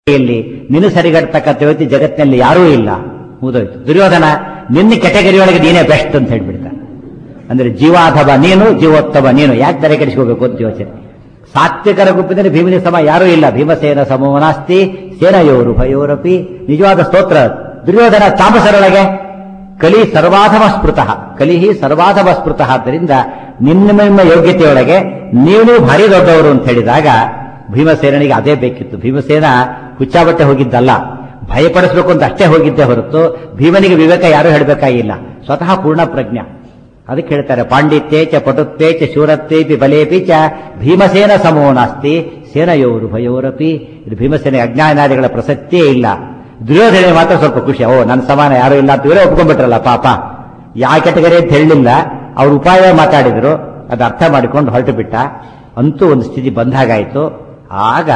ಇಲ್ಲಿ ನಿನ್ನ ಸರಿಗಟ್ಟತಕ್ಕಂಥ ವ್ಯಕ್ತಿ ಜಗತ್ತಿನಲ್ಲಿ ಯಾರೂ ಇಲ್ಲ ಮುಗಿದೋಯ್ತು ದುರ್ಯೋಧನ ನಿನ್ನ ಕೆಟಗರಿಯೊಳಗೆ ನೀನೇ ಬೆಸ್ಟ್ ಅಂತ ಹೇಳ್ಬಿಡ್ತಾನೆ ಅಂದ್ರೆ ಜೀವಾಧವ ನೀನು ಜೀವೋತ್ತಮ ನೀನು ಯಾಕೆ ತಲೆ ಕೆಡಿಸ್ಕೋಬೇಕು ಅಂತ ಯೋಚನೆ ಸಾತ್ವಿಕರ ಗುಂಪಿನಲ್ಲಿ ಭೀಮನಿ ಸಮ ಯಾರೂ ಇಲ್ಲ ಭೀಮಸೇನ ಸಮೋನಾಸ್ತಿ ಸೇನಯೋರು ಭಯೋರಪಿ ನಿಜವಾದ ಸ್ತೋತ್ರ ದುರ್ಯೋಧನ ತಾಮಸರೊಳಗೆ ಕಲಿ ಸರ್ವಾಧಮ ಸ್ಮೃತಃ ಕಲಿಹಿ ಸರ್ವಾಧಮ ಸ್ಮೃತಃ ಆದ್ದರಿಂದ ನಿನ್ನ ನಿಮ್ಮ ಯೋಗ್ಯತೆಯೊಳಗೆ ನೀವು ಭಾರಿ ದೊಡ್ಡವರು ಅಂತ ಹೇಳಿದಾಗ ಭೀಮಸೇನಿಗೆ ಅದೇ ಬೇಕಿತ್ತು ಭೀಮಸೇನ ಹುಚ್ಚಾಬಟ್ಟೆ ಹೋಗಿದ್ದಲ್ಲ ಭಯಪಡಿಸಬೇಕು ಅಂತ ಅಷ್ಟೇ ಹೋಗಿದ್ದೇ ಹೊರತು ಭೀಮನಿಗೆ ವಿವೇಕ ಯಾರೂ ಹೇಳಬೇಕಾಗಿಲ್ಲ ಸ್ವತಃ ಪೂರ್ಣ ಪ್ರಜ್ಞ ಅದಕ್ಕೆ ಹೇಳ್ತಾರೆ ಪಾಂಡಿತ್ಯೇ ಚ ಪಟುತ್ವೇ ಚ ಶೂರತ್ವೇಪಿ ಬಲೇಪಿ ಚ ಭೀಮಸೇನ ಸಮೋ ನಾಸ್ತಿ ಸೇನಯೋರು ಭಯೋರಪಿ ಇದು ಭೀಮಸೇನೆ ಅಜ್ಞಾನಾದಿಗಳ ಪ್ರಸಕ್ತಿಯೇ ಇಲ್ಲ ದುರ್ಯೋಧನೆ ಮಾತ್ರ ಸ್ವಲ್ಪ ಖುಷಿ ಓ ನನ್ನ ಸಮಾನ ಯಾರು ಇಲ್ಲ ಅಂತ ಇವರೇ ಒಪ್ಕೊಂಡ್ಬಿಟ್ರಲ್ಲ ಪಾಪ ಯಾವ ಕೆಟಗರಿ ಅಂತ ಹೇಳಲಿಲ್ಲ ಅವ್ರ ಉಪಾಯ ಮಾತಾಡಿದ್ರು ಅದು ಅರ್ಥ ಮಾಡಿಕೊಂಡು ಹೊರಟು ಬಿಟ್ಟ ಅಂತೂ ಒಂದು ಸ್ಥಿತಿ ಬಂದಾಗಾಯಿತು ಆಗ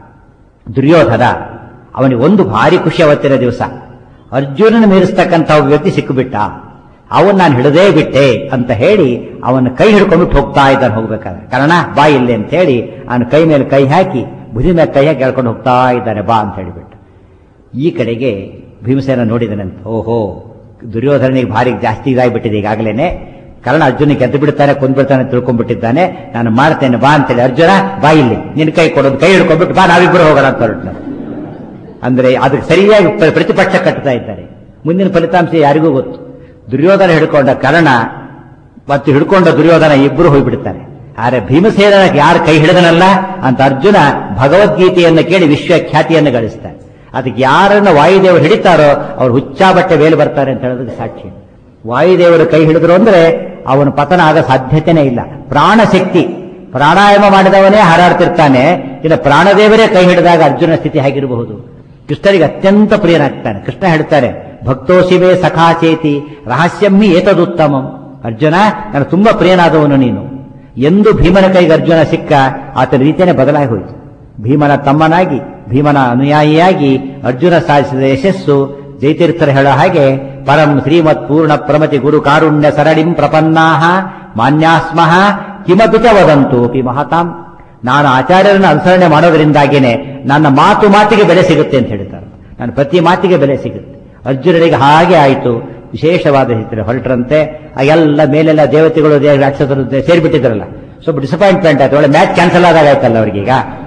ದುರ್ಯೋಧನ ಅವನಿಗೆ ಒಂದು ಭಾರಿ ಖುಷಿ ಅವತ್ತಿನ ದಿವಸ ಅರ್ಜುನನ ಮೀರಿಸ್ತಕ್ಕಂಥ ಒಬ್ಬ ವ್ಯಕ್ತಿ ಸಿಕ್ಕಿಬಿಟ್ಟ ಅವನ್ ನಾನು ಹಿಡದೇ ಬಿಟ್ಟೆ ಅಂತ ಹೇಳಿ ಅವನ ಕೈ ಹಿಡ್ಕೊಂಡ್ಬಿಟ್ಟು ಹೋಗ್ತಾ ಇದ್ದಾನೆ ಹೋಗ್ಬೇಕಾದ್ರೆ ಕಾರಣ ಬಾ ಇಲ್ಲಿ ಅಂತ ಹೇಳಿ ಅವನ ಕೈ ಮೇಲೆ ಕೈ ಹಾಕಿ ಭುಜಿ ಮೇಲೆ ಕೈ ಹಾಕಿ ಹೇಳ್ಕೊಂಡು ಹೋಗ್ತಾ ಇದ್ದಾನೆ ಬಾ ಅಂತ ಹೇಳಿಬಿಟ್ಟು ಈ ಕಡೆಗೆ ಭೀಮಸೇನ ನೋಡಿದನಂತ ಓಹೋ ದುರ್ಯೋಧನಿಗೆ ಭಾರಿ ಜಾಸ್ತಿ ಇದಾಗಿಬಿಟ್ಟಿದೆ ಈಗಾಗಲೇ ಕಾರಣ ಅರ್ಜುನ ಗೆದ್ದು ಬಿಡ್ತಾನೆ ಕೊಂದ್ಬಿಡ್ತಾನೆ ತಿಳ್ಕೊಂಡ್ಬಿಟ್ಟಿದ್ದಾನೆ ನಾನು ಮಾಡ್ತೇನೆ ಬಾ ಅಂತೇಳಿ ಅರ್ಜುನ ಬಾ ಇಲ್ಲಿ ನಿನ್ನ ಕೈ ಕೊಡೋದು ಕೈ ಹಿಡ್ಕೊಂಡ್ಬಿಟ್ಟು ಬಾ ನಾವಿಬ್ಬರು ಹೋಗೋಣ ಅಂತ ಹೊರಟು ಅಂದ್ರೆ ಅದಕ್ಕೆ ಸರಿಯಾಗಿ ಪ್ರ- ಪ್ರತಿಪಕ್ಷ ಕಟ್ತಾ ಇದ್ದಾರೆ ಮುಂದಿನ ಫಲಿತಾಂಶ ಯಾರಿಗೂ ಗೊತ್ತು ದುರ್ಯೋಧನ ಹಿಡ್ಕೊಂಡ ಕರ್ಣ ಮತ್ತು ಹಿಡ್ಕೊಂಡ ದುರ್ಯೋಧನ ಇಬ್ಬರು ಹೋಗ್ಬಿಡ್ತಾರೆ ಆದ್ರೆ ಭೀಮಸೇನ ಯಾರು ಕೈ ಹಿಡಿದನಲ್ಲ ಅಂತ ಅರ್ಜುನ ಭಗವದ್ಗೀತೆಯನ್ನು ಕೇಳಿ ವಿಶ್ವಖ್ಯಾತಿಯನ್ನು ಗಳಿಸ್ತಾರೆ ಅದಕ್ಕೆ ಯಾರನ್ನ ವಾಯುದೇವರು ಹಿಡಿತಾರೋ ಅವ್ರು ಹುಚ್ಚಾ ಬಟ್ಟೆ ಮೇಲೆ ಬರ್ತಾರೆ ಅಂತ ಹೇಳೋದಕ್ಕೆ ಸಾಕ್ಷಿ ವಾಯುದೇವರು ಕೈ ಹಿಡಿದ್ರು ಅಂದ್ರೆ ಅವನ ಪತನ ಆಗ ಸಾಧ್ಯತೆನೇ ಇಲ್ಲ ಪ್ರಾಣ ಶಕ್ತಿ ಪ್ರಾಣಾಯಾಮ ಮಾಡಿದವನೇ ಹಾರಾಡ್ತಿರ್ತಾನೆ ಇನ್ನು ಪ್ರಾಣದೇವರೇ ಕೈ ಹಿಡಿದಾಗ ಅರ್ಜುನ ಸ್ಥಿತಿ ಹೇಗಿರಬಹುದು ಕೃಷ್ಣನಿಗೆ ಅತ್ಯಂತ ಪ್ರಿಯನಾಗ್ತಾನೆ ಕೃಷ್ಣ ಹೇಳ್ತಾರೆ ಭಕ್ತೋಶಿವೇ ಸಖಾಚೇತಿ ರಹಸ್ಯಮ್ಮಿ ಏತದುತ್ತಮಂ ಅರ್ಜುನ ನಾನು ತುಂಬಾ ಪ್ರಿಯನಾದವನು ನೀನು ಎಂದು ಭೀಮನ ಕೈಗೆ ಅರ್ಜುನ ಸಿಕ್ಕ ಆತನ ರೀತಿಯೇ ಬದಲಾಗಿ ಹೋಯಿತು ಭೀಮನ ತಮ್ಮನಾಗಿ ಭೀಮನ ಅನುಯಾಯಿಯಾಗಿ ಅರ್ಜುನ ಸಾಧಿಸಿದ ಯಶಸ್ಸು ಜೈತೀರ್ಥರು ಹೇಳೋ ಹಾಗೆ ಪರಂ ಶ್ರೀಮತ್ ಪೂರ್ಣ ಪ್ರಮತಿ ಗುರು ಕಾರುಣ್ಯ ಸರಳಿಂ ಪ್ರಪನ್ನಾಹ ಮಾನ್ಯಾಸ್ಮಃ ಕಿಮಪಿ ಚ ವದಂತು ಅಪಿ ಮಹತಾಂ ನಾನು ಆಚಾರ್ಯರನ್ನು ಅನುಸರಣೆ ಮಾಡೋದ್ರಿಂದಾಗೇನೆ ನನ್ನ ಮಾತು ಮಾತಿಗೆ ಬೆಲೆ ಸಿಗುತ್ತೆ ಅಂತ ಹೇಳ್ತಾರೆ ನನ್ನ ಪ್ರತಿ ಮಾತಿಗೆ ಬೆಲೆ ಸಿಗುತ್ತೆ ಅರ್ಜುನನಿಗೆ ಹಾಗೆ ಆಯಿತು ವಿಶೇಷವಾದ ರೀತಿಯಲ್ಲಿ ಹೊರಟ್ರಂತೆ ಆ ಎಲ್ಲ ಮೇಲೆಲ್ಲ ದೇವತೆಗಳು ದೇ- ರಾಕ್ಷಸರು ದೇ- ಸೇರಿಬಿಟ್ಟಿದ್ರಲ್ಲ ಸ್ವಲ್ಪ ಡಿಸಪಾಯಿಂಟ್ಮೆಂಟ್ ಆಯ್ತು ಒಳ್ಳೆ ಮ್ಯಾಚ್ ಕ್ಯಾನ್ಸಲ್ ಆದಾಗ ಆಯ್ತಲ್ಲ ಅವ್ರಿಗೀಗ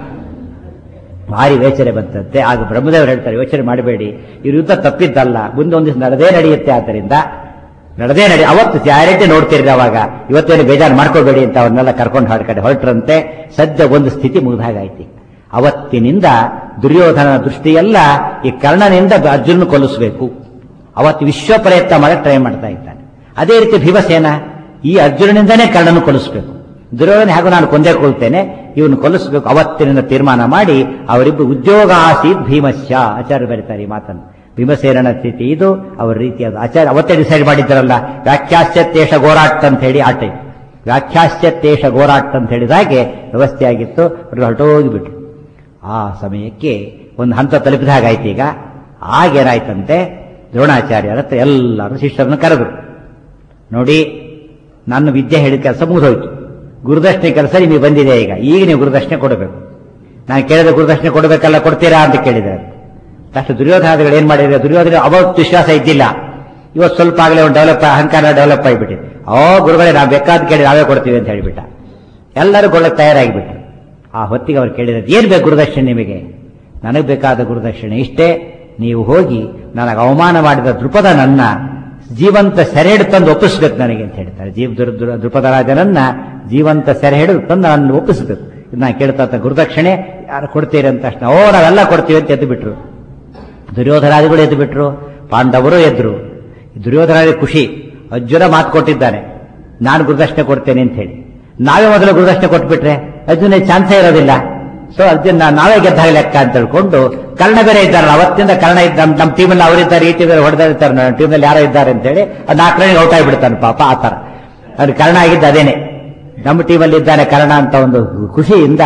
ಭಾರಿ ಯೋಚನೆ ಬಂತಂತೆ ಆಗ ಬ್ರಹ್ಮದೇವರು ಹೇಳ್ತಾರೆ ಯೋಚನೆ ಮಾಡಬೇಡಿ ಈ ಯುದ್ಧ ತಪ್ಪಿದ್ದಲ್ಲ ಮುಂದೆ ಒಂದಿವ್ಸ ನಡೆದೇ ನಡೆಯುತ್ತೆ ಆದ್ದರಿಂದ ನಡೆದೇ ನಡಿ ಅವತ್ತು ಗ್ಯಾರಂಟಿ ನೋಡ್ತಿರ್ರಿ ಅವಾಗ ಇವತ್ತೇನು ಬೇಜಾರು ಮಾಡ್ಕೋಬೇಡಿ ಅಂತ ಅವ್ರನ್ನೆಲ್ಲ ಕರ್ಕೊಂಡು ಹಾಡ್ ಕಡೆ ಹೊರಟ್ರಂತೆ ಸದ್ಯ ಒಂದು ಸ್ಥಿತಿ ಮುಗಿದಾಗಾಯ್ತು ಅವತ್ತಿನಿಂದ ದುರ್ಯೋಧನ ದೃಷ್ಟಿಯೆಲ್ಲ ಈ ಕರ್ಣನಿಂದ ಅರ್ಜುನ ಕೊಲ್ಲಿಸಬೇಕು ಅವತ್ತು ವಿಶ್ವ ಪ್ರಯತ್ನ ಮಾಡಕ್ಕೆ ಟ್ರೈ ಮಾಡ್ತಾ ಇದ್ದಾನೆ ಅದೇ ರೀತಿ ಭೀಮಸೇನ ಈ ಅರ್ಜುನನಿಂದನೇ ಕರ್ಣನ ಕೊಲ್ಲಿಸಬೇಕು ದುರ್ಯೋಧನ ಹೇಗೋ ನಾನು ಕೊಂದೇ ಕೊಳ್ತೇನೆ ಇವನು ಕೊಲ್ಲಿಸಬೇಕು ಅವತ್ತಿನಿಂದ ತೀರ್ಮಾನ ಮಾಡಿ ಅವರಿಬ್ಬರು ಉದ್ಯೋಗ ಆಸೀತ್ ಭೀಮಶ್ಯ ಆಚಾರ್ಯ ಬರೀತಾರೆ ಈ ಮಾತನ್ನು ಭೀಮಸೇನನ ಸ್ಥಿತಿ ಇದು ಅವರ ರೀತಿಯಾದ ಆಚಾರ್ಯ ಅವತ್ತೇ ಡಿಸೈಡ್ ಮಾಡಿದ್ದಾರಲ್ಲ ವ್ಯಾಖ್ಯಾಸ್ಯತೇಶ ಗೋರಾಟ್ ಅಂತ ಹೇಳಿ ಆಟ ಇತ್ತು. ವ್ಯಾಖ್ಯಾಸ್ಯತೇಶ ಗೋರಾಟ್ ಅಂತ ಹೇಳಿದಾಗೆ ವ್ಯವಸ್ಥೆ ಆಗಿತ್ತು ಅವರು ಹೊರಟೋಗಿಬಿಟ್ರು ಆ ಸಮಯಕ್ಕೆ ಒಂದು ಹಂತ ತಲುಪಿದ ಹಾಗಾಯ್ತು ಈಗ ಆಗೇನಾಯ್ತಂತೆ ದ್ರೋಣಾಚಾರ್ಯರ ಹತ್ರ ಎಲ್ಲರೂ ಶಿಷ್ಯರನ್ನು ಕರೆದ್ರು ನೋಡಿ ನನ್ನ ವಿದ್ಯೆ ಹೇಳಿದ ಕೆಲಸ ಮುಗಿದೋಯ್ತು ಗುರುದಕ್ಷಿಣೆ ಕೆಲಸ ನಿಮಗೆ ಬಂದಿದೆ ಈಗ ಈಗ ನೀವು ಗುರುದಕ್ಷಿಣೆ ಕೊಡಬೇಕು ನಾನು ಕೇಳಿದ ಗುರುದಕ್ಷಿಣೆ ಕೊಡಬೇಕಲ್ಲ ಕೊಡ್ತೀರಾ ಅಂತ ಕೇಳಿದ್ದಾರೆ ಅಷ್ಟು ದುರ್ಯೋಧನಾದಿಗಳು ಏನ್ ಮಾಡಿದ್ರೆ ದುರ್ಯೋಧನ ಅವತ್ತು ವಿಶ್ವಾಸ ಇದ್ದಿಲ್ಲ ಇವತ್ತು ಸ್ವಲ್ಪ ಆಗಲೇ ಒಂದು ಡೆವಲಪ್ ಅಹಂಕಾರ ಡೆವಲಪ್ ಆಗಿಬಿಟ್ಟಿದೆ ಓ ಗುರುಗಳೇ ನಾವು ಬೇಕಾದ ಕೇಳಿ ನಾವೇ ಕೊಡ್ತೀವಿ ಅಂತ ಹೇಳಿಬಿಟ್ಟ ಎಲ್ಲರೂ ಕೊಡಕ್ಕೆ ತಯಾರಾಗಿಬಿಟ್ರು ಆ ಹೊತ್ತಿಗೆ ಅವ್ರು ಕೇಳಿದ್ರೆ ಏನ್ ಬೇಕು ಗುರುದಕ್ಷಿಣೆ ನಿಮಗೆ ನನಗೆ ಬೇಕಾದ ಗುರುದಕ್ಷಿಣೆ ಇಷ್ಟೇ ನೀವು ಹೋಗಿ ನನಗೆ ಅವಮಾನ ಮಾಡಿದ ದೃಪದ ನನ್ನ ಜೀವಂತ ಸೆರೆ ಹಿಡಿದು ತಂದು ಒಪ್ಪಿಸ್ಬೇಕು ನನಗೆ ಅಂತ ಹೇಳ್ತಾರೆ ಜೀವ ದುರ್- ದುರ್- ದೃಪದ ರಾಜನನ್ನ ಜೀವಂತ ಸೆರೆ ಹಿಡಿದು ತಂದು ನನ್ನ ಒಪ್ಪಿಸ್ಬೇಕು ಇದು ನಾನು ಕೇಳ್ತಾ ಇದ್ದ ಗುರುದಕ್ಷಿಣೆ ಯಾರು ಕೊಡ್ತೀರಿ ಅಂತ ತಕ್ಷಣ ಓ ನಾವೆಲ್ಲ ಕೊಡ್ತೀವಿ ಅಂತ ಎದ್ದು ಬಿಟ್ರು ದುರ್ಯೋಧನಾದಿಗಳು ಎದ್ದು ಬಿಟ್ರು ಪಾಂಡವರು ಎದ್ರು ದುರ್ಯೋಧನಾದಿ ಖುಷಿ ಅರ್ಜುನ ಮಾತು ಕೊಟ್ಟಿದ್ದಾನೆ ನಾನು ಗುರುದಕ್ಷಿಣೆ ಕೊಡ್ತೇನೆ ಅಂತ ಹೇಳಿ ನಾವೇ ಮೊದಲು ಗುರುದಕ್ಷಿಣೆ ಕೊಟ್ಬಿಟ್ರೆ ಅರ್ಜುನ ಚಾನ್ಸೇ ಇರೋದಿಲ್ಲ ಸೊ ಅರ್ಜುನ ನಾವೇ ಗೆದ್ದಾಗ ಲೆಕ್ಕ ಅಂತ ಹೇಳ್ಕೊಂಡು ಕರ್ಣ ಬೇರೆ ಇದ್ದಾರಲ್ಲ ಅವತ್ತಿಂದ ಕರ್ಣ ಇದ್ದ ನಮ್ಮ ನಮ್ಮ ಟೀಮಲ್ಲಿ ಅವರಿದ್ದಾರೆ ಈ ಟೀಮಲ್ಲಿ ಹೊಡೆದಿರ್ತಾರೆ ನಮ್ಮ ಟೀಮಲ್ಲಿ ಯಾರೋ ಇದ್ದಾರೆ ಅಂತ ಹೇಳಿ ಅದು ನಾಲ್ಕು ರನ್ಗೆ ಔಟ್ ಆಗಿಬಿಡ್ತಾನೆ ಪಾಪ ಆ ತರ ಅದು ಕರ್ಣ ಆಗಿದ್ದು ಅದೇನೆ ನಮ್ಮ ಟೀಮಲ್ಲಿ ಇದ್ದಾನೆ ಕರ್ಣ ಅಂತ ಒಂದು ಖುಷಿಯಿಂದ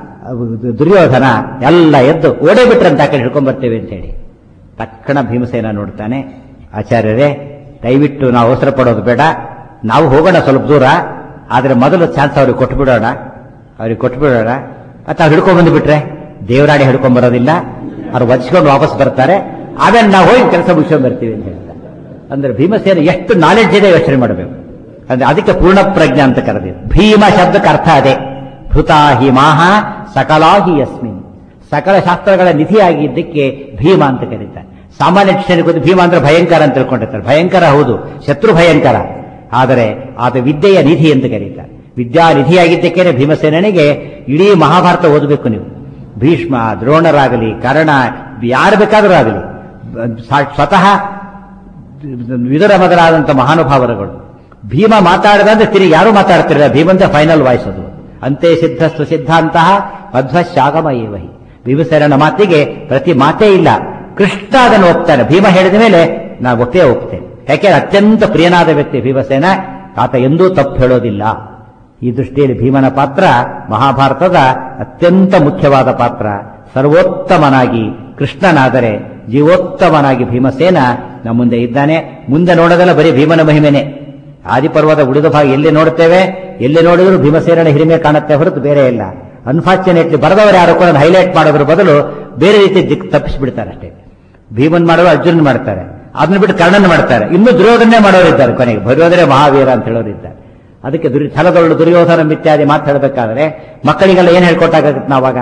ದುರ್ಯೋಧನ ಎಲ್ಲ ಎದ್ದು ಓಡೇ ಬಿಟ್ರಂತ ಆ ಕಡೆ ಹಿಡ್ಕೊಂಡ್ ಬರ್ತೇವೆ ಅಂತ ಹೇಳಿ ತಕ್ಷಣ ಭೀಮಸೇನ ನೋಡ್ತಾನೆ ಆಚಾರ್ಯರೇ ದಯವಿಟ್ಟು ನಾವು ಅವಸರ ಪಡೋದು ಬೇಡ ನಾವು ಹೋಗೋಣ ಸ್ವಲ್ಪ ದೂರ ಆದ್ರೆ ಮೊದಲು ಚಾನ್ಸ್ ಅವ್ರಿಗೆ ಕೊಟ್ಬಿಡೋಣ ಅವ್ರಿಗೆ ಕೊಟ್ಬಿಡೋಣ ಅಥವಾ ಹಿಡ್ಕೊಂಡ್ ಬಂದು ಬಿಟ್ರೆ ದೇವರಾಡಿ ಹಿಡ್ಕೊಂಡ್ ಬರೋದಿಲ್ಲ ಅವ್ರು ವಧಿಸ್ಕೊಂಡು ವಾಪಸ್ ಬರ್ತಾರೆ ಆಮೇಲೆ ನಾವು ಹೋಗಿ ಕೆಲಸ ಮುಗಿಸ್ಕೊಂಡು ಬರ್ತೀವಿ ಅಂತ ಹೇಳ್ತಾರೆ ಅಂದ್ರೆ ಭೀಮಸೇನ ಎಷ್ಟು ನಾಲೆಡ್ಜ್ ಇದೆ ಯೋಚನೆ ಮಾಡಬೇಕು ಅಂದ್ರೆ ಅದಕ್ಕೆ ಪೂರ್ಣ ಪ್ರಜ್ಞೆ ಅಂತ ಕರೆದಿದೆ ಭೀಮ ಶಬ್ದಕ್ಕೆ ಅರ್ಥ ಅದೇ ಭೃತಾ ಹಿ ಮಾಹ ಸಕಲಾ ಹಿ ಯಸ್ಮಿನ್ ಸಕಲ ಶಾಸ್ತ್ರಗಳ ನಿಧಿಯಾಗಿದ್ದಕ್ಕೆ ಭೀಮ ಅಂತ ಕರೀತಾರೆ ಸಾಮಾನ್ಯ ಶಿಕ್ಷಣ ಗೊತ್ತು ಭೀಮ ಅಂದ್ರೆ ಭಯಂಕರ ಅಂತ ತಿಳ್ಕೊಂಡಿರ್ತಾರೆ ಭಯಂಕರ ಹೌದು ಶತ್ರು ಭಯಂಕರ ಆದರೆ ಆತ ವಿದ್ಯೆಯ ನಿಧಿ ಅಂತ ಕರೀತಾರೆ ವಿದ್ಯಾ ನಿಧಿಯಾಗಿದ್ದಕ್ಕೇನೆ ಭೀಮಸೇನಿಗೆ ಇಡೀ ಮಹಾಭಾರತ ಓದಬೇಕು ನೀವು ಭೀಷ್ಮ ದ್ರೋಣರಾಗಲಿ ಕರ್ಣ ಯಾರು ಬೇಕಾದರೂ ಆಗಲಿ ಸಾ- ಸ್ವತಃ ವಿದುರ ಮೊದಲಾದಂಥ ಮಹಾನುಭಾವರುಗಳು ಭೀಮ ಮಾತಾಡದಂದ್ರೆ ತಿರುಗಿ ಯಾರು ಮಾತಾಡ್ತಿರಲಿಲ್ಲ ಭೀಮಂತ ಫೈನಲ್ ವಾಯ್ಸ್ ಅದು ಅಂತೆ ಸಿದ್ಧಸ್ತು ಸಿದ್ಧಾಂತಹ ಮಧ್ವಶಾಗಮ ಏವಹಿ ಭೀಮಸೇನನ ಮಾತಿಗೆ ಪ್ರತಿ ಮಾತೇ ಇಲ್ಲ ಕೃಷ್ಣ ಅದನ್ನು ಒಪ್ತಾನೆ ಭೀಮ ಹೇಳಿದ ಮೇಲೆ ನಾವು ಒಪ್ಪೇ ಒಪ್ತೇನೆ ಯಾಕೆಂದ್ರೆ ಅತ್ಯಂತ ಪ್ರಿಯನಾದ ವ್ಯಕ್ತಿ ಭೀಮಸೇನ ಆತ ಎಂದೂ ತಪ್ಪು ಹೇಳೋದಿಲ್ಲ ಈ ದೃಷ್ಟಿಯಲ್ಲಿ ಭೀಮನ ಪಾತ್ರ ಮಹಾಭಾರತದ ಅತ್ಯಂತ ಮುಖ್ಯವಾದ ಪಾತ್ರ ಸರ್ವೋತ್ತಮನಾಗಿ ಕೃಷ್ಣನಾದರೆ ಜೀವೋತ್ತಮನಾಗಿ ಭೀಮಸೇನ ನಮ್ಮ ಮುಂದೆ ಇದ್ದಾನೆ ಮುಂದೆ ನೋಡೋದಲ್ಲ ಬರೀ ಭೀಮನ ಮಹಿಮೆನೆ ಆದಿಪರ್ವದ ಉಳಿದ ಭಾಗ ಎಲ್ಲಿ ನೋಡ್ತೇವೆ ಎಲ್ಲಿ ನೋಡಿದ್ರು ಭೀಮಸೇನನ ಹಿರಿಮೆ ಕಾಣುತ್ತೆ ಹೊರತು ಬೇರೆ ಇಲ್ಲ ಅನ್ಫಾರ್ಚುನೇಟ್ಲಿ ಬರೆದವರು ಯಾರು ಕೂಡ ಹೈಲೈಟ್ ಮಾಡೋದ್ರ ಬದಲು ಬೇರೆ ರೀತಿ ದಿಕ್ ತಪ್ಪಿಸ್ಬಿಡ್ತಾರೆ ಅಷ್ಟೇ ಭೀಮನ್ ಮಾಡೋರು ಅರ್ಜುನ್ ಮಾಡ್ತಾರೆ ಅದನ್ನ ಬಿಟ್ಟು ಕರ್ಣನ್ ಮಾಡ್ತಾರೆ ಇನ್ನು ದುರ್ಯೋಧನೆ ಮಾಡೋರಿದ್ದಾರೆ ಕೊನೆಗೆ ಭರ್ಯೋಧನೆ ಮಹಾವೀರ ಅಂತ ಹೇಳೋರಿದ್ದಾರೆ ಅದಕ್ಕೆ ದುರಿ ಛಲದೊಳ್ಳು ದುರ್ಯೋಧನ ಇತ್ಯಾದಿ ಮಾತು ಹೇಳಬೇಕಾದ್ರೆ ಮಕ್ಕಳಿಗೆಲ್ಲ ಏನ್ ಹೇಳ್ಕೊಟ್ಟಾಗತ್ತೆ ನಾವಾಗ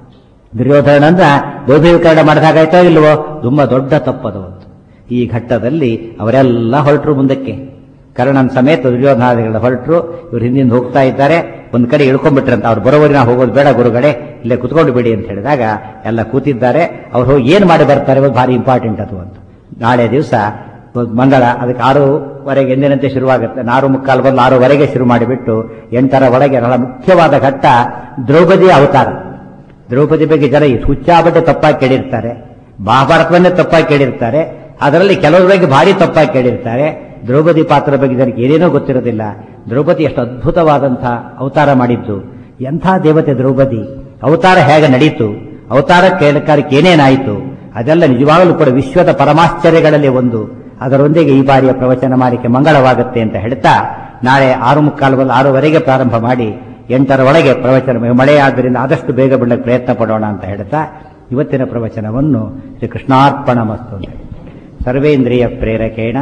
ದುರ್ಯೋಧನ ಅಂದ್ರ ದೌರ್ಭೀಕರಣ ಮಾಡಿದಾಗಾಯ್ತೋ ಇಲ್ವೋ ತುಂಬಾ ದೊಡ್ಡ ತಪ್ಪದು ಒಂದು ಈ ಘಟ್ಟದಲ್ಲಿ ಅವರೆಲ್ಲ ಹೊರಟರು ಮುಂದಕ್ಕೆ ಕರ್ಣನ್ ಸಮೇತ ದುರ್ಯೋಧನಾದಿಗಳ ಹೊರಟರು ಇವ್ರು ಹಿಂದಿಂದ ಹೋಗ್ತಾ ಇದ್ದಾರೆ ಒಂದ್ ಕಡೆ ಇಳ್ಕೊಂಡ್ಬಿಟ್ರಂತ ಅವ್ರು ಬರೋವರಿ ನಾವು ಹೋಗೋದು ಬೇಡ ಗುರುಗಳೇ ಇಲ್ಲೇ ಕುತ್ಕೊಂಡು ಬಿಡಿ ಅಂತ ಹೇಳಿದಾಗ ಎಲ್ಲ ಕೂತಿದ್ದಾರೆ ಅವ್ರು ಹೋಗಿ ಏನ್ ಮಾಡಿ ಬರ್ತಾರೆ ಇವತ್ತು ಭಾರಿ ಇಂಪಾರ್ಟೆಂಟ್ ಅದು ಅಂತ ನಾಳೆ ದಿವಸ ಮಂಗಳ ಅದಕ್ಕೆ ಆರೂವರೆಗೆ ಎಂದಿನಂತೆ ಶುರುವಾಗುತ್ತೆ ಆರು ಮುಕ್ಕಾಲು ಬಂದು ಆರೂವರೆಗೆ ಶುರು ಮಾಡಿಬಿಟ್ಟು ಎಂಟರ ಒಳಗೆ ಬಹಳ ಮುಖ್ಯವಾದ ಘಟ್ಟ ದ್ರೌಪದಿ ಅವತಾರ ದ್ರೌಪದಿ ಬಗ್ಗೆ ಜನ ಈ ಹುಚ್ಚಾಬಟ್ಟೆ ತಪ್ಪಾಗಿ ಕೇಳಿರ್ತಾರೆ ಮಹಾಭಾರತವನ್ನೇ ತಪ್ಪಾಗಿ ಕೇಳಿರ್ತಾರೆ ಅದರಲ್ಲಿ ಕೆಲವರ ಬಗ್ಗೆ ಭಾರಿ ತಪ್ಪಾಗಿ ಕೇಳಿರ್ತಾರೆ ದ್ರೌಪದಿ ಪಾತ್ರ ಬಗ್ಗೆ ಜನಕ್ಕೆ ಏನೇನೋ ಗೊತ್ತಿರೋದಿಲ್ಲ ದ್ರೌಪದಿ ಎಷ್ಟು ಅದ್ಭುತವಾದಂತಹ ಅವತಾರ ಮಾಡಿದ್ದು ಎಂಥ ದೇವತೆ ದ್ರೌಪದಿ ಅವತಾರ ಹೇಗೆ ನಡೀತು ಅವತಾರ ಕೇಳಕಾರಕ್ಕೆ ಏನೇನಾಯಿತು ಅದೆಲ್ಲ ನಿಜವಾಗಲೂ ಕೂಡ ವಿಶ್ವದ ಪರಮಾಶ್ಚರ್ಯಗಳಲ್ಲಿ ಒಂದು ಅದರೊಂದಿಗೆ ಈ ಬಾರಿಯ ಪ್ರವಚನ ಮಾಲಿಕೆ ಮಂಗಳವಾಗುತ್ತೆ ಅಂತ ಹೇಳ್ತಾ ನಾಳೆ ಆರು ಮುಕ್ಕಾಲು ಬಂದು ಆರೂವರೆಗೆ ಪ್ರಾರಂಭ ಮಾಡಿ ಎಂಟರ ಒಳಗೆ ಪ್ರವಚನ ಮಳೆ ಆದ್ದರಿಂದ ಆದಷ್ಟು ಬೇಗ ಬಿಡಕ್ಕೆ ಪ್ರಯತ್ನ ಪಡೋಣ ಅಂತ ಹೇಳ್ತಾ ಇವತ್ತಿನ ಪ್ರವಚನವನ್ನು ಶ್ರೀ ಕೃಷ್ಣಾರ್ಪಣ ಮಸ್ತು ಅಂತ ಹೇಳಿ. ಸರ್ವೇಂದ್ರಿಯ ಪ್ರೇರಕೇಣ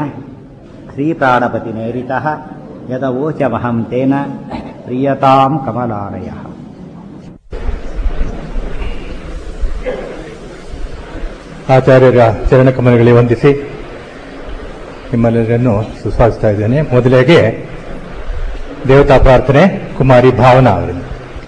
ಶ್ರೀಪ್ರಾಣಪತಿ ನೇರಿತ ಯದವೋಚಮಹಂ ತೇನ ಪ್ರಿಯತಾಂ ಕಮಲಾಲಯ ಆಚಾರ್ಯರ ಚರಣ ಕಮಲಗಳಿಗೆ ವಂದಿಸಿ ನಿಮ್ಮೆಲ್ಲರನ್ನು ಸುಸ್ವಾಗಿಸ್ತಾ ಇದ್ದೇನೆ ಮೊದಲಿಗೆ ದೇವತಾ ಪ್ರಾರ್ಥನೆ ಕುಮಾರಿ ಭಾವನಾ ಅವರಿಂದ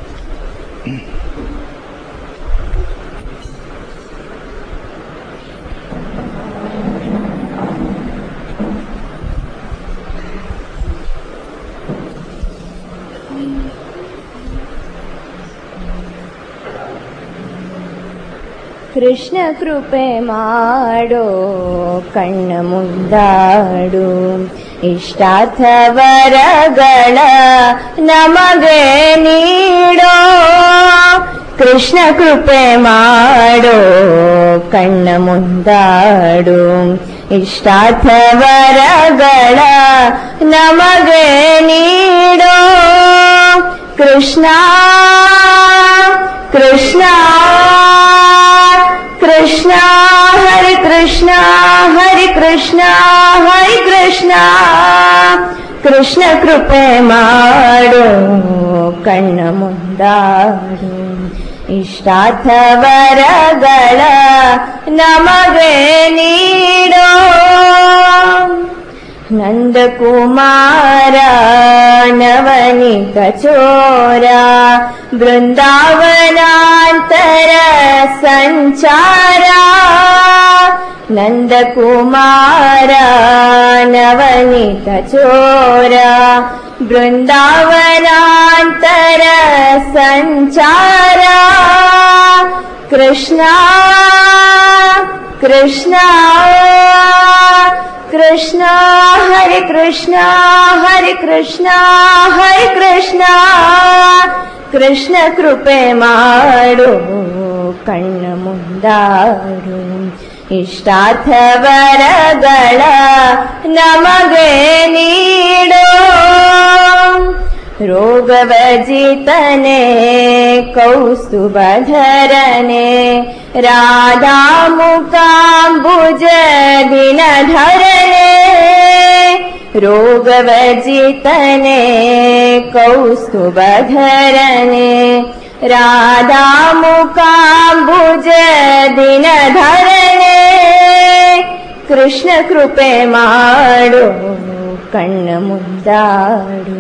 ಕೃಷ್ಣ ಕೃಪೆ ಮಾಡೋ ಕಣ್ಣ ಮುಂದಾಡು ಇಷ್ಟಾರ್ಥ ವರಗಳ ನಮಗೆ ನೀಡೋ ಕೃಷ್ಣ ಕೃಪೆ ಮಾಡೋ ಕಣ್ಣ ಮುಂದಾಡು ಇಷ್ಟಾರ್ಥ ವರಗಳ ನಮಗೆ ನೀಡೋ ಕೃಷ್ಣ ಕೃಷ್ಣ ಕೃಷ್ಣ ಹರಿ ಕೃಷ್ಣ ಹರಿ ಕೃಷ್ಣ ಹರಿ ಕೃಷ್ಣ ಕೃಷ್ಣ ಕೃಪೆ ಮಾಡು ಕಣ್ಣ ಮುಂದಾಡು ಇಷ್ಟಾರ್ಥ ವರಗಳ ನಮಗೆ ನೀಡೋ ನಂದಕುಮಾರ ನವನಿತ ಚೋರ ಬೃಂದಾವನಾಂತರ ಸಂಚಾರ ನಂದಕುಮಾರ ನವನಿತ ಚೋರ ಬೃಂದಾವನಾಂತರ ಸಂಚಾರ ಕೃಷ್ಣ ಕೃಷ್ಣ ಕೃಷ್ಣ ಹರಿ ಕೃಷ್ಣ ಹರಿ ಕೃಷ್ಣ ಹರಿ ಕೃಷ್ಣ ಕೃಷ್ಣ ಕೃಪೆ ಮಾಡು ಕಣ್ಣ ಮುಂದಾಡು ಇಷ್ಟಾರ್ಥ ವರಗಳ ನಮಗೆ ನೀಡೋ रोगवजितने कौस्तुभधरने राधामुकाम्बुज दिनधरणे रोगवजितने कौस्तुभधरणे राधामुकाम्बुज दिनधरणे ಕೃಷ್ಣ ಕೃಪೆ ಮಾಡು ಕಣ್ಣ ಮುದ್ದಾಡು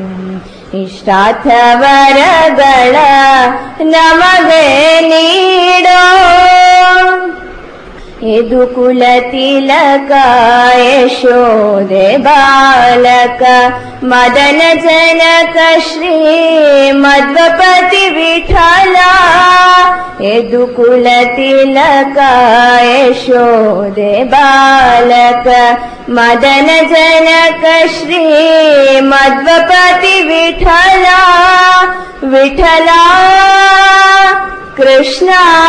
ಇಷ್ಟಾರ್ಥವರಗಳ ನಮಗೆ ನೀಡೋ ಯದು ಕುಲ ತಿಲಕ ಯಶೋದೆ ಬಾಲಕ ಮದನ ಜನಕ ಶ್ರೀ ಮಧ್ವಪತಿ ವಿಠಲ ಯದು ಕುಲ ತಿಲಕ ಯಶೋದೆ ಬಾಲಕ ಮದನ ಜನಕ ಶ್ರೀ ಮಧ್ವಪತಿ ವಿಠಲ ವಿಠಲ ಕೃಷ್ಣ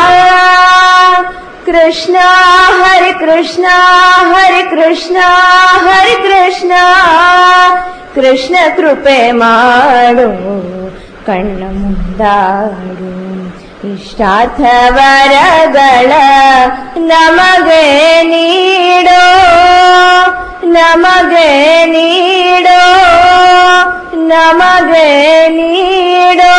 ಕೃಷ್ಣ ಹರಿ ಕೃಷ್ಣ ಹರಿ ಕೃಷ್ಣ ಹರಿ ಕೃಷ್ಣ ಕೃಷ್ಣ ಕೃಪೆ ಮಾಡು ಕಣ್ಣ ಮುಂದಾಡು ಇಷ್ಟಾರ್ಥವರಗಳ ನಮಗೆ ನೀಡೋ ನಮಗೆ ನೀಡೋ ನಮಗೆ ನೀಡೋ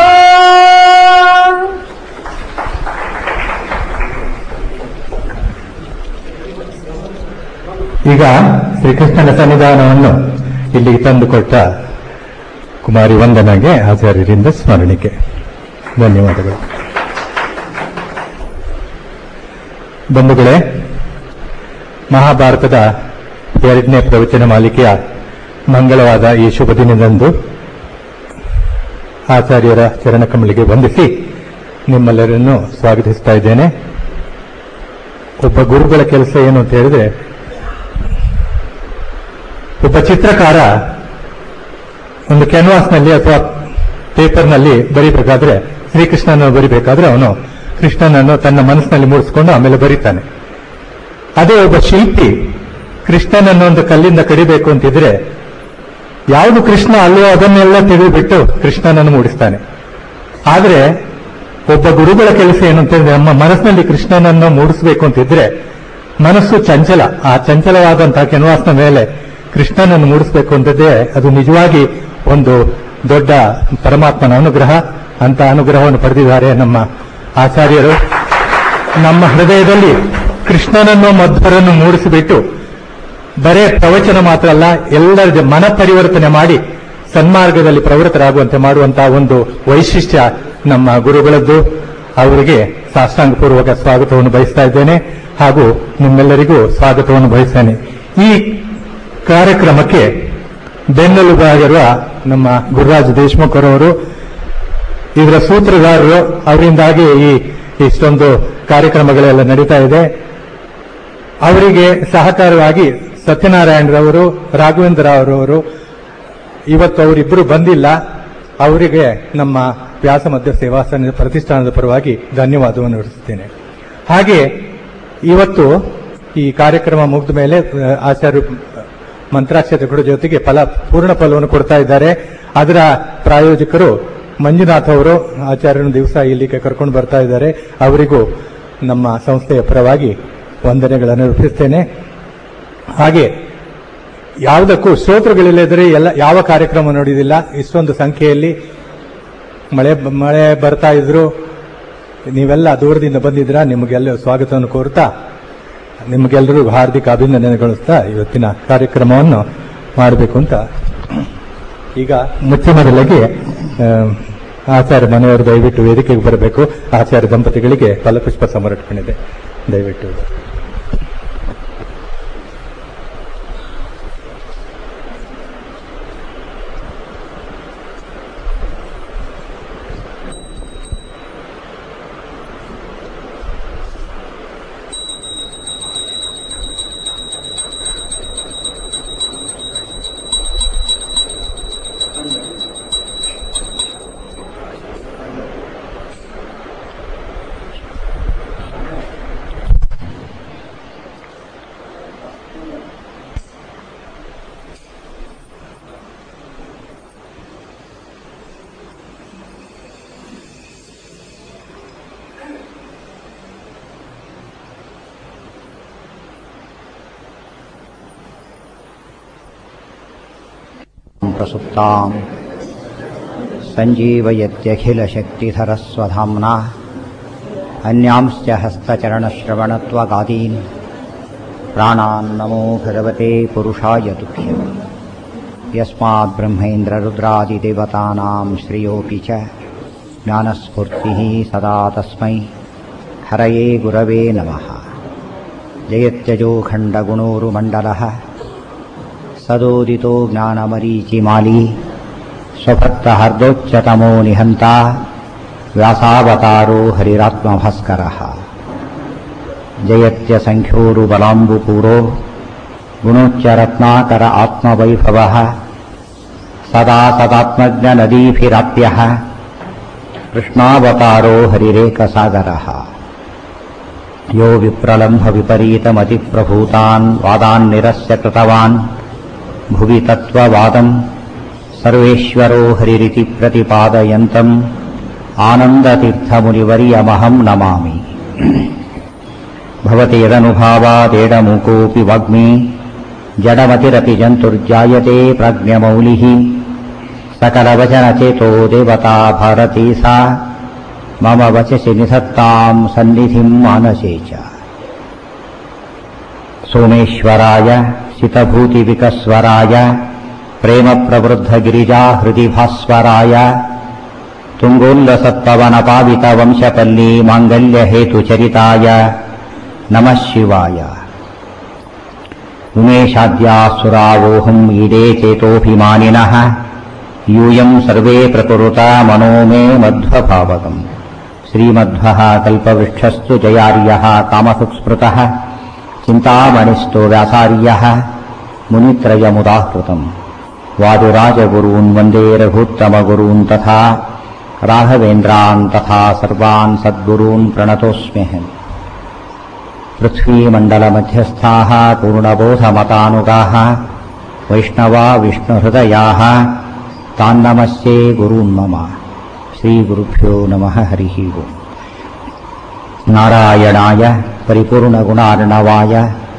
ಈಗ ಶ್ರೀಕೃಷ್ಣನ ಸನ್ನಿಧಾನವನ್ನು ಇಲ್ಲಿಗೆ ತಂದುಕೊಟ್ಟ ಕುಮಾರಿ ವಂದನಗೆ ಆಚಾರ್ಯರಿಂದ ಸ್ಮರಣಿಕೆ ಧನ್ಯವಾದಗಳು ಬಂಧುಗಳೇ ಮಹಾಭಾರತದ ಎರಡನೇ ಪ್ರವಚನ ಮಾಲಿಕೆಯ ಮಂಗಳವಾದ ಈ ಶುಭ ದಿನದಂದು ಆಚಾರ್ಯರ ಚರಣಕಮಲಿಗೆ ವಂದಿಸಿ ನಿಮ್ಮೆಲ್ಲರನ್ನು ಸ್ವಾಗತಿಸ್ತಾ ಇದ್ದೇನೆ ಒಬ್ಬ ಗುರುಗಳ ಕೆಲಸ ಏನು ಅಂತ ಹೇಳಿದ್ರೆ ಒಬ್ಬ ಚಿತ್ರಕಾರ ಒಂದು ಕ್ಯಾನ್ವಾಸ್ನಲ್ಲಿ ಅಥವಾ ಪೇಪರ್ನಲ್ಲಿ ಬರಿಬೇಕಾದ್ರೆ ಶ್ರೀಕೃಷ್ಣನ ಬರಿಬೇಕಾದ್ರೆ ಅವನು ಕೃಷ್ಣನನ್ನು ತನ್ನ ಮನಸ್ಸಿನಲ್ಲಿ ಮೂಡಿಸಿಕೊಂಡು ಆಮೇಲೆ ಬರೀತಾನೆ ಅದೇ ಒಬ್ಬ ಶಿಲ್ಪಿ ಕೃಷ್ಣನನ್ನು ಒಂದು ಕಲ್ಲಿಂದ ಕಡಿಬೇಕು ಅಂತಿದ್ರೆ ಯಾವುದು ಕೃಷ್ಣ ಅಲ್ಲವೋ ಅದನ್ನೆಲ್ಲ ತಿಳಿದುಬಿಟ್ಟು ಕೃಷ್ಣನನ್ನು ಮೂಡಿಸ್ತಾನೆ ಆದರೆ ಒಬ್ಬ ಗುರುಗಳ ಕೆಲಸ ಏನು ಅಂತಂದ್ರೆ ನಮ್ಮ ಮನಸ್ಸಿನಲ್ಲಿ ಕೃಷ್ಣನನ್ನು ಮೂಡಿಸಬೇಕು ಅಂತಿದ್ರೆ ಮನಸ್ಸು ಚಂಚಲ ಆ ಚಂಚಲವಾದಂತಹ ಕೆನ್ವಾಸ್ನ ಮೇಲೆ ಕೃಷ್ಣನನ್ನು ಮೂಡಿಸಬೇಕು ಅಂತದ್ದೇ ಅದು ನಿಜವಾಗಿ ಒಂದು ದೊಡ್ಡ ಪರಮಾತ್ಮನ ಅನುಗ್ರಹ ಅಂತ ಅನುಗ್ರಹವನ್ನು ಪಡೆದಿದ್ದಾರೆ ನಮ್ಮ ಆಚಾರ್ಯರು ನಮ್ಮ ಹೃದಯದಲ್ಲಿ ಕೃಷ್ಣನನ್ನು ಮಧ್ವರನ್ನು ಮೂಡಿಸಿಬಿಟ್ಟು ಬರೇ ಪ್ರವಚನ ಮಾತ್ರ ಅಲ್ಲ ಎಲ್ಲರ ಜ- ಮನ ಪರಿವರ್ತನೆ ಮಾಡಿ ಸನ್ಮಾರ್ಗದಲ್ಲಿ ಪ್ರವೃತ್ತರಾಗುವಂತೆ ಮಾಡುವಂತಹ ಒಂದು ವೈಶಿಷ್ಟ್ಯ ನಮ್ಮ ಗುರುಗಳದ್ದು ಅವರಿಗೆ ಸಾಷ್ಟಾಂಗಪೂರ್ವಕ ಸ್ವಾಗತವನ್ನು ಬಯಸ್ತಾ ಇದ್ದೇನೆ ಹಾಗೂ ನಿಮ್ಮೆಲ್ಲರಿಗೂ ಸ್ವಾಗತವನ್ನು ಬಯಸ್ತೇನೆ ಈ ಕಾರ್ಯಕ್ರಮಕ್ಕೆ ಬೆನ್ನೆಲುಬಾಗಿರುವ ನಮ್ಮ ಗುರುರಾಜ್ ದೇಶಮುಖ್ ಅವರವರು ಇದರ ಸೂತ್ರಧಾರರು ಅವರಿಂದಾಗಿ ಈ ಇಷ್ಟೊಂದು ಕಾರ್ಯಕ್ರಮಗಳೆಲ್ಲ ನಡೀತಾ ಇದೆ ಅವರಿಗೆ ಸಹಕಾರವಾಗಿ ಸತ್ಯನಾರಾಯಣರವರು ರಾಘವೇಂದ್ರ ಅವರವರು ಇವತ್ತು ಅವರಿಬ್ಬರು ಬಂದಿಲ್ಲ ಅವರಿಗೆ ನಮ್ಮ ವ್ಯಾಸ ಮಧ್ಯ ಸೇವಾ ಸಂಘ ಪ್ರತಿಷ್ಠಾನದ ಪರವಾಗಿ ಧನ್ಯವಾದವನ್ನು ಅರ್ಪಿಸುತ್ತೇನೆ ಹಾಗೆ ಇವತ್ತು ಈ ಕಾರ್ಯಕ್ರಮ ಮುಗಿದ ಮೇಲೆ ಆ, ಆಚಾರ್ಯ ಮಂತ್ರಾಕ್ಷತೆಗಳ ಜೊತೆಗೆ ಫಲ ಪೂರ್ಣ ಫಲವನ್ನು ಕೊಡ್ತಾ ಇದ್ದಾರೆ ಅದರ ಪ್ರಾಯೋಜಕರು ಮಂಜುನಾಥ್ ಅವರು ಆಚಾರ್ಯನ ದಿವಸ ಇಲ್ಲಿಗೆ ಕರ್ಕೊಂಡು ಬರ್ತಾ ಇದ್ದಾರೆ ಅವರಿಗೂ ನಮ್ಮ ಸಂಸ್ಥೆಯ ಪರವಾಗಿ ವಂದನೆಗಳನ್ನು ಅರ್ಪಿಸ್ತೇನೆ ಹಾಗೆ ಯಾವುದಕ್ಕೂ ಶ್ರೋತೃಗಳಿಲ್ಲದ್ರೆ ಎಲ್ಲ ಯಾವ ಕಾರ್ಯಕ್ರಮ ನೋಡಿದಿಲ್ಲ ಇಷ್ಟೊಂದು ಸಂಖ್ಯೆಯಲ್ಲಿ ಮಳೆ ಮಳೆ ಬರ್ತಾ ಇದ್ರು ನೀವೆಲ್ಲ ದೂರದಿಂದ ಬಂದಿದ್ರ ನಿಮಗೆಲ್ಲ ಸ್ವಾಗತವನ್ನು ಕೋರ್ತಾ ನಿಮಗೆಲ್ಲರಿಗೂ ಹಾರ್ದಿಕ ಅಭಿನಂದನೆಗೊಳಿಸ್ತಾ ಇವತ್ತಿನ ಕಾರ್ಯಕ್ರಮವನ್ನು ಮಾಡಬೇಕು ಅಂತ ಈಗ ಮುಚ್ಚ ಮೊದಲಾಗಿ ಆ, ಆಚಾರ್ಯ ಮನೆಯವರು ದಯವಿಟ್ಟು ವೇದಿಕೆಗೆ ಬರಬೇಕು ಆಚಾರ್ಯ ದಂಪತಿಗಳಿಗೆ ಫಲಪುಷ್ಪ ಸಮರ್ಪಣೆ ಇದೆ ದಯವಿಟ್ಟು प्रसुप्ताम् सञ्जीवयत्यखिलशक्तिधरस्वधाम्ना अन्यांश्च हस्तचरणश्रवणत्वगादीन् प्राणान्नमो भगवते पुरुषाय तुभ्यम् यस्माद्ब्रह्मेन्द्ररुद्रादिदेवतानां श्रियोऽपि च ज्ञानस्फूर्तिः सदा तस्मै हरये गुरवे नमः जयत्यजोखण्डगुणोरुमण्डलः सदोदितो ज्ञानमरीचिमाली स्वभक्तहर्दोच्चतमो निहन्ता व्यासावतारो हरिरात्मभास्करः जयत्यसङ्ख्योरुबलाम्बुपूरो गुणोच्चरत्नाकर आत्मवैभवः सदा सदात्मज्ञनदीभिराप्यः कृष्णावतारो हरिरेकसागरः यो विप्रलम्भविपरीतमतिप्रभूतान् वादान् निरस्य कृतवान् भुवि तत्त्ववादम् सर्वेश्वरो हरिरिति प्रतिपादयन्तम् आनन्दतीर्थमुनिवर्यमहम् नमामि भवति यदनुभावादेडमुकोऽपि वाग्मी जडमतिरपि जन्तुर्जायते प्राज्ञमौलिः सकलवचनचेतो देवता भारती सा मम वचसि निधत्ताम् सन्निधिम् मानसे च सोमेश्वराय सितभूतिविकस्वराय प्रेमप्रवृद्धगिरिजाहृदि भास्वराय तुङ्गोल्लसत्पवनपावितवंशपल्ली माङ्गल्यहेतुचरिताय नमः शिवाय उमेशाद्यासुरावोऽहम् ईडे चेतोऽभिमानिनः यूयम् सर्वे प्रकुरुता मनो मे मध्वभावकम् श्रीमध्वः कल्पवृक्षस्तु जयार्यः कामसुस्मृतः चिन्तामणिस्तो व्यासार्यः मुनित्रयमुदाहृतम् वादिराजगुरून् वन्दे रघुत्तमगुरून् तथा राघवेन्द्रान् तथा सर्वान् सद्गुरून् प्रणतोऽस्म्यहम् पृथ्वीमण्डलमध्यस्थाः पूर्णबोधमतानुगाः वैष्णवा विष्णुहृदयाः तान्नमस्ये गुरून् मम श्रीगुरुभ्यो नमः हरिः ओम् नारायणाय परिपूर्णगुणार्णवाय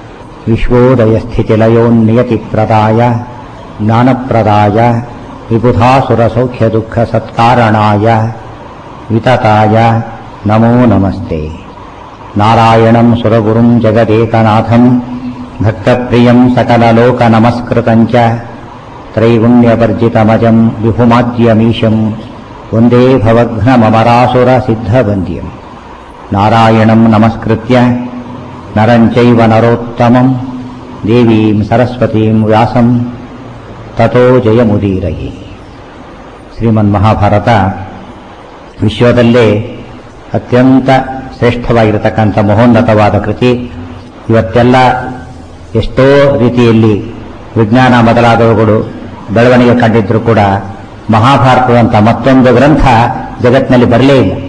विश्वोदयस्थितिलयोन्नियतिप्रदाय ज्ञानप्रदाय विबुधासुरसौख्यदुःखसत्कारणाय वितताय नमो नमस्ते नारायणम् सुरगुरुम् जगदेकनाथम् भक्तप्रियम् सकललोकनमस्कृतम् च त्रैगुण्यवर्जितमजम् विभुमाद्यमीशम् वन्दे भवघ्नममरासुरसिद्धवन्द्यम् नारायणम् नमस्कृत्य नरम् चैव नरोत्तमम् देवीम् सरस्वतीम् व्यासम् ತಥೋ ಜಯಮುದೀರಯಿ ಶ್ರೀಮನ್ ಮಹಾಭಾರತ ವಿಶ್ವದಲ್ಲೇ ಅತ್ಯಂತ ಶ್ರೇಷ್ಠವಾಗಿರತಕ್ಕಂಥ ಮಹೋನ್ನತವಾದ ಕೃತಿ ಇವತ್ತೆಲ್ಲ ಎಷ್ಟೋ ರೀತಿಯಲ್ಲಿ ವಿಜ್ಞಾನ ಮೊದಲಾದವುಗಳು ಬೆಳವಣಿಗೆ ಕಂಡಿದ್ರು ಕೂಡ ಮಹಾಭಾರತದಂಥ ಮತ್ತೊಂದು ಗ್ರಂಥ ಜಗತ್ತಿನಲ್ಲಿ ಬರಲೇ ಇಲ್ಲ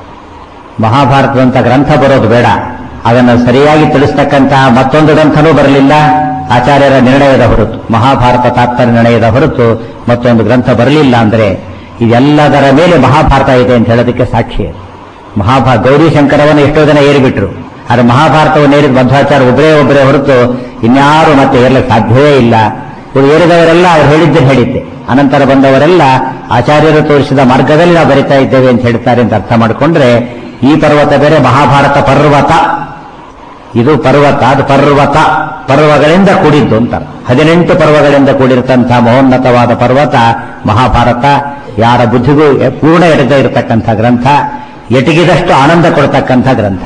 ಮಹಾಭಾರತದಂಥ ಗ್ರಂಥ ಬರೋದು ಬೇಡ ಅದನ್ನು ಸರಿಯಾಗಿ ತಿಳಿಸ್ತಕ್ಕಂತಹ ಮತ್ತೊಂದು ಗ್ರಂಥನೂ ಬರಲಿಲ್ಲ ಆಚಾರ್ಯರ ನಿರ್ಣಯದ ಹೊರತು ಮಹಾಭಾರತ ತಾತ್ಪರ್ಯ ನಿರ್ಣಯದ ಹೊರತು ಮತ್ತೊಂದು ಗ್ರಂಥ ಬರಲಿಲ್ಲ ಅಂದರೆ ಇದೆಲ್ಲದರ ಮೇಲೆ ಮಹಾಭಾರತ ಇದೆ ಅಂತ ಹೇಳೋದಕ್ಕೆ ಸಾಕ್ಷಿ ಮಹಾಭಾರ ಗೌರಿಶಂಕರವನ್ನು ಎಷ್ಟೋ ಜನ ಏರಿಬಿಟ್ರು ಆದರೆ ಮಹಾಭಾರತವನ್ನು ಏರಿದ ಮಧ್ವಾಚಾರ್ಯ ಒಬ್ಬರೇ ಒಬ್ಬರೇ ಹೊರತು ಇನ್ಯಾರು ಮತ್ತೆ ಏರ್ಲಿಕ್ಕೆ ಸಾಧ್ಯವೇ ಇಲ್ಲ ಇವರು ಏರಿದವರೆಲ್ಲ ಅವ್ರು ಹೇಳಿದ್ದೆ ಹೇಳಿದ್ದೆ ಅನಂತರ ಬಂದವರೆಲ್ಲ ಆಚಾರ್ಯರು ತೋರಿಸಿದ ಮಾರ್ಗದಲ್ಲಿ ನಾವು ಬರಿತಾ ಇದ್ದೇವೆ ಅಂತ ಹೇಳ್ತಾರೆ ಅಂತ ಅರ್ಥ ಮಾಡಿಕೊಂಡ್ರೆ ಈ ಪರ್ವತ ಬೇರೆ ಮಹಾಭಾರತ ಪರ್ವತ ಇದು ಪರ್ವತ ಅದು ಪರ್ವತ ಪರ್ವಗಳಿಂದ ಕೂಡಿದ್ದು ಅಂತ ಹದಿನೆಂಟು ಪರ್ವಗಳಿಂದ ಕೂಡಿರತಂತಹ ಮಹೋನ್ನತವಾದ ಪರ್ವತ ಮಹಾಭಾರತ ಯಾರ ಬುದ್ಧಿಗೂ ಪೂರ್ಣ ಎಟಗ ಇರತಕ್ಕಂಥ ಗ್ರಂಥ ಎಟಗಿದಷ್ಟು ಆನಂದ ಕೊಡ್ತಕ್ಕಂಥ ಗ್ರಂಥ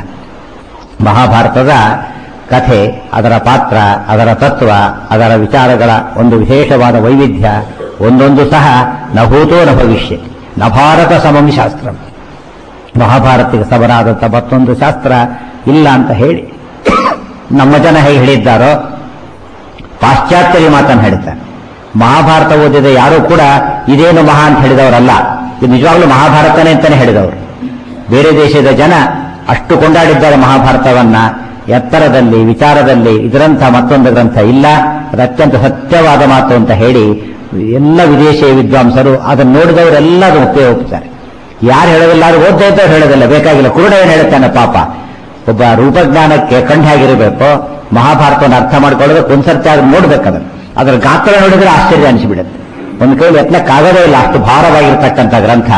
ಮಹಾಭಾರತದ ಕಥೆ ಅದರ ಪಾತ್ರ ಅದರ ತತ್ವ ಅದರ ವಿಚಾರಗಳ ಒಂದು ವಿಶೇಷವಾದ ವೈವಿಧ್ಯ ಒಂದೊಂದು ಸಹ ನಭೂತೋ ನ ಭವಿಷ್ಯ ನ ಭಾರತ ಸಮಂ ಶಾಸ್ತ್ರ ಮಹಾಭಾರತಕ್ಕೆ ಸಮರಾದಂಥ ಮತ್ತೊಂದು ಶಾಸ್ತ್ರ ಇಲ್ಲ ಅಂತ ಹೇಳಿ ನಮ್ಮ ಜನ ಹೇಗೆ ಹೇಳಿದ್ದಾರೋ ಪಾಶ್ಚಾತ್ಯರಿ ಮಾತನ್ನು ಹೇಳ್ತಾರೆ ಮಹಾಭಾರತ ಓದಿದ ಯಾರೂ ಕೂಡ ಇದೇನು ಮಹಾ ಅಂತ ಹೇಳಿದವರಲ್ಲ ಇದು ನಿಜವಾಗ್ಲೂ ಮಹಾಭಾರತನೇ ಅಂತಾನೆ ಹೇಳಿದವರು ಬೇರೆ ದೇಶದ ಜನ ಅಷ್ಟು ಕೊಂಡಾಡಿದ್ದಾರೆ ಮಹಾಭಾರತವನ್ನ ಎತ್ತರದಲ್ಲಿ ವಿಚಾರದಲ್ಲಿ ಇದರಂಥ ಮತ್ತೊಂದು ಗ್ರಂಥ ಇಲ್ಲ ಅದು ಅತ್ಯಂತ ಸತ್ಯವಾದ ಮಾತು ಅಂತ ಹೇಳಿ ಎಲ್ಲ ವಿದೇಶಿ ವಿದ್ವಾಂಸರು ಅದನ್ನು ನೋಡಿದವರೆಲ್ಲ ಅದು ಒಪ್ಪೇ ಒಪ್ತಾರೆ ಯಾರು ಹೇಳೋದಿಲ್ಲ ಯಾರು ಓದ್ತಾ ಇದ್ದವ್ರು ಹೇಳೋದಿಲ್ಲ ಬೇಕಾಗಿಲ್ಲ ಕುರುಡ ಏನು ಹೇಳುತ್ತಾನೆ ಪಾಪ ಒಬ್ಬ ರೂಪಜ್ಞಾನಕ್ಕೆ ಕಂಡಾಗಿರಬೇಕು ಮಹಾಭಾರತವನ್ನು ಅರ್ಥ ಮಾಡ್ಕೊಳ್ಳೋದಕ್ಕೆ ಒಂದ್ಸರ್ತಿ ಆದ್ರೆ ನೋಡ್ಬೇಕದನ್ನು ಅದರ ಗಾತ್ರ ನೋಡಿದ್ರೆ ಆಶ್ಚರ್ಯ ಅನಿಸಿಬಿಡುತ್ತೆ ಒಂದು ಕೈಲಿ ಎತ್ತಕ್ಕಾಗದೇ ಇಲ್ಲ ಅಷ್ಟು ಭಾರವಾಗಿರ್ತಕ್ಕಂಥ ಗ್ರಂಥ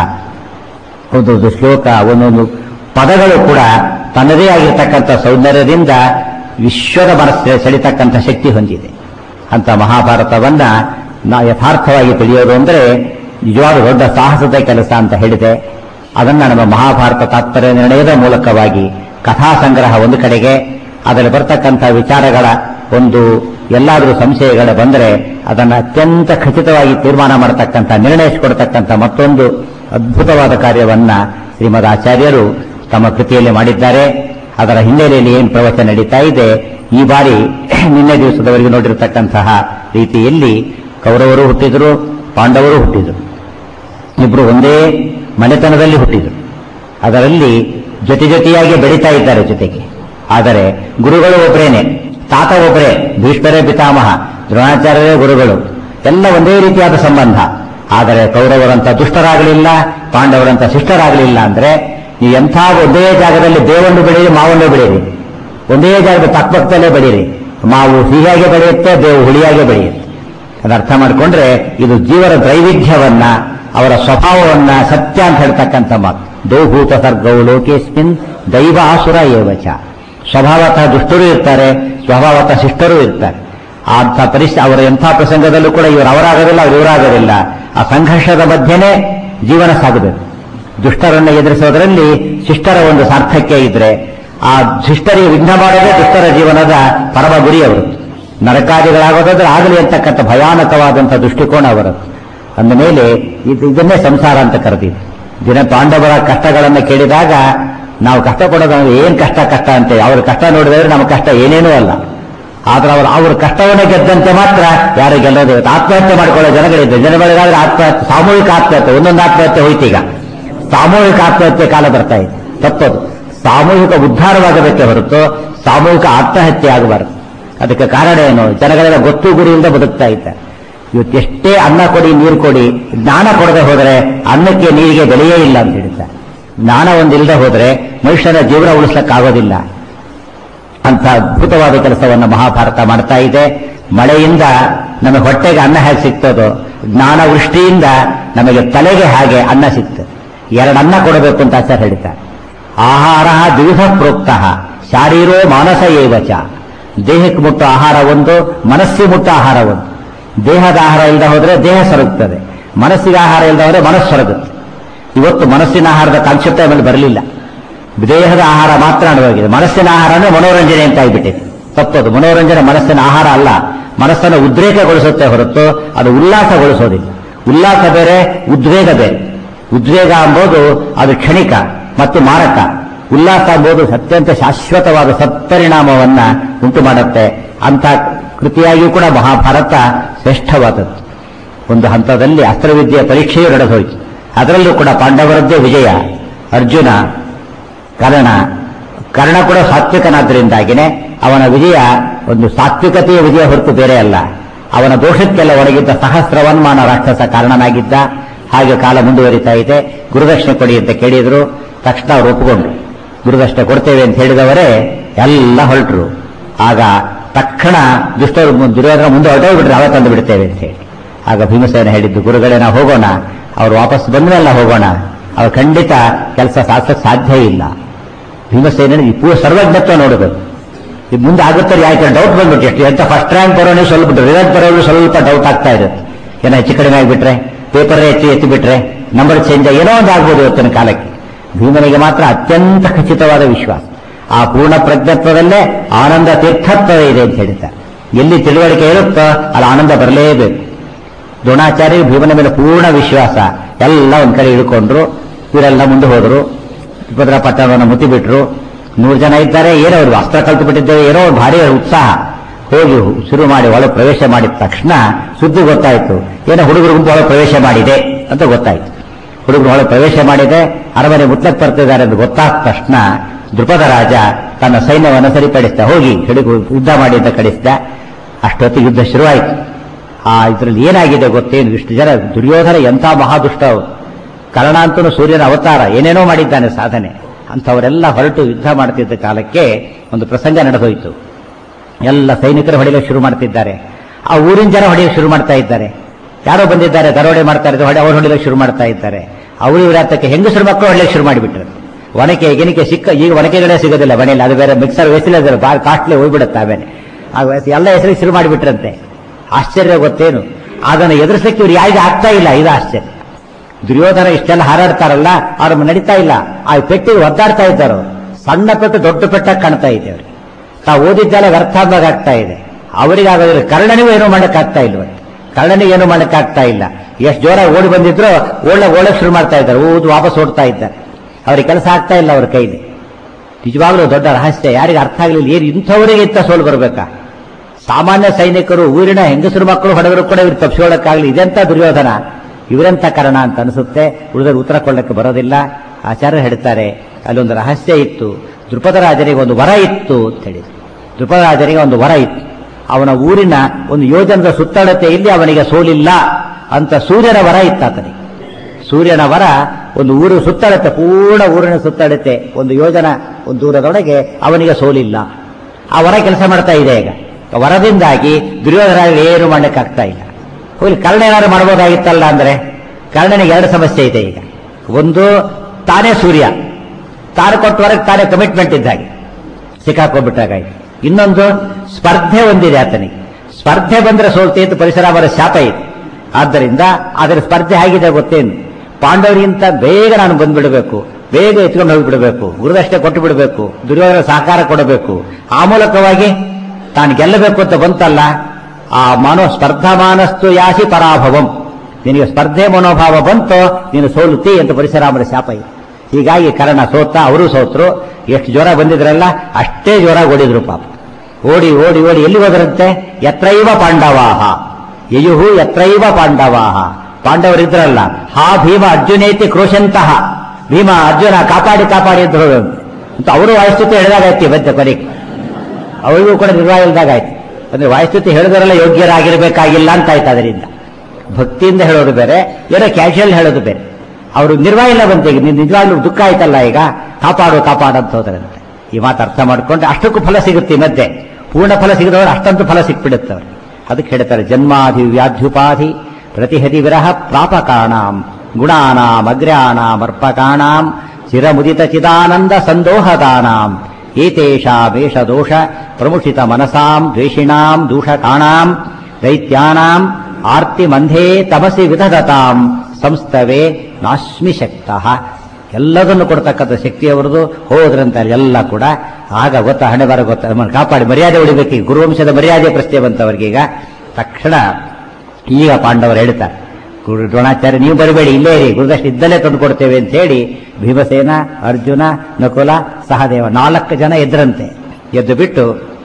ಒಂದೊಂದು ಶ್ಲೋಕ ಒಂದೊಂದು ಪದಗಳು ಕೂಡ ತನ್ನದೇ ಆಗಿರ್ತಕ್ಕಂಥ ಸೌಂದರ್ಯದಿಂದ ವಿಶ್ವದ ಮನಸ್ಸಿಗೆ ಸೆಳಿತಕ್ಕಂಥ ಶಕ್ತಿ ಹೊಂದಿದೆ ಅಂತ ಮಹಾಭಾರತವನ್ನ ನಾವು ಯಥಾರ್ಥವಾಗಿ ತಿಳಿಯೋದು ಅಂದರೆ ನಿಜವಾದ ದೊಡ್ಡ ಸಾಹಸದ ಕೆಲಸ ಅಂತ ಹೇಳಿದೆ ಅದನ್ನ ನಮ್ಮ ಮಹಾಭಾರತ ತಾತ್ಪರ್ಯ ನಿರ್ಣಯದ ಮೂಲಕವಾಗಿ ಕಥಾ ಸಂಗ್ರಹ ಒಂದು ಕಡೆಗೆ ಅದರಲ್ಲಿ ಬರ್ತಕ್ಕಂಥ ವಿಚಾರಗಳ ಒಂದು ಎಲ್ಲಾದರೂ ಸಂಶಯಗಳು ಬಂದರೆ ಅದನ್ನು ಅತ್ಯಂತ ಖಚಿತವಾಗಿ ತೀರ್ಮಾನ ಮಾಡತಕ್ಕಂಥ ನಿರ್ಣಯಿಸಿಕೊಡ್ತಕ್ಕಂಥ ಮತ್ತೊಂದು ಅದ್ಭುತವಾದ ಕಾರ್ಯವನ್ನ ಶ್ರೀಮದ್ ಆಚಾರ್ಯರು ತಮ್ಮ ಕೃತಿಯಲ್ಲಿ ಮಾಡಿದ್ದಾರೆ ಅದರ ಹಿನ್ನೆಲೆಯಲ್ಲಿ ಏನು ಪ್ರವಚನ ನಡೀತಾ ಇದೆ ಈ ಬಾರಿ ನಿನ್ನೆ ದಿವಸದವರೆಗೆ ನೋಡಿರತಕ್ಕಂತಹ ರೀತಿಯಲ್ಲಿ ಕೌರವರು ಹುಟ್ಟಿದರು ಪಾಂಡವರು ಹುಟ್ಟಿದರು ಇಬ್ರು ಒಂದೇ ಮನೆತನದಲ್ಲಿ ಹುಟ್ಟಿದರು ಅದರಲ್ಲಿ ಜೊತೆ ಜೊತೆಯಾಗಿ ಬೆಳೀತಾ ಇದ್ದಾರೆ ಜೊತೆಗೆ ಆದರೆ ಗುರುಗಳು ಒಬ್ಬರೇನೆ ತಾತ ಒಬ್ಬರೇ ಭೀಷ್ಮರೇ ಪಿತಾಮಹ ದ್ರೋಣಾಚಾರ್ಯರೇ ಗುರುಗಳು ಎಲ್ಲ ಒಂದೇ ರೀತಿಯಾದ ಸಂಬಂಧ ಆದರೆ ಕೌರವರಂತ ದುಷ್ಟರಾಗಲಿಲ್ಲ ಪಾಂಡವರಂತ ಶಿಷ್ಟರಾಗಲಿಲ್ಲ ಅಂದ್ರೆ ನೀವು ಎಂಥ ಒಂದೇ ಜಾಗದಲ್ಲಿ ಬೇವನ್ನು ಬೆಳೀರಿ ಮಾವನ್ನು ಬೆಳೀರಿ ಒಂದೇ ಜಾಗದ ಪಕ್ಕಪಕ್ಕದಲ್ಲೇ ಬೆಳೀರಿ ಮಾವು ಸಿಹಿಯಾಗಿ ಬೆಳೆಯುತ್ತೆ ಬೇವು ಹುಳಿಯಾಗಿ ಬೆಳೆಯುತ್ತೆ ಅದು ಅರ್ಥ ಮಾಡಿಕೊಂಡ್ರೆ ಇದು ಜೀವನ ದ್ರೈವಿಧ್ಯವನ್ನ ಅವರ ಸ್ವಭಾವವನ್ನ ಸತ್ಯ ಅಂತ ಹೇಳ್ತಕ್ಕಂಥ ಮಾತು ದೌಭೂತ ಸರ್ಗವು ಲೋಕೇಸ್ಮಿನ್ ದೈವ ಆಸುರ ಏವಚ ಸ್ವಭಾವತಃ ದುಷ್ಟರು ಇರ್ತಾರೆ ಸ್ವಭಾವತಃ ಶಿಷ್ಟರು ಇರ್ತಾರೆ ಅಂಥ ಪರಿಸ್ಥಿತಿ ಅವರ ಎಂಥ ಪ್ರಸಂಗದಲ್ಲೂ ಕೂಡ ಇವರು ಅವರಾಗೋದಿಲ್ಲ ಅವ್ರು ಇವರಾಗೋದಿಲ್ಲ ಆ ಸಂಘರ್ಷದ ಮಧ್ಯೆನೇ ಜೀವನ ಸಾಗಬೇಕು ದುಷ್ಟರನ್ನು ಎದುರಿಸೋದ್ರಲ್ಲಿ ಶಿಷ್ಟರ ಒಂದು ಸಾರ್ಥಕ್ಯ ಇದ್ರೆ ಆ ಶಿಷ್ಟರಿಗೆ ವಿಘ್ನ ಮಾಡೋದೇ ದುಷ್ಟರ ಜೀವನದ ಪರಮ ಗುರಿ ಅವರು ನರಕಾದಿಗಳಾಗೋದಾದ್ರೆ ಆಗಲಿ ಅಂತಕ್ಕಂಥ ಭಯಾನಕವಾದಂಥ ದೃಷ್ಟಿಕೋನ ಅವರದ್ದು ಅಂದ ಮೇಲೆ ಇದು ಇದನ್ನೇ ಸಂಸಾರ ಅಂತ ಕರೆದಿದ್ದು ದಿನ ಪಾಂಡವರ ಕಷ್ಟಗಳನ್ನು ಕೇಳಿದಾಗ ನಾವು ಕಷ್ಟ ಪಡೋದಂದ್ರೆ ಏನ್ ಕಷ್ಟ ಕಷ್ಟ ಅಂತ ಅವ್ರ ಕಷ್ಟ ನೋಡಿದ್ರೆ ನಮ್ಮ ಕಷ್ಟ ಏನೇನೂ ಅಲ್ಲ ಆದ್ರೆ ಅವರು ಅವ್ರ ಕಷ್ಟವನ್ನೇ ಗೆದ್ದಂತೆ ಮಾತ್ರ ಯಾರು ಗೆಲ್ಲೋದು ಇವತ್ತು ಆತ್ಮಹತ್ಯೆ ಮಾಡ್ಕೊಳ್ಳೋ ಜನಗಳಿದ್ದೆ ಜನಗಳಿಗಾದ್ರೆ ಆತ್ಮಹತ್ಯೆ ಸಾಮೂಹಿಕ ಆತ್ಮಹತ್ಯೆ ಒಂದೊಂದು ಆತ್ಮಹತ್ಯೆ ಹೋಯ್ತೀಗ ಸಾಮೂಹಿಕ ಆತ್ಮಹತ್ಯೆ ಕಾಲ ಬರ್ತಾ ಇದೆ ತಪ್ಪದು ಸಾಮೂಹಿಕ ಉದ್ಧಾರವಾಗಬೇಕೇ ಹೊರತು ಸಾಮೂಹಿಕ ಆತ್ಮಹತ್ಯೆ ಆಗಬಾರದು ಅದಕ್ಕೆ ಕಾರಣ ಏನು ಜನಗಳೆಲ್ಲ ಗೊತ್ತು ಗುರಿಯಿಂದ ಬದುಕ್ತಾ ಇದ್ದಾರೆ ಇವತ್ತು ಎಷ್ಟೇ ಅನ್ನ ಕೊಡಿ ನೀರು ಕೊಡಿ ಜ್ಞಾನ ಕೊಡದೆ ಹೋದರೆ ಅನ್ನಕ್ಕೆ ನೀರಿಗೆ ಬೆಲೆಯೇ ಇಲ್ಲ ಅಂತ ಹೇಳ್ತಾರೆ ಜ್ಞಾನ ಒಂದಿಲ್ಲದೆ ಹೋದರೆ ಮನುಷ್ಯನ ಜೀವನ ಉಳಿಸ್ಲಿಕ್ಕಾಗೋದಿಲ್ಲ ಅಂತ ಅದ್ಭುತವಾದ ಕೆಲಸವನ್ನು ಮಹಾಭಾರತ ಮಾಡ್ತಾ ಇದೆ ಮಳೆಯಿಂದ ನಮಗೆ ಹೊಟ್ಟೆಗೆ ಅನ್ನ ಹೇಗೆ ಸಿಗ್ತದೋ ಜ್ಞಾನ ವೃಷ್ಟಿಯಿಂದ ನಮಗೆ ತಲೆಗೆ ಹಾಗೆ ಅನ್ನ ಸಿಗ್ತದೆ ಎರಡು ಅನ್ನ ಕೊಡಬೇಕು ಅಂತ ಆಚಾರ್ಯ ಹೇಳ್ತಾರೆ ಆಹಾರ ದಿವಸ ಪ್ರೋಕ್ತ ಶಾರೀರೋ ಮಾನಸ ಏವಚ ದೇಹಕ್ಕೆ ಮುಟ್ಟೋ ಆಹಾರ ಒಂದು ಮನಸ್ಸಿಗೆ ಮುಟ್ಟೋ ಆಹಾರ ಒಂದು ದೇಹದ ಆಹಾರ ಇಲ್ಲದೆ ಹೋದ್ರೆ ದೇಹ ಸೊರಗುತ್ತದೆ ಮನಸ್ಸಿಗೆ ಆಹಾರ ಇಲ್ಲದೆ ಹೋದ್ರೆ ಮನಸ್ಸು ಸೊರಗುತ್ತೆ ಇವತ್ತು ಮನಸ್ಸಿನ ಆಹಾರದ ಕಾನ್ಸೆಪ್ಟ್ ಆಮೇಲೆ ಬರಲಿಲ್ಲ ದೇಹದ ಆಹಾರ ಮಾತ್ರ ಅನುವಾಗಿದೆ ಮನಸ್ಸಿನ ಆಹಾರ ಅಂದ್ರೆ ಮನೋರಂಜನೆ ಅಂತ ಆಗಿಬಿಟ್ಟಿದೆ ತಪ್ಪದು ಮನೋರಂಜನೆ ಮನಸ್ಸಿನ ಆಹಾರ ಅಲ್ಲ ಮನಸ್ಸನ್ನು ಉದ್ರೇಕಗೊಳಿಸುತ್ತೆ ಹೊರತು ಅದು ಉಲ್ಲಾಸಗೊಳಿಸೋದಿಲ್ಲ ಉಲ್ಲಾಸ ಬೇರೆ ಉದ್ವೇಗ ಬೇರೆ ಉದ್ವೇಗ ಎಂಬುದು ಅದು ಕ್ಷಣಿಕ ಮತ್ತು ಮಾರಕ ಉಲ್ಲಾಸ ಎಂಬುದು ಅತ್ಯಂತ ಶಾಶ್ವತವಾದ ಸತ್ಪರಿಣಾಮವನ್ನ ಉಂಟು ಮಾಡುತ್ತೆ ಅಂತ ಕೃತಿಯಾಗಿಯೂ ಕೂಡ ಮಹಾಭಾರತ ಶ್ರೇಷ್ಠವಾದದ್ದು ಒಂದು ಹಂತದಲ್ಲಿ ಅಸ್ತ್ರವಿದ್ಯೆಯ ಪರೀಕ್ಷೆಯೂ ನಡೆದೋಯ್ತು ಅದರಲ್ಲೂ ಕೂಡ ಪಾಂಡವರದ್ದೇ ವಿಜಯ ಅರ್ಜುನ ಕರ್ಣ ಕರ್ಣ ಕೂಡ ಸಾತ್ವಿಕನಾದ್ದರಿಂದಾಗಿನೇ ಅವನ ವಿಜಯ ಒಂದು ಸಾತ್ವಿಕತೆಯ ವಿಜಯ ಹೊರತು ಬೇರೆ ಅಲ್ಲ ಅವನ ದೋಷಕ್ಕೆಲ್ಲ ಒಳಗಿದ್ದ ಸಹಸ್ರವನ್ಮಾನ ರಾಕ್ಷಸ ಕಾರಣನಾಗಿದ್ದ ಹಾಗೆ ಕಾಲ ಮುಂದುವರಿತಾ ಇದೆ ಗುರುದಕ್ಷಿಣೆ ಕೊಡಿ ಅಂತ ಕೇಳಿದ್ರು ತಕ್ಷಣ ಅವರು ಒಪ್ಪಿಕೊಂಡ್ರು ಗುರುದಕ್ಷಿಣೆ ಕೊಡ್ತೇವೆ ಅಂತ ಹೇಳಿದವರೇ ಎಲ್ಲ ಹೊರಟರು ಆಗ ತಕ್ಷಣ ದುಷ್ಟರು ಮು- ದುರ್ಯೋಧನ ಮುಂದೆ ಹೊರಟೋಗ್ಬಿಟ್ರೆ ಅವೇ ತಂದು ಬಿಡ್ತೇವೆ ಅಂತ ಹೇಳಿ ಆಗ ಭೀಮಸೇನ ಹೇಳಿದ್ದು ಗುರುಗಳೇ ನಾವು ಹೋಗೋಣ ಅವ್ರು ವಾಪಸ್ ಬಂದ್ಮೇಲೆ ಹೋಗೋಣ ಅವ್ರು ಖಂಡಿತ ಕೆಲಸ ಸಾಧಿಸಕ್ಕೆ ಸಾಧ್ಯ ಇಲ್ಲ ಭೀಮಸೇನ ಈ ಪೂರ್ವ ಸರ್ವಜ್ಞತ್ವ ನೋಡಬೇಕು ಇದು ಮುಂದೆ ಆಗುತ್ತೆ ಯಾಕೆ ಡೌಟ್ ಬಂದ್ಬಿಟ್ಟು ಎಷ್ಟು ಎಂತ ಫಸ್ಟ್ ರ್ಯಾಂಕ್ ಬರೋನು ಸ್ವಲ್ಪ ರಿಸಲ್ಟ್ ಬರೋನು ಸ್ವಲ್ಪ ಡೌಟ್ ಆಗ್ತಾ ಇರುತ್ತೆ ಏನೋ ಹೆಚ್ಚು ಕಡಿಮೆ ಆಗಿಬಿಟ್ರೆ ಪೇಪರ್ ಹೆಚ್ಚು ಎತ್ತಿ ಬಿಟ್ರೆ ನಂಬರ್ ಚೇಂಜ್ ಏನೋ ಒಂದು ಆಗ್ಬೋದು ಇವತ್ತಿನ ಕಾಲಕ್ಕೆ ಭೀಮನಿಗೆ ಮಾತ್ರ ಅತ್ಯಂತ ಖಚಿತವಾದ ವಿಶ್ವಾಸ ಆ ಪೂರ್ಣ ಪ್ರಜ್ಞತ್ವದಲ್ಲೇ ಆನಂದ ತೀರ್ಥತ್ವ ಇದೆ ಅಂತ ಹೇಳ್ತಾರೆ ಎಲ್ಲಿ ತಿಳುವಳಿಕೆ ಇರುತ್ತೋ ಅಲ್ಲಿ ಆನಂದ ಬರಲೇಬೇಕು ದ್ರೋಣಾಚಾರ್ಯ ಭೀಮನ ಮೇಲೆ ಪೂರ್ಣ ವಿಶ್ವಾಸ ಎಲ್ಲ ಒಂದ್ ಕಡೆ ಇಳ್ಕೊಂಡ್ರು ಇವರೆಲ್ಲ ಮುಂದೆ ಹೋದ್ರು ಭದ್ರ ಪಟ್ಟಣವನ್ನು ಮುತ್ತಿಬಿಟ್ರು ನೂರು ಜನ ಇದ್ದಾರೆ ಏನೋ ಅವರು ಅಸ್ತ್ರ ಕಲ್ತು ಬಿಟ್ಟಿದ್ದೇವೆ ಏನೋ ಒಂದು ಭಾರಿ ಉತ್ಸಾಹ ಹೋಗಿ ಶುರು ಮಾಡಿ ಒಳಗೆ ಪ್ರವೇಶ ಮಾಡಿದ ತಕ್ಷಣ ಸುದ್ದಿ ಗೊತ್ತಾಯ್ತು ಏನೋ ಹುಡುಗರು ಗುಂಪು ಒಳಗೆ ಪ್ರವೇಶ ಮಾಡಿದೆ ಅಂತ ಗೊತ್ತಾಯ್ತು ಹುಡುಗರು ಒಳಗೆ ಪ್ರವೇಶ ಮಾಡಿದೆ ಅರಮನೆ ಮುತ್ತಕ್ಕೆ ಬರ್ತಿದ್ದಾರೆ ಅಂತ ಗೊತ್ತಾದ ತಕ್ಷಣ ದೃಪದ ರಾಜ ತನ್ನ ಸೈನ್ಯವನ್ನು ಸರಿಪಡಿಸಿದ ಹೋಗಿ ಹಿಡಿದು ಯುದ್ಧ ಮಾಡಿ ಅಂತ ಕಳಿಸಿದ ಅಷ್ಟೊತ್ತಿಗೆ ಯುದ್ಧ ಶುರುವಾಯಿತು ಆ ಇದರಲ್ಲಿ ಏನಾಗಿದೆ ಗೊತ್ತೇನು ಇಷ್ಟು ಜನ ದುರ್ಯೋಧನ ಎಂಥ ಮಹಾದುಷ್ಟ ಅವರು ಕರ್ಣ ಅಂತೂ ಸೂರ್ಯನ ಅವತಾರ ಏನೇನೋ ಮಾಡಿದ್ದಾನೆ ಸಾಧನೆ ಅಂಥವರೆಲ್ಲ ಹೊರಟು ಯುದ್ಧ ಮಾಡ್ತಿದ್ದ ಕಾಲಕ್ಕೆ ಒಂದು ಪ್ರಸಂಗ ನಡೆದೋಯ್ತು ಎಲ್ಲ ಸೈನಿಕರು ಹೊಡೆಯಲು ಶುರು ಮಾಡ್ತಿದ್ದಾರೆ ಆ ಊರಿನ ಜನ ಹೊಡೆಯಲು ಶುರು ಮಾಡ್ತಾ ಇದ್ದಾರೆ ಯಾರೋ ಬಂದಿದ್ದಾರೆ ದರೋಡೆ ಮಾಡ್ತಾ ಇದ್ದಾರೆ ಹೊಡೆ ಅವ್ರು ಹೊಡಿಲಿಕ್ಕೆ ಶುರು ಮಾಡ್ತಾ ಇದ್ದಾರೆ ಅವರು ಇವರತ್ತಕ್ಕೆ ಹೆಂಗಸರು ಮಕ್ಕಳು ಹೊಡ್ಲಿಕ್ಕೆ ಶುರು ಮಾಡಿಬಿಟ್ರು ಒನಕೆ ಗಿನಿಕೆ ಸಿಕ್ಕ ಈಗ ಒನಕೆಗಳೇ ಸಿಗೋದಿಲ್ಲ ಮನೆಯಲ್ಲಿ ಅದು ಬೇರೆ ಮಿಕ್ಸರ್ ವೇಸಿಲ್ಲ ಭಾಳ ಕಾಸ್ಟ್ಲಿ ಹೋಗ್ಬಿಡುತ್ತೆ ಆಮೇಲೆ ಆ ವಯಸ್ಸು ಎಲ್ಲ ಹೆಸರಿಗೆ ಶುರು ಮಾಡಿಬಿಟ್ರಂತೆ ಆಶ್ಚರ್ಯ ಗೊತ್ತೇನು ಅದನ್ನು ಎದುರಿಸಕ್ಕೆ ಇವ್ರು ಯಾರಿಗೆ ಆಗ್ತಾ ಇಲ್ಲ ಇದು ಆಶ್ಚರ್ಯ ದುರ್ಯೋಧನ ಇಷ್ಟೆಲ್ಲ ಹಾರಾಡ್ತಾರಲ್ಲ ಅವ್ರ ನಡೀತಾ ಇಲ್ಲ ಆ ಪೆಟ್ಟಿಗೆ ಒದ್ದಾಡ್ತಾ ಇದ್ದಾರೆ ಅವ್ರು. ಸಣ್ಣ ಪೆಟ್ಟು ದೊಡ್ಡ ಪೆಟ್ಟಾಗಿ ಕಾಣ್ತಾ ಇದೆ ಅವ್ರಿಗೆ ತಾವು ಓದಿದ್ದೆಲ್ಲ ವ್ಯರ್ಥ ಅಂದಾಗ ಆಗ್ತಾ ಇದೆ ಅವರಿಗೆ ಆಗೋದಿಲ್ಲ ಕರ್ಣನಿಗೂ ಏನೂ ಮಾಡಕ್ಕಾಗ್ತಾ ಇಲ್ವ ಕರ್ಣನಿಗೆ ಏನೂ ಮಾಡಕ್ಕಾಗ್ತಾ ಇಲ್ಲ ಎಷ್ಟು ಜೋರ ಓಡಿ ಬಂದಿದ್ರು ಒಳ್ಳೆ ಓಡಕ್ ಶುರು ಮಾಡ್ತಾ ಇದ್ದಾರೆ ಓದು ವಾಪಸ್ ಓಡ್ತಾ ಇದ್ದಾರೆ ಅವ್ರಿಗೆ ಕೆಲಸ ಆಗ್ತಾ ಇಲ್ಲ ಅವ್ರ ಕೈಲಿ ನಿಜವಾಗ್ಲೂ ದೊಡ್ಡ ರಹಸ್ಯ ಯಾರಿಗೆ ಅರ್ಥ ಆಗಲಿಲ್ಲ ಏನು ಇಂಥವರಿಗೆ ಇಂಥ ಸೋಲು ಬರಬೇಕಾ ಸಾಮಾನ್ಯ ಸೈನಿಕರು ಊರಿನ ಹೆಂಗಸರು ಮಕ್ಕಳು ಹೊಡೆದ್ರು ಕೂಡ ಇವ್ರು ತಪ್ಪಿಸೋಳಕ್ಕಾಗಲಿ ಇದೆಂತ ದುರ್ಯೋಧನ ಇವರೆಂತ ಕಾರಣ ಅಂತ ಅನಿಸುತ್ತೆ ಉಳಿದವರು ಉತ್ತರ ಕೊಡಲಿಕ್ಕೆ ಬರೋದಿಲ್ಲ ಆಚಾರ್ಯ ಹೇಳ್ತಾರೆ ಅಲ್ಲೊಂದು ರಹಸ್ಯ ಇತ್ತು ದೃಪದ ರಾಜನಿಗೆ ಒಂದು ವರ ಇತ್ತು ಅಂತ ಹೇಳಿ ದೃಪದ ರಾಜನಿಗೆ ಒಂದು ವರ ಇತ್ತು ಅವನ ಊರಿನ ಒಂದು ಯೋಜನದ ಸುತ್ತಳತೆಯಲ್ಲಿ ಅವನಿಗೆ ಸೋಲಿಲ್ಲ ಅಂತ ಸೂರ್ಯನ ವರ ಇತ್ತು ಆತನಿಗೆ ಸೂರ್ಯನ ವರ ಒಂದು ಊರು ಸುತ್ತಳತೆ ಪೂರ್ಣ ಊರಿನ ಸುತ್ತಳತೆ ಒಂದು ಯೋಜನ ಒಂದು ದೂರದೊಳಗೆ ಅವನಿಗೆ ಸೋಲಿಲ್ಲ ಆ ವರ ಕೆಲಸ ಮಾಡ್ತಾ ಇದೆ ಈಗ ಆ ವರದಿಂದಾಗಿ ದುರ್ಯೋಧನ ಏನು ಮಾಡಲಿಕ್ಕಾಗ್ತಾ ಇಲ್ಲ ಹೋಗ್ಲಿ ಕರ್ಣ ಏನಾದ್ರು ಮಾಡ್ಬೋದಾಗಿತ್ತಲ್ಲ ಅಂದ್ರೆ ಕರ್ಣನಿಗೆ ಎರಡು ಸಮಸ್ಯೆ ಇದೆ ಈಗ ಒಂದು ತಾನೇ ಸೂರ್ಯ ತಾನು ಕೊಟ್ಟವರೆಗೆ ತಾನೇ ಕಮಿಟ್ಮೆಂಟ್ ಇದ್ದಾಗೆ ಸಿಕ್ಕಾಕೊಂಡ್ಬಿಟ್ಟಾಗಾಯ್ತು ಇನ್ನೊಂದು ಸ್ಪರ್ಧೆ ಒಂದಿದೆ ಆತನಿಗೆ ಸ್ಪರ್ಧೆ ಬಂದ್ರೆ ಸೋಲ್ತೆ ಅಂತ ಪರಿಸರ ಶಾಪ ಇದೆ ಆದ್ದರಿಂದ ಅದರ ಸ್ಪರ್ಧೆ ಆಗಿದೆ ಗೊತ್ತೇನು ಪಾಂಡವರಿಗಿಂತ ಬೇಗ ನಾನು ಬಂದ್ಬಿಡಬೇಕು ಬೇಗ ಎತ್ಕೊಂಡು ಹೋಗಿಬಿಡಬೇಕು ಗುರುದಷ್ಟೇ ಕೊಟ್ಟು ಬಿಡಬೇಕು ದುರ್ಯೋಧನ ಸಹಕಾರ ಕೊಡಬೇಕು ಆ ಮೂಲಕವಾಗಿ ತಾನು ಗೆಲ್ಲಬೇಕು ಅಂತ ಬಂತಲ್ಲ ಆ ಮನೋ ಸ್ಪರ್ಧಮಾನಸ್ತು ಯಾಸಿ ಪರಾಭವಂ ನಿನಗೆ ಸ್ಪರ್ಧೆ ಮನೋಭಾವ ಬಂತೋ ನೀನು ಸೋಲುತ್ತಿ ಅಂತ ಪರಿಸರಾಮರ ಶಾಪ ಇದೆ ಹೀಗಾಗಿ ಕರ್ಣ ಸೋತ ಅವರು ಸೋತರು ಎಷ್ಟು ಜ್ವರ ಬಂದಿದ್ರಲ್ಲ ಅಷ್ಟೇ ಜ್ವರ ಓಡಿದ್ರು ಪಾಪ ಓಡಿ ಓಡಿ ಓಡಿ ಎಲ್ಲಿ ಹೋದ್ರಂತೆ ಯತ್ರೈವ ಪಾಂಡವಾಹ ಯಯುಹು ಯತ್ರೈವ ಪಾಂಡವಾಹ ಪಾಂಡವರಿದ್ರಲ್ಲ ಹಾ ಭೀಮ ಅರ್ಜುನೇತಿ ಕ್ರೋಶಂತಹ ಭೀಮ ಅರ್ಜುನ ಕಾಪಾಡಿ ಕಾಪಾಡಿ ಅಂತ ಹೋಗಂತೆ ಅಂತ ಅವರು ವಾಯುಸ್ತುತಿ ಹೇಳಿದಾಗಾಯ್ತು ಮಧ್ಯ ಕೊನೆಗೆ ಅವರಿಗೂ ಕೂಡ ನಿರ್ವಾಹ ಇಲ್ದಾಗಾಯ್ತು ಅಂದ್ರೆ ವಾಯುಸ್ತುತಿ ಹೇಳಿದರೆಲ್ಲ ಯೋಗ್ಯರಾಗಿರ್ಬೇಕಾಗಿಲ್ಲ ಅಂತ ಆಯ್ತು ಅದರಿಂದ ಭಕ್ತಿಯಿಂದ ಹೇಳೋದು ಬೇರೆ ಏನೋ ಕ್ಯಾಶುಯಲ್ ಹೇಳೋದು ಬೇರೆ ಅವರು ನಿರ್ವಾಹ ಇಲ್ಲ ಬಂತು ಈಗ ನೀನು ನಿಜವಾಗ್ಲೂ ದುಃಖ ಆಯ್ತಲ್ಲ ಈಗ ಕಾಪಾಡು ಕಾಪಾಡು ಅಂತ ಹೋದ್ರಂತೆ ಈ ಮಾತು ಅರ್ಥ ಮಾಡ್ಕೊಂಡು ಅಷ್ಟಕ್ಕೂ ಫಲ ಸಿಗುತ್ತೆ ಈ ಮಧ್ಯೆ ಪೂರ್ಣ ಫಲ ಸಿಗದವರು ಅಷ್ಟಂತೂ ಫಲ ಸಿಕ್ಬಿಡುತ್ತೆ ಅವ್ರಿಗೆ ಅದಕ್ಕೆ ಹೇಳ್ತಾರೆ ಜನ್ಮಾಧಿ ವ್ಯಾಧ್ಯುಪಾಧಿ ಪ್ರತಿಹತಿ ವಿರಹ ಪ್ರಾಪಕಾಣಾಂ ಗುಣಾನಾಂ ಅಗ್ರ್ಯಾನಾಂ ಅರ್ಪಕಾಣಾಂ ಚಿರಮುದಿತ ಚಿದಾನಂದ ಸಂದೋಹದಾನಾಂ ಏತೇಷಾಮೇಷ ದೋಷ ಪ್ರಮುಷಿತ ಮನಸಾಂ ದ್ವೇಷಿಣಾಂ ದೂಷಕಾಣಾಂ ದೈತ್ಯಾನಾಂ ಆರ್ತಿ ಮಂಧೇ ತಮಸಿ ವಿಧದತಾಂ ಸಂಸ್ತವೇ ನಾಶ್ಮಿ ಶಕ್ತಃ ಎಲ್ಲದನ್ನು ಕೊಡ್ತಕ್ಕಂಥ ಶಕ್ತಿ ಅವರದು ಹೋದ್ರಂತಾರೆ ಎಲ್ಲ ಕೂಡ ಆಗ ಗೊತ್ತಾ ಹಣೆ ಬರ ಗೊತ್ತಾ ನಮ್ಮನ್ನು ಕಾಪಾಡಿ ಮರ್ಯಾದೆ ಉಳಿಬೇಕು ಈಗ ಗುರುವಂಶದ ಮರ್ಯಾದೆ ಪ್ರಶ್ನೆ ಬಂತವರಿಗೆ ಈಗ ತಕ್ಷಣ ಈಗ ಪಾಂಡವರು ಹೇಳ್ತಾರೆ ಗುರು ದ್ರೋಣಾಚಾರ್ಯ ನೀವು ಬರಬೇಡಿ ಇಲ್ಲೇ ಇರಿ ಗುರುದಷ್ಟು ಇದ್ದಲ್ಲೇ ತಂದು ಕೊಡ್ತೇವೆ ಅಂತ ಹೇಳಿ ಭೀಮಸೇನ ಅರ್ಜುನ ನಕುಲ ಸಹದೇವ ನಾಲ್ಕು ಜನ ಎದ್ರಂತೆ ಎದ್ದು ಬಿಟ್ಟು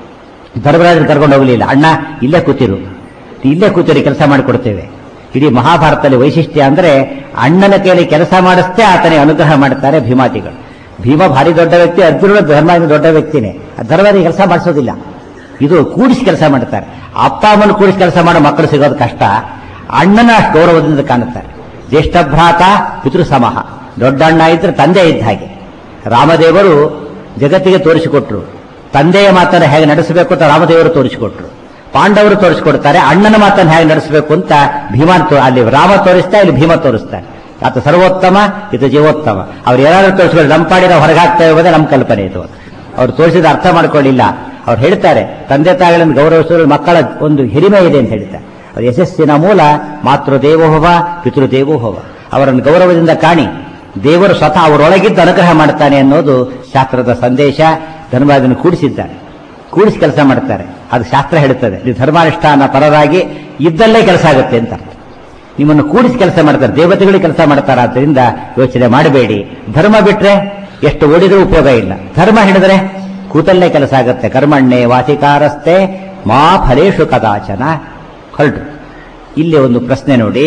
ಧರ್ಮರಾಜನ ಕರ್ಕೊಂಡು ಹೋಗಲಿಲ್ಲ ಅಣ್ಣ ಇಲ್ಲೇ ಕೂತಿರು ಇಲ್ಲೇ ಕೂತಿರಿ ಕೆಲಸ ಮಾಡಿಕೊಡ್ತೇವೆ ಇಡೀ ಮಹಾಭಾರತದಲ್ಲಿ ವೈಶಿಷ್ಟ್ಯ ಅಂದ್ರೆ ಅಣ್ಣನ ಕೈಯಲ್ಲಿ ಕೆಲಸ ಮಾಡಿಸ್ತೇ ಆತನಿಗೆ ಅನುಗ್ರಹ ಮಾಡ್ತಾರೆ ಭೀಮಾತಿಗಳು ಭೀಮ ಭಾರಿ ದೊಡ್ಡ ವ್ಯಕ್ತಿ ಅರ್ಜುನ ಧರ್ಮರಾಜನ ದೊಡ್ಡ ವ್ಯಕ್ತಿನೇ ಧರ್ಮರಾಜ ಕೆಲಸ ಮಾಡಿಸೋದಿಲ್ಲ ಇದು ಕೂಡಿಸಿ ಕೆಲಸ ಮಾಡ್ತಾರೆ ಅಪ್ಪ ಅಮ್ಮನ ಕೂಡಿಸಿ ಕೆಲಸ ಮಾಡೋ ಮಕ್ಕಳು ಸಿಗೋದು ಕಷ್ಟ ಅಣ್ಣನ ಅಷ್ಟು ಗೌರವದಿಂದ ಕಾಣುತ್ತಾರೆ ಜ್ಯೇಷ್ಠ ಭ್ರಾತ ಪಿತೃ ಸಮಹ ದೊಡ್ಡ ಅಣ್ಣ ಇದ್ರೆ ತಂದೆ ಇದ್ದ ಹಾಗೆ ರಾಮದೇವರು ಜಗತ್ತಿಗೆ ತೋರಿಸಿಕೊಟ್ರು ತಂದೆಯ ಮಾತನ್ನು ಹೇಗೆ ನಡೆಸಬೇಕು ಅಂತ ರಾಮದೇವರು ತೋರಿಸಿಕೊಟ್ರು ಪಾಂಡವರು ತೋರಿಸಿಕೊಡ್ತಾರೆ ಅಣ್ಣನ ಮಾತನ್ನು ಹೇಗೆ ನಡೆಸಬೇಕು ಅಂತ ಭೀಮಾನ್ ತೋ- ಅಲ್ಲಿ ರಾಮ ತೋರಿಸ್ತಾ ಇಲ್ಲಿ ಭೀಮ ತೋರಿಸ್ತಾರೆ ಆತ ಸರ್ವೋತ್ತಮ ಇದು ಜೀವೋತ್ತಮ ಅವ್ರು ಏನಾದ್ರು ತೋರಿಸ್ಕೊಂಡು ನಮ್ಮ ಪಾಡಿ ನಾವು ಹೊರಗಾಗ್ತಾ ಇರೋದೇ ನಮ್ಮ ಕಲ್ಪನೆ ಇದು ಅವ್ರು ತೋರಿಸಿದ ಅರ್ಥ ಮಾಡ್ಕೊಳ್ಳಿಲ್ಲ ಅವ್ರು ಹೇಳ್ತಾರೆ ತಂದೆ ತಾಯಿಗಳನ್ನು ಗೌರವಿಸುವ ಮಕ್ಕಳ ಒಂದು ಹಿರಿಮೆ ಇದೆ ಅಂತ ಹೇಳ್ತಾರೆ ಅವ್ರ ಯಶಸ್ಸಿನ ಮೂಲ ಮಾತೃದೇವೋಭವ ಪಿತೃದೇವೋಭವ ಅವರನ್ನು ಗೌರವದಿಂದ ಕಾಣಿ ದೇವರು ಸ್ವತಃ ಅವರೊಳಗಿದ್ದು ಅನುಗ್ರಹ ಮಾಡ್ತಾನೆ ಅನ್ನೋದು ಶಾಸ್ತ್ರದ ಸಂದೇಶ ಧರ್ಮರಾಜನ ಕೂಡಿಸಿದ್ದಾರೆ ಕೂಡಿಸಿ ಕೆಲಸ ಮಾಡ್ತಾರೆ ಅದು ಶಾಸ್ತ್ರ ಹೇಳುತ್ತದೆ ನೀವು ಧರ್ಮಾನುಷ್ಠಾನ ಪರರಾಗಿ ಇದ್ದಲ್ಲೇ ಕೆಲಸ ಆಗುತ್ತೆ ಅಂತ ಅರ್ಥ. ನಿಮ್ಮನ್ನು ಕೂಡಿಸಿ ಕೆಲಸ ಮಾಡ್ತಾರೆ ದೇವತೆಗಳು ಕೆಲಸ ಮಾಡ್ತಾರೆ ಆದ್ದರಿಂದ ಯೋಚನೆ ಮಾಡಬೇಡಿ ಧರ್ಮ ಬಿಟ್ರೆ ಎಷ್ಟು ಓಡಿದ್ರೂ ಉಪಯೋಗ ಇಲ್ಲ ಧರ್ಮ ಹಿಡಿದ್ರೆ ಕೂತಲ್ಲೇ ಕೆಲಸ ಆಗುತ್ತೆ ಕರ್ಮಣ್ಣೆ ವಾಸಿಕಾರಸ್ತೆ ಮಾ ಫಲೇಶು ಕದಾಚನ ಹೊರಟು ಇಲ್ಲಿ ಒಂದು ಪ್ರಶ್ನೆ ನೋಡಿ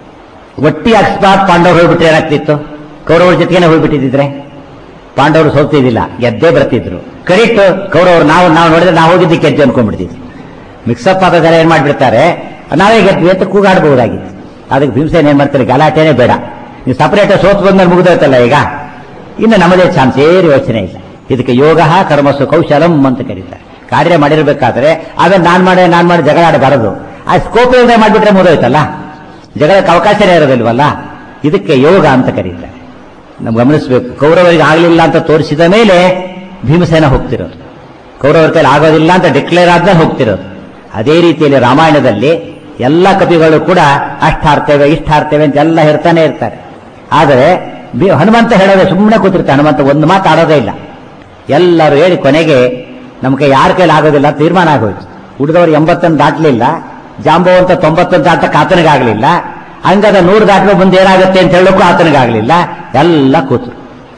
ಒಟ್ಟಿ ಅಕಸ್ಮಾತ್ ಪಾಂಡವರು ಹೋಗ್ಬಿಟ್ರೆ ಏನಾಗ್ತಿತ್ತು ಕೌರವರ ಜೊತೆಗೇನೆ ಹೋಗ್ಬಿಟ್ಟಿದ್ರೆ ಪಾಂಡವರು ಸೋಲ್ತಿದ್ದಿಲ್ಲ ಗೆದ್ದೇ ಬರ್ತಿದ್ರು ಕರೆಕ್ಟ್ ಕೌರವರು ನಾವು ನಾವು ನೋಡಿದ್ರೆ ನಾವು ಹೋಗಿದ್ದಕ್ಕೆ ಗೆದ್ದು ಅನ್ಕೊಂಡ್ಬಿಡ್ತಿದ್ವಿ ಮಿಕ್ಸಪ್ ಆದ ಜನ ಏನ್ ಮಾಡ್ಬಿಡ್ತಾರೆ ನಾವೇ ಗೆದ್ವಿ ಅಂತ ಕೂಗಾಡ್ಬಹುದಾಗಿತ್ತು ಅದಕ್ಕೆ ಭೀಮಸೇನ ಏನ್ ಮಾಡ್ತಾರೆ ಗಲಾಟೆನೇ ಬೇಡ ನೀವು ಸಪರೇಟ್ ಸೋತ್ ಬಂದ್ಮೇಲೆ ಮುಗಿದೋಯ್ತಲ್ಲ ಈಗ ಇನ್ನು ನಮ್ಮದೇ ಚಾನ್ಸ್ ಏನು ಯೋಚನೆ ಇಲ್ಲ ಇದಕ್ಕೆ ಯೋಗ ಕರ್ಮಸು ಕೌಶಲಂ ಅಂತ ಕರೀತಾರೆ ಕಾರ್ಯ ಮಾಡಿರ್ಬೇಕಾದ್ರೆ ಆಮೇಲೆ ನಾನ್ ಮಾಡಿ ನಾನ್ ಮಾಡಿ ಜಗಳ ಆಡಬಾರದು ಆ ಸ್ಕೋಪ್ ಇಲ್ಲದೆ ಮಾಡ್ಬಿಟ್ರೆ ಮುಗಿದೋಯ್ತಲ್ಲ ಜಗಳಕ್ಕೆ ಅವಕಾಶನೇ ಇರೋದಿಲ್ವಲ್ಲ ಇದಕ್ಕೆ ಯೋಗ ಅಂತ ಕರೀತಾರೆ ನಾವು ಗಮನಿಸಬೇಕು ಕೌರವರಿಗೆ ಆಗಲಿಲ್ಲ ಅಂತ ತೋರಿಸಿದ ಮೇಲೆ ಭೀಮಸೇನ ಹೋಗ್ತಿರೋದು ಕೌರವರ ಕೈಲಿ ಆಗೋದಿಲ್ಲ ಅಂತ ಡಿಕ್ಲೇರ್ ಆದ್ಮೇಲೆ ಹೋಗ್ತಿರೋದು ಅದೇ ರೀತಿಯಲ್ಲಿ ರಾಮಾಯಣದಲ್ಲಿ ಎಲ್ಲ ಕವಿಗಳು ಕೂಡ ಅಷ್ಟಾರ್ತೇವೆ ಇಷ್ಟಾರ್ತೇವೆ ಅಂತ ಎಲ್ಲ ಹೇಳ್ತಾನೆ ಇರ್ತಾರೆ ಆದರೆ ಬಿ- ಹನುಮಂತ ಹೇಳೋದೇ ಸುಮ್ಮನೆ ಕೂತಿರ್ತಾರೆ ಹನುಮಂತ ಒಂದು ಮಾತು ಆಡೋದೇ ಇಲ್ಲ ಎಲ್ಲರೂ ಹೇಳಿ ಕೊನೆಗೆ ನಮಗೆ ಯಾರ ಕೈಲಿ ಆಗೋದಿಲ್ಲ ಅಂತ ತೀರ್ಮಾನ ಆಗೋಯ್ತು ಉಳಿದವರು ಎಂಬತ್ತನ್ನು ದಾಟಲಿಲ್ಲ ಜಾಂಬವಂತ ತೊಂಬತ್ತನ್ನು ದಾಟಕ್ಕೆ ಆತನಿಗಾಗಲಿಲ್ಲ ಹಂಗದ ನೂರು ದಾಟುವ ಮುಂದೆ ಏನಾಗುತ್ತೆ ಅಂತ ಹೇಳೋಕ್ಕೂ ಆತನಿಗಾಗಲಿಲ್ಲ ಎಲ್ಲ ಕೂತರು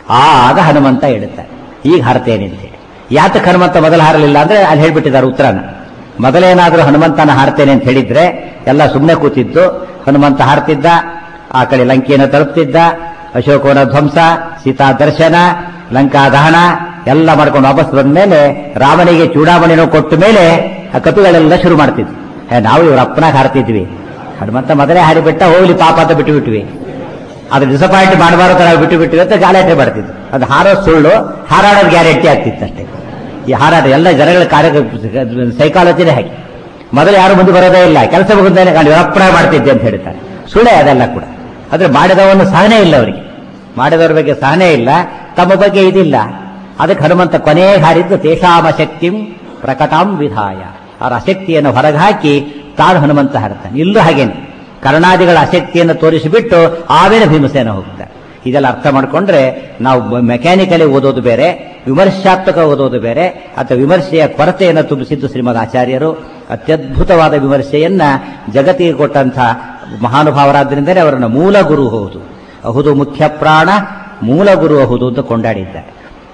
ಆಗ ಹನುಮಂತ ಹೇಳುತ್ತಾರೆ ಈಗ ಹಾರ್ತೇನೆ ಅಂತ ಹೇಳಿ ಯಾತಕ್ಕೆ ಹನುಮಂತ ಮೊದಲು ಹಾರಲಿಲ್ಲ ಅಂದ್ರೆ ಅಲ್ಲಿ ಹೇಳ್ಬಿಟ್ಟಿದ್ದಾರೆ ಉತ್ತರನ ಮೊದಲೇನಾದ್ರೂ ಹನುಮಂತನ ಹಾರ್ತೇನೆ ಅಂತ ಹೇಳಿದ್ರೆ ಎಲ್ಲ ಸುಮ್ಮನೆ ಕೂತಿದ್ದು ಹನುಮಂತ ಹಾರ್ತಿದ್ದ ಆ ಕಡೆ ಲಂಕೆಯನ್ನು ತಲುಪ್ತಿದ್ದ ಅಶೋಕವನ ಧ್ವಂಸ ಸೀತಾ ದರ್ಶನ ಲಂಕಾ ದಹನ ಎಲ್ಲ ಮಾಡ್ಕೊಂಡು ವಾಪಸ್ ಬಂದ್ಮೇಲೆ ರಾಮನಿಗೆ ಚೂಡಾಮಣಿನೂ ಕೊಟ್ಟ ಮೇಲೆ ಆ ಕಪಿಗಳೆಲ್ಲ ಶುರು ಮಾಡ್ತಿದ್ವಿ ಹೇ, ನಾವು ಇವ್ರ ಅಪ್ಪನಾಗ ಹಾರ್ತಿದ್ವಿ ಹನುಮಂತ ಮೊದಲೇ ಹಾರಿಬಿಟ್ಟ ಹೋಗ್ಲಿ ಪಾಪ ಅಂತ ಬಿಟ್ಟು ಬಿಟ್ವಿ ಅದು ಡಿಸಪಾಯಿಂಟ್ ಮಾಡಬಾರ್ದು ನಾವು ಬಿಟ್ಟು ಬಿಟ್ಟಿವಿ ಅಂತ ಗಾಲಾಟೆ ಮಾಡ್ತಿದ್ವಿ ಅದು ಹಾರೋದು ಸುಳ್ಳು ಹಾರಾಡೋದು ಗ್ಯಾರಂಟಿ ಆಗ್ತಿತ್ತು ಅಷ್ಟೇ ಈ ಹಾರಾಟ ಎಲ್ಲ ಜನಗಳ ಕಾರ್ಯ ಸೈಕಾಲಜಿನೇ ಹಾಗೆ ಮೊದಲು ಯಾರು ಮುಂದೆ ಬರೋದೇ ಇಲ್ಲ ಕೆಲಸ ಮುಗಿದಾನೆ ನಾನು ಅಪ್ಪಣ ಮಾಡ್ತಿದ್ದೆ ಅಂತ ಹೇಳ್ತಾರೆ ಸುಳ್ಳೆ ಅದೆಲ್ಲ ಕೂಡ ಆದ್ರೆ ಮಾಡಿದವನು ಸಹನೆ ಇಲ್ಲ ಅವರಿಗೆ ಮಾಡಿದವರ ಬಗ್ಗೆ ಸಹನೆ ಇಲ್ಲ ತಮ್ಮ ಬಗ್ಗೆ ಇದಿಲ್ಲ ಅದಕ್ಕೆ ಹನುಮಂತ ಕೊನೆ ಹಾರಿದ್ದು ತೇಷಾಮ ಶಕ್ತಿಂ ಪ್ರಕಟಾಂ ವಿಧಾಯ ಅವರ ಅಶಕ್ತಿಯನ್ನು ಹೊರಗೆ ಹಾಕಿ ತಾನು ಹನುಮಂತ ಹಾರುತ್ತಾನೆ ಇಲ್ಲೂ ಹಾಗೇನೆ ಕರ್ಣಾದಿಗಳ ಅಶಕ್ತಿಯನ್ನು ತೋರಿಸಿಬಿಟ್ಟು ಆಮೇಲೆ ಭೀಮಸೇನ ಹೋಗ್ತಾರೆ ಇದೆಲ್ಲ ಅರ್ಥ ಮಾಡ್ಕೊಂಡ್ರೆ ನಾವು ಮೆಕ್ಯಾನಿಕಲಿ ಓದೋದು ಬೇರೆ ವಿಮರ್ಶಾತ್ಮಕ ಓದೋದು ಬೇರೆ ಅಥವಾ ವಿಮರ್ಶೆಯ ಕೊರತೆಯನ್ನು ತುಂಬಿಸಿದ್ದು ಶ್ರೀಮದ್ ಆಚಾರ್ಯರು ಅತ್ಯದ್ಭುತವಾದ ವಿಮರ್ಶೆಯನ್ನ ಜಗತ್ತಿಗೆ ಕೊಟ್ಟಂಥ ಮಹಾನುಭಾವರಾದ್ರಿಂದಲೇ ಅವರನ್ನು ಮೂಲ ಗುರು ಹೌದು ಅಹುದು ಮುಖ್ಯ ಪ್ರಾಣ ಮೂಲ ಗುರು ಅಹುದು ಅಂತ ಕೊಂಡಾಡಿದ್ದಾರೆ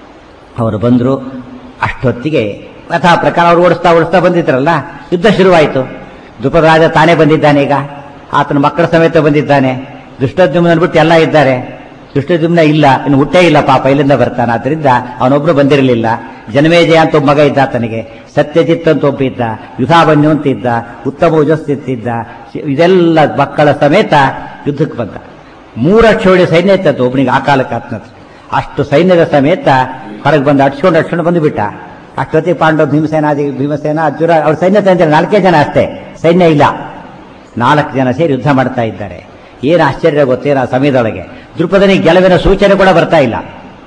ಅವರು ಬಂದರು ಅಷ್ಟೊತ್ತಿಗೆ ಯಥಾ ಪ್ರಕಾರ ಅವರು ಓಡಿಸ್ತಾ ಓಡಿಸ್ತಾ ಬಂದಿದ್ರಲ್ಲ ಯುದ್ಧ ಶುರುವಾಯಿತು ದ್ರುಪದರಾಜ ತಾನೇ ಬಂದಿದ್ದಾನೆ ಈಗ ಆತನ ಮಕ್ಕಳ ಸಮೇತ ಬಂದಿದ್ದಾನೆ ದುಷ್ಟದ್ಯುಮ್ನ ಬಿಟ್ಟು ಎಲ್ಲ ಇದ್ದಾರೆ ದುಷ್ಟದ್ಯುಮ್ನ ಇಲ್ಲ ಇನ್ನು ಹುಟ್ಟೇ ಇಲ್ಲ ಪಾಪ ಇಲ್ಲಿಂದ ಬರ್ತಾನೆ ಆದ್ರಿಂದ ಅವನೊಬ್ರು ಬಂದಿರಲಿಲ್ಲ ಜನಮೇಜಯ ಅಂತ ಒಬ್ಬ ಮಗ ಇದ್ದ ಆತನಿಗೆ ಸತ್ಯಜಿತ್ ಅಂತ ಒಬ್ಬ ಇದ್ದ ಯುಧಾಬನ್ಯು ಅಂತ ಇದ್ದ ಉತ್ತಮ ಉಜಸ್ತಿದ್ದ ಇದೆಲ್ಲ ಮಕ್ಕಳ ಸಮೇತ ಯುದ್ಧಕ್ಕೆ ಬಂದ ಮೂರಕ್ಷೋಳಿ ಸೈನ್ಯ ಇತ್ತಂತ ಒಬ್ಬನಿಗೆ ಆ ಕಾಲಕ್ಕೆ ಆತ್ಮತ್ ಅಷ್ಟು ಸೈನ್ಯದ ಸಮೇತ ಹೊರಗೆ ಬಂದು ಅಡ್ಸ್ಕೊಂಡು ಅಡ್ಸ್ಕೊಂಡು ಬಂದುಬಿಟ್ಟ ಅಷ್ಟೊತ್ತಿಗೆ ಪಾಂಡವ ಭೀಮಸೇನಾದಿ ಭೀಮಸೇನ ಅರ್ಜುನ ಅವ್ರ ಸೈನ್ಯ ತಂದ್ರೆ ನಾಲ್ಕೇ ಜನ ಅಷ್ಟೇ ಸೈನ್ಯ ಇಲ್ಲ ನಾಲ್ಕು ಜನ ಸೇರಿ ಯುದ್ಧ ಮಾಡ್ತಾ ಇದ್ದಾರೆ ಏನು ಆಶ್ಚರ್ಯ ಗೊತ್ತೇನ ಆ ಸಮಯದೊಳಗೆ ದೃಪದನಿಗೆ ಗೆಲುವಿನ ಸೂಚನೆ ಕೂಡ ಬರ್ತಾ ಇಲ್ಲ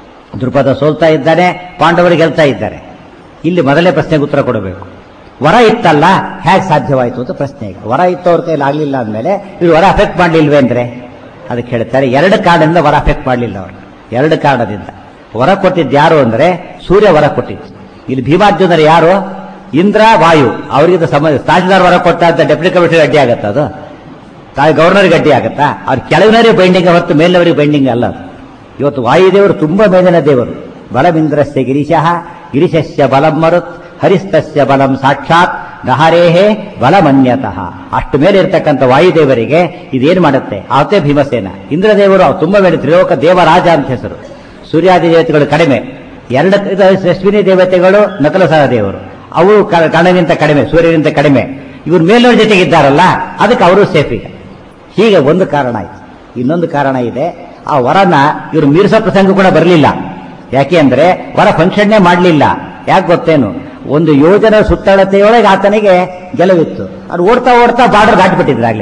ದೃಪದ ಸೋಲ್ತಾ ಇದ್ದಾನೆ ಪಾಂಡವರು ಗೆಲ್ತಾ ಇದ್ದಾರೆ ಇಲ್ಲಿ ಮೊದಲೇ ಪ್ರಶ್ನೆಗೆ ಉತ್ತರ ಕೊಡಬೇಕು ವರ ಇತ್ತಲ್ಲ ಹೇಗೆ ಸಾಧ್ಯವಾಯಿತು ಅಂತ ಪ್ರಶ್ನೆ ಈಗ ವರ ಇತ್ತು ಅವ್ರ ಕೈಲಿ ಆಗಲಿಲ್ಲ ಅಂದಮೇಲೆ ಇವ್ರು ವರ ಅಫೆಕ್ಟ್ ಮಾಡಲಿಲ್ವೇ ಅಂದ್ರೆ ಅದಕ್ಕೆ ಹೇಳ್ತಾರೆ ಎರಡು ಕಾರಣದಿಂದ ವರ ಅಫೆಕ್ಟ್ ಮಾಡಲಿಲ್ಲ ಅವರು ಎರಡು ಕಾರಣದಿಂದ ವರ ಕೊಟ್ಟಿದ್ದು ಯಾರು ಅಂದ್ರೆ ಸೂರ್ಯ ವರ ಕೊಟ್ಟಿದ್ದು ಇಲ್ಲಿ ಭೀಮಾರ್ಜುನರು ಯಾರು ಇಂದ್ರ ವಾಯು ಅವರಿಗೆ ಸಂಬಂಧ ತಹಸೀಲ್ದಾರ್ ವರ ಕೊಟ್ಟ ಅಂತ ಡೆಪ್ಯೂಟಿ ಕಮಿಷನರ್ ಅಡ್ಡಿ ಆಗತ್ತ ಅದು ತಾಯಿ ಗವರ್ನರ್ಗೆ ಅಡ್ಡಿ ಆಗತ್ತಾ ಅವ್ರ ಕೆಳಗಿನವರಿಗೆ ಬೈಂಡಿಂಗ್ ಹೊರತು ಮೇಲಿನವರಿಗೆ ಬೈಂಡಿಂಗ್ ಅಲ್ಲ ಅದು. ಇವತ್ತು ವಾಯುದೇವರು ತುಂಬಾ ಮೇಲಿನ ದೇವರು ಬಲಮಿಂದ್ರಸ್ಯ ಗಿರಿಶಃ ಗಿರಿಶಸ್ಯ ಬಲಂ ಮರುತ್ ಹರಿಸ್ತಸ್ಯ ಬಲಂ ಸಾಕ್ಷಾತ್ ನಹರೇಹೇ ಬಲಮನ್ಯತಃ ಅಷ್ಟು ಮೇಲೆ ಇರ್ತಕ್ಕಂಥ ವಾಯುದೇವರಿಗೆ ಇದೇನು ಮಾಡುತ್ತೆ ಆವತ್ತೇ ಭೀಮಸೇನ ಇಂದ್ರದೇವರು ಅವ್ರು ತುಂಬಾ ಮೇಲೆ ತ್ರಿಲೋಕ ದೇವರಾಜ ಅಂತ ಹೆಸರು ಸೂರ್ಯಾದಿ ದೇವತೆಗಳು ಕಡಿಮೆ ಎರಡು ಇದು ಅಶ್ವಿನಿ ದೇವತೆಗಳು ನಕಲ ಸಹ ದೇವರು ಅವು ಕ- ಕಣಗಿಂತ ಕಡಿಮೆ ಸೂರ್ಯನಿಂದ ಕಡಿಮೆ ಇವ್ರ ಮೇಲವ್ರ ಜೊತೆಗೆ ಇದ್ದಾರಲ್ಲ ಅದಕ್ಕೆ ಅವರು ಸೇಫ್ ಈಗ ಹೀಗೆ ಒಂದು ಕಾರಣ ಆಯ್ತು ಇನ್ನೊಂದು ಕಾರಣ ಇದೆ ಆ ವರನ ಇವರು ಮೀರಿಸೋ ಪ್ರಸಂಗ ಕೂಡ ಬರಲಿಲ್ಲ ಯಾಕೆ ಅಂದ್ರೆ ವರ ಫಂಕ್ಷನ್ನೇ ಮಾಡಲಿಲ್ಲ ಯಾಕೆ ಗೊತ್ತೇನು ಒಂದು ಯೋಜನೆ ಸುತ್ತಳತೆಯೊಳಗೆ ಆತನಿಗೆ ಗೆಲುವಿತ್ತು ಅದು ಓಡ್ತಾ ಓಡ್ತಾ ಬಾರ್ಡರ್ ದಾಟಿಬಿಟ್ಟಿದ್ರಾಗ್ಲೇ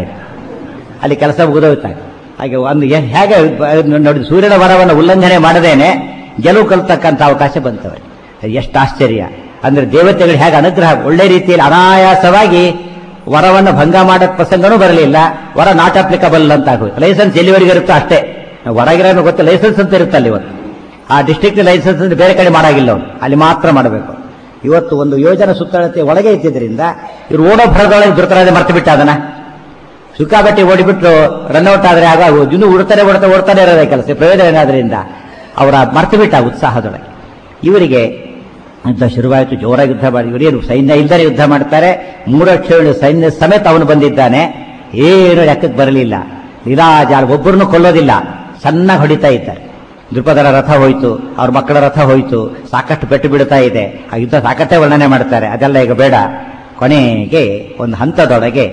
ಅಲ್ಲಿ ಕೆಲಸ ಮುಗಿದೋಯ್ತಾಗ ಹಾಗೆ ಒಂದು ಎ- ಹೇಗೆ ಬ- ನೋಡಿ ಸೂರ್ಯನ ವರವನ್ನು ಉಲ್ಲಂಘನೆ ಮಾಡದೇನೆ ಗೆಲುವು ಕಲ್ತಕ್ಕಂಥ ಅವಕಾಶ ಬಂತವೆ ಎಷ್ಟು ಆಶ್ಚರ್ಯ ಅಂದ್ರೆ ದೇವತೆಗಳು ಹೇಗೆ ಅನುಗ್ರಹ ಒಳ್ಳೆ ರೀತಿಯಲ್ಲಿ ಅನಾಯಾಸವಾಗಿ ವರವನ್ನು ಭಂಗ ಮಾಡೋ ಪ್ರಸಂಗನೂ ಬರಲಿಲ್ಲ ವರ ನಾಟ್ ಅಪ್ಲಿಕಬಲ್ ಅಂತ ಆಗೋಯ್ತು ಲೈಸೆನ್ಸ್ ಎಲ್ಲಿವರೆಗೆ ಇರುತ್ತೋ ಅಷ್ಟೇ ಹೊರಗಿರೋ ಗೊತ್ತು ಲೈಸೆನ್ಸ್ ಅಂತ ಇರುತ್ತಲ್ಲ ಇವತ್ತು ಆ ಡಿಸ್ಟ್ರಿಕ್ಟ್ ಲೈಸೆನ್ಸ್ ಅಂತ ಬೇರೆ ಕಡೆ ಮಾಡಾಗಿಲ್ಲ ಅವ್ನು ಅಲ್ಲಿ ಮಾತ್ರ ಮಾಡಬೇಕು ಇವತ್ತು ಒಂದು ಯೋಜನೆ ಸುತ್ತಳತೆ ಒಳಗೆ ಇದ್ದಿದ್ದರಿಂದ ಇವ್ರು ಓಡೋ ಭರದೊಳಗೆ ಧೃತರಾಜ ಮರ್ತು ಬಿಟ್ಟ ಅದನ್ನ ಸುಖಾಬಟ್ಟಿ ಓಡಿಬಿಟ್ಟು ರನ್ಔಟ್ ಆದ್ರೆ ಆಗ ಇನ್ನು ಉಡ್ತಾನೆ ಓಡ್ತಾ ಓಡ್ತಾನೆ ಇರೋದೇ ಕೆಲಸ ಪ್ರಯೋಜನ ಏನಾದ್ರಿಂದ ಅವರ ಮರ್ತು ಬಿಟ್ಟ ಉತ್ಸಾಹದೊಳಗೆ ಇವರಿಗೆ ಯುದ್ಧ ಶುರುವಾಯಿತು ಜೋರಾಗಿ ಯುದ್ಧ ಮಾಡಿ ಇವರೇನು ಸೈನ್ಯ ಇಲ್ಲದೆ ಯುದ್ಧ ಮಾಡ್ತಾರೆ ಮೂರಕ್ಷರ ಸೈನ್ಯ ಸಮೇತ ಅವನು ಬಂದಿದ್ದಾನೆ ಏನು ಲೆಕ್ಕಕ್ಕೆ ಬರಲಿಲ್ಲ ನಿರಾಜಾಳ ಒಬ್ಬರನ್ನು ಕೊಲ್ಲೋದಿಲ್ಲ ಚೆನ್ನಾಗಿ ಹೊಡಿತಾ ಇದ್ದಾರೆ ದೃಪದರ ರಥ ಹೋಯ್ತು ಅವ್ರ ಮಕ್ಕಳ ರಥ ಹೋಯ್ತು ಸಾಕಷ್ಟು ಪೆಟ್ಟು ಬಿಡ್ತಾ ಇದೆ ಆ ಯುದ್ಧ ಸಾಕಷ್ಟೇ ವರ್ಣನೆ ಮಾಡ್ತಾರೆ ಅದೆಲ್ಲ ಈಗ ಬೇಡ ಕೊನೆಗೆ ಒಂದು ಹಂತದೊಳಗೆ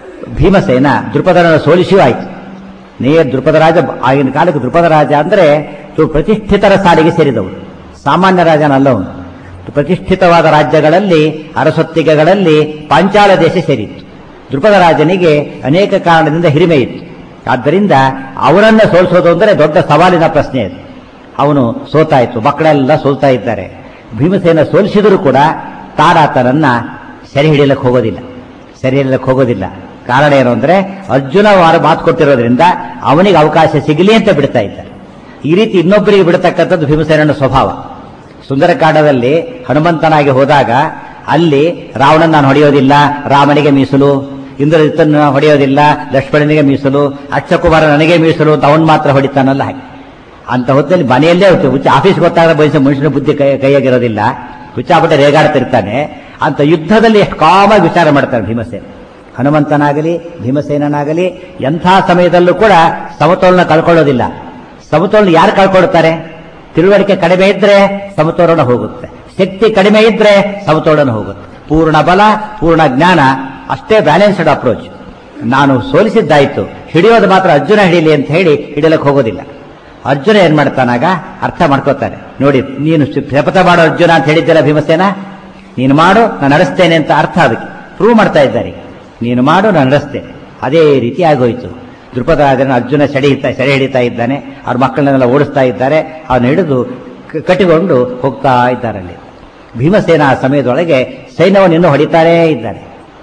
ಭೀಮಸೇನ ದೃಪದರನ್ನು ಸೋಲಿಸಿಯೂ ಆಯ್ತು ನೇರ ದೃಪದರಾಜ ಆಗಿನ ಕಾಲಕ್ಕೆ ದೃಪದರಾಜ ಅಂದ್ರೆ ಇವ್ರು ಪ್ರತಿಷ್ಠಿತರ ಸಾಲಿಗೆ ಸೇರಿದವರು ಸಾಮಾನ್ಯ ರಾಜನಲ್ಲ ಅವನು ಪ್ರತಿಷ್ಠಿತವಾದ ರಾಜ್ಯಗಳಲ್ಲಿ ಅರಸೊತ್ತಿಗೆಗಳಲ್ಲಿ ಪಾಂಚಾಲ ದೇಶ ಸೇರಿತ್ತು ದೃಪದ ರಾಜನಿಗೆ ಅನೇಕ ಕಾರಣದಿಂದ ಹಿರಿಮೆ ಇತ್ತು ಆದ್ದರಿಂದ ಅವನನ್ನ ಸೋಲಿಸೋದು ಅಂದರೆ ದೊಡ್ಡ ಸವಾಲಿನ ಪ್ರಶ್ನೆ ಅದು ಅವನು ಸೋತಾಯ್ತು ಮಕ್ಕಳೆಲ್ಲ ಸೋಲ್ತಾ ಇದ್ದಾರೆ ಭೀಮಸೇನ ಸೋಲಿಸಿದರೂ ಕೂಡ ತಾರಾತನನ್ನ ಸೆರೆ ಹಿಡಿಯಲಿಕ್ಕೆ ಹೋಗೋದಿಲ್ಲ ಸೆರೆ ಹಿಡಿಯಲಿಕ್ಕೆ ಹೋಗೋದಿಲ್ಲ ಕಾರಣ ಏನು ಅಂದ್ರೆ ಅರ್ಜುನ ವಾರ ಮಾತು ಕೊಟ್ಟಿರೋದ್ರಿಂದ ಅವನಿಗೆ ಅವಕಾಶ ಸಿಗಲಿ ಅಂತ ಬಿಡ್ತಾ ಇದ್ದಾರೆ ಈ ರೀತಿ ಇನ್ನೊಬ್ಬರಿಗೆ ಬಿಡತಕ್ಕಂಥದ್ದು ಭೀಮಸೇನನ ಸ್ವಭಾವ ಸುಂದರಕಾಂಡದಲ್ಲಿ ಹನುಮಂತನಾಗಿ ಹೋದಾಗ ಅಲ್ಲಿ ರಾವಣನ ನಾನು ಹೊಡೆಯೋದಿಲ್ಲ ರಾಮನಿಗೆ ಮೀಸಲು ಇಂದ್ರಜಿತ್ತನ್ನು ಹೊಡೆಯೋದಿಲ್ಲ ಲಕ್ಷ್ಮಣನಿಗೆ ಮೀಸಲು ಅಕ್ಷಕುಮಾರ ನನಗೆ ಮೀಸಲು ಅಂತ ಅವನು ಮಾತ್ರ ಹೊಡಿತಾನಲ್ಲ ಹಾಗೆ ಅಂತ ಹೊತ್ತಲ್ಲಿ ಮನೆಯಲ್ಲೇ ಇರ್ತದೆ ಹುಚ್ಚ ಆಫೀಸ್ ಗೊತ್ತಾಗ ಬಯಸ ಮನುಷ್ಯನ ಬುದ್ಧಿ ಕೈ ಕೈಯಾಗಿರೋದಿಲ್ಲ ಹುಚ್ಚಾಪಟ್ಟೆ ರೇಗಾಡ್ತಿರ್ತಾನೆ ಅಂತ ಯುದ್ಧದಲ್ಲಿ ಎಷ್ಟು ಕಾಮಾಗಿ ವಿಚಾರ ಮಾಡ್ತಾನೆ ಭೀಮಸೇನ ಹನುಮಂತನಾಗಲಿ ಭೀಮಸೇನನಾಗಲಿ ಎಂಥ ಸಮಯದಲ್ಲೂ ಕೂಡ ಸಮತೋಲನ ಕಳ್ಕೊಳ್ಳೋದಿಲ್ಲ ಸಮತೋಲನ ಯಾರು ಕಳ್ಕೊಳ್ತಾರೆ ತಿಳುವಳಿಕೆ ಕಡಿಮೆ ಇದ್ರೆ ಸಮತೋಲನ ಹೋಗುತ್ತೆ ಶಕ್ತಿ ಕಡಿಮೆ ಇದ್ರೆ ಸಮತೋಲನ ಹೋಗುತ್ತೆ ಪೂರ್ಣ ಬಲ ಪೂರ್ಣ ಜ್ಞಾನ ಅಷ್ಟೇ ಬ್ಯಾಲೆನ್ಸ್ಡ್ ಅಪ್ರೋಚ್ ನಾನು ಸೋಲಿಸಿದ್ದಾಯ್ತು ಹಿಡಿಯೋದು ಮಾತ್ರ ಅರ್ಜುನ ಹಿಡೀಲಿ ಅಂತ ಹೇಳಿ ಹಿಡಿಯಲಿಕ್ಕೆ ಹೋಗೋದಿಲ್ಲ ಅರ್ಜುನ ಏನ್ ಮಾಡ್ತಾನಾಗ ಅರ್ಥ ಮಾಡ್ಕೋತಾನೆ ನೋಡಿ ನೀನು ಶಪಥ ಮಾಡೋ ಅರ್ಜುನ ಅಂತ ಹೇಳಿದ್ದಲ್ಲ ಭೀಮಸೇನ ನೀನು ಮಾಡು ನಾನು ನಡೆಸ್ತೇನೆ ಅಂತ ಅರ್ಥ ಅದಕ್ಕೆ ಪ್ರೂವ್ ಮಾಡ್ತಾ ಇದ್ದಾರೆ ನೀನು ಮಾಡು ನಾನು ನಡೆಸ್ತೇನೆ ಅದೇ ರೀತಿ ಆಗೋಯ್ತು ದೃಪದರಾಜನ ಅರ್ಜುನ ಸೆಡೆ ಹಿಡಿತಾ ಸೆರೆ ಹಿಡಿತಾ ಇದ್ದಾನೆ ಅವ್ರ ಮಕ್ಕಳನ್ನೆಲ್ಲ ಓಡಿಸ್ತಾ ಇದ್ದಾರೆ ಅವನು ಹಿಡಿದು ಕ- ಕಟ್ಟಿಕೊಂಡು ಹೋಗ್ತಾ ಇದ್ದಾರೆ ಅಲ್ಲಿ ಭೀಮಸೇನ ಆ ಸಮಯದೊಳಗೆ ಸೈನ್ಯವನ್ನು ಇನ್ನೂ ಹೊಡಿತಾರೇ ಇದ್ದಾರೆ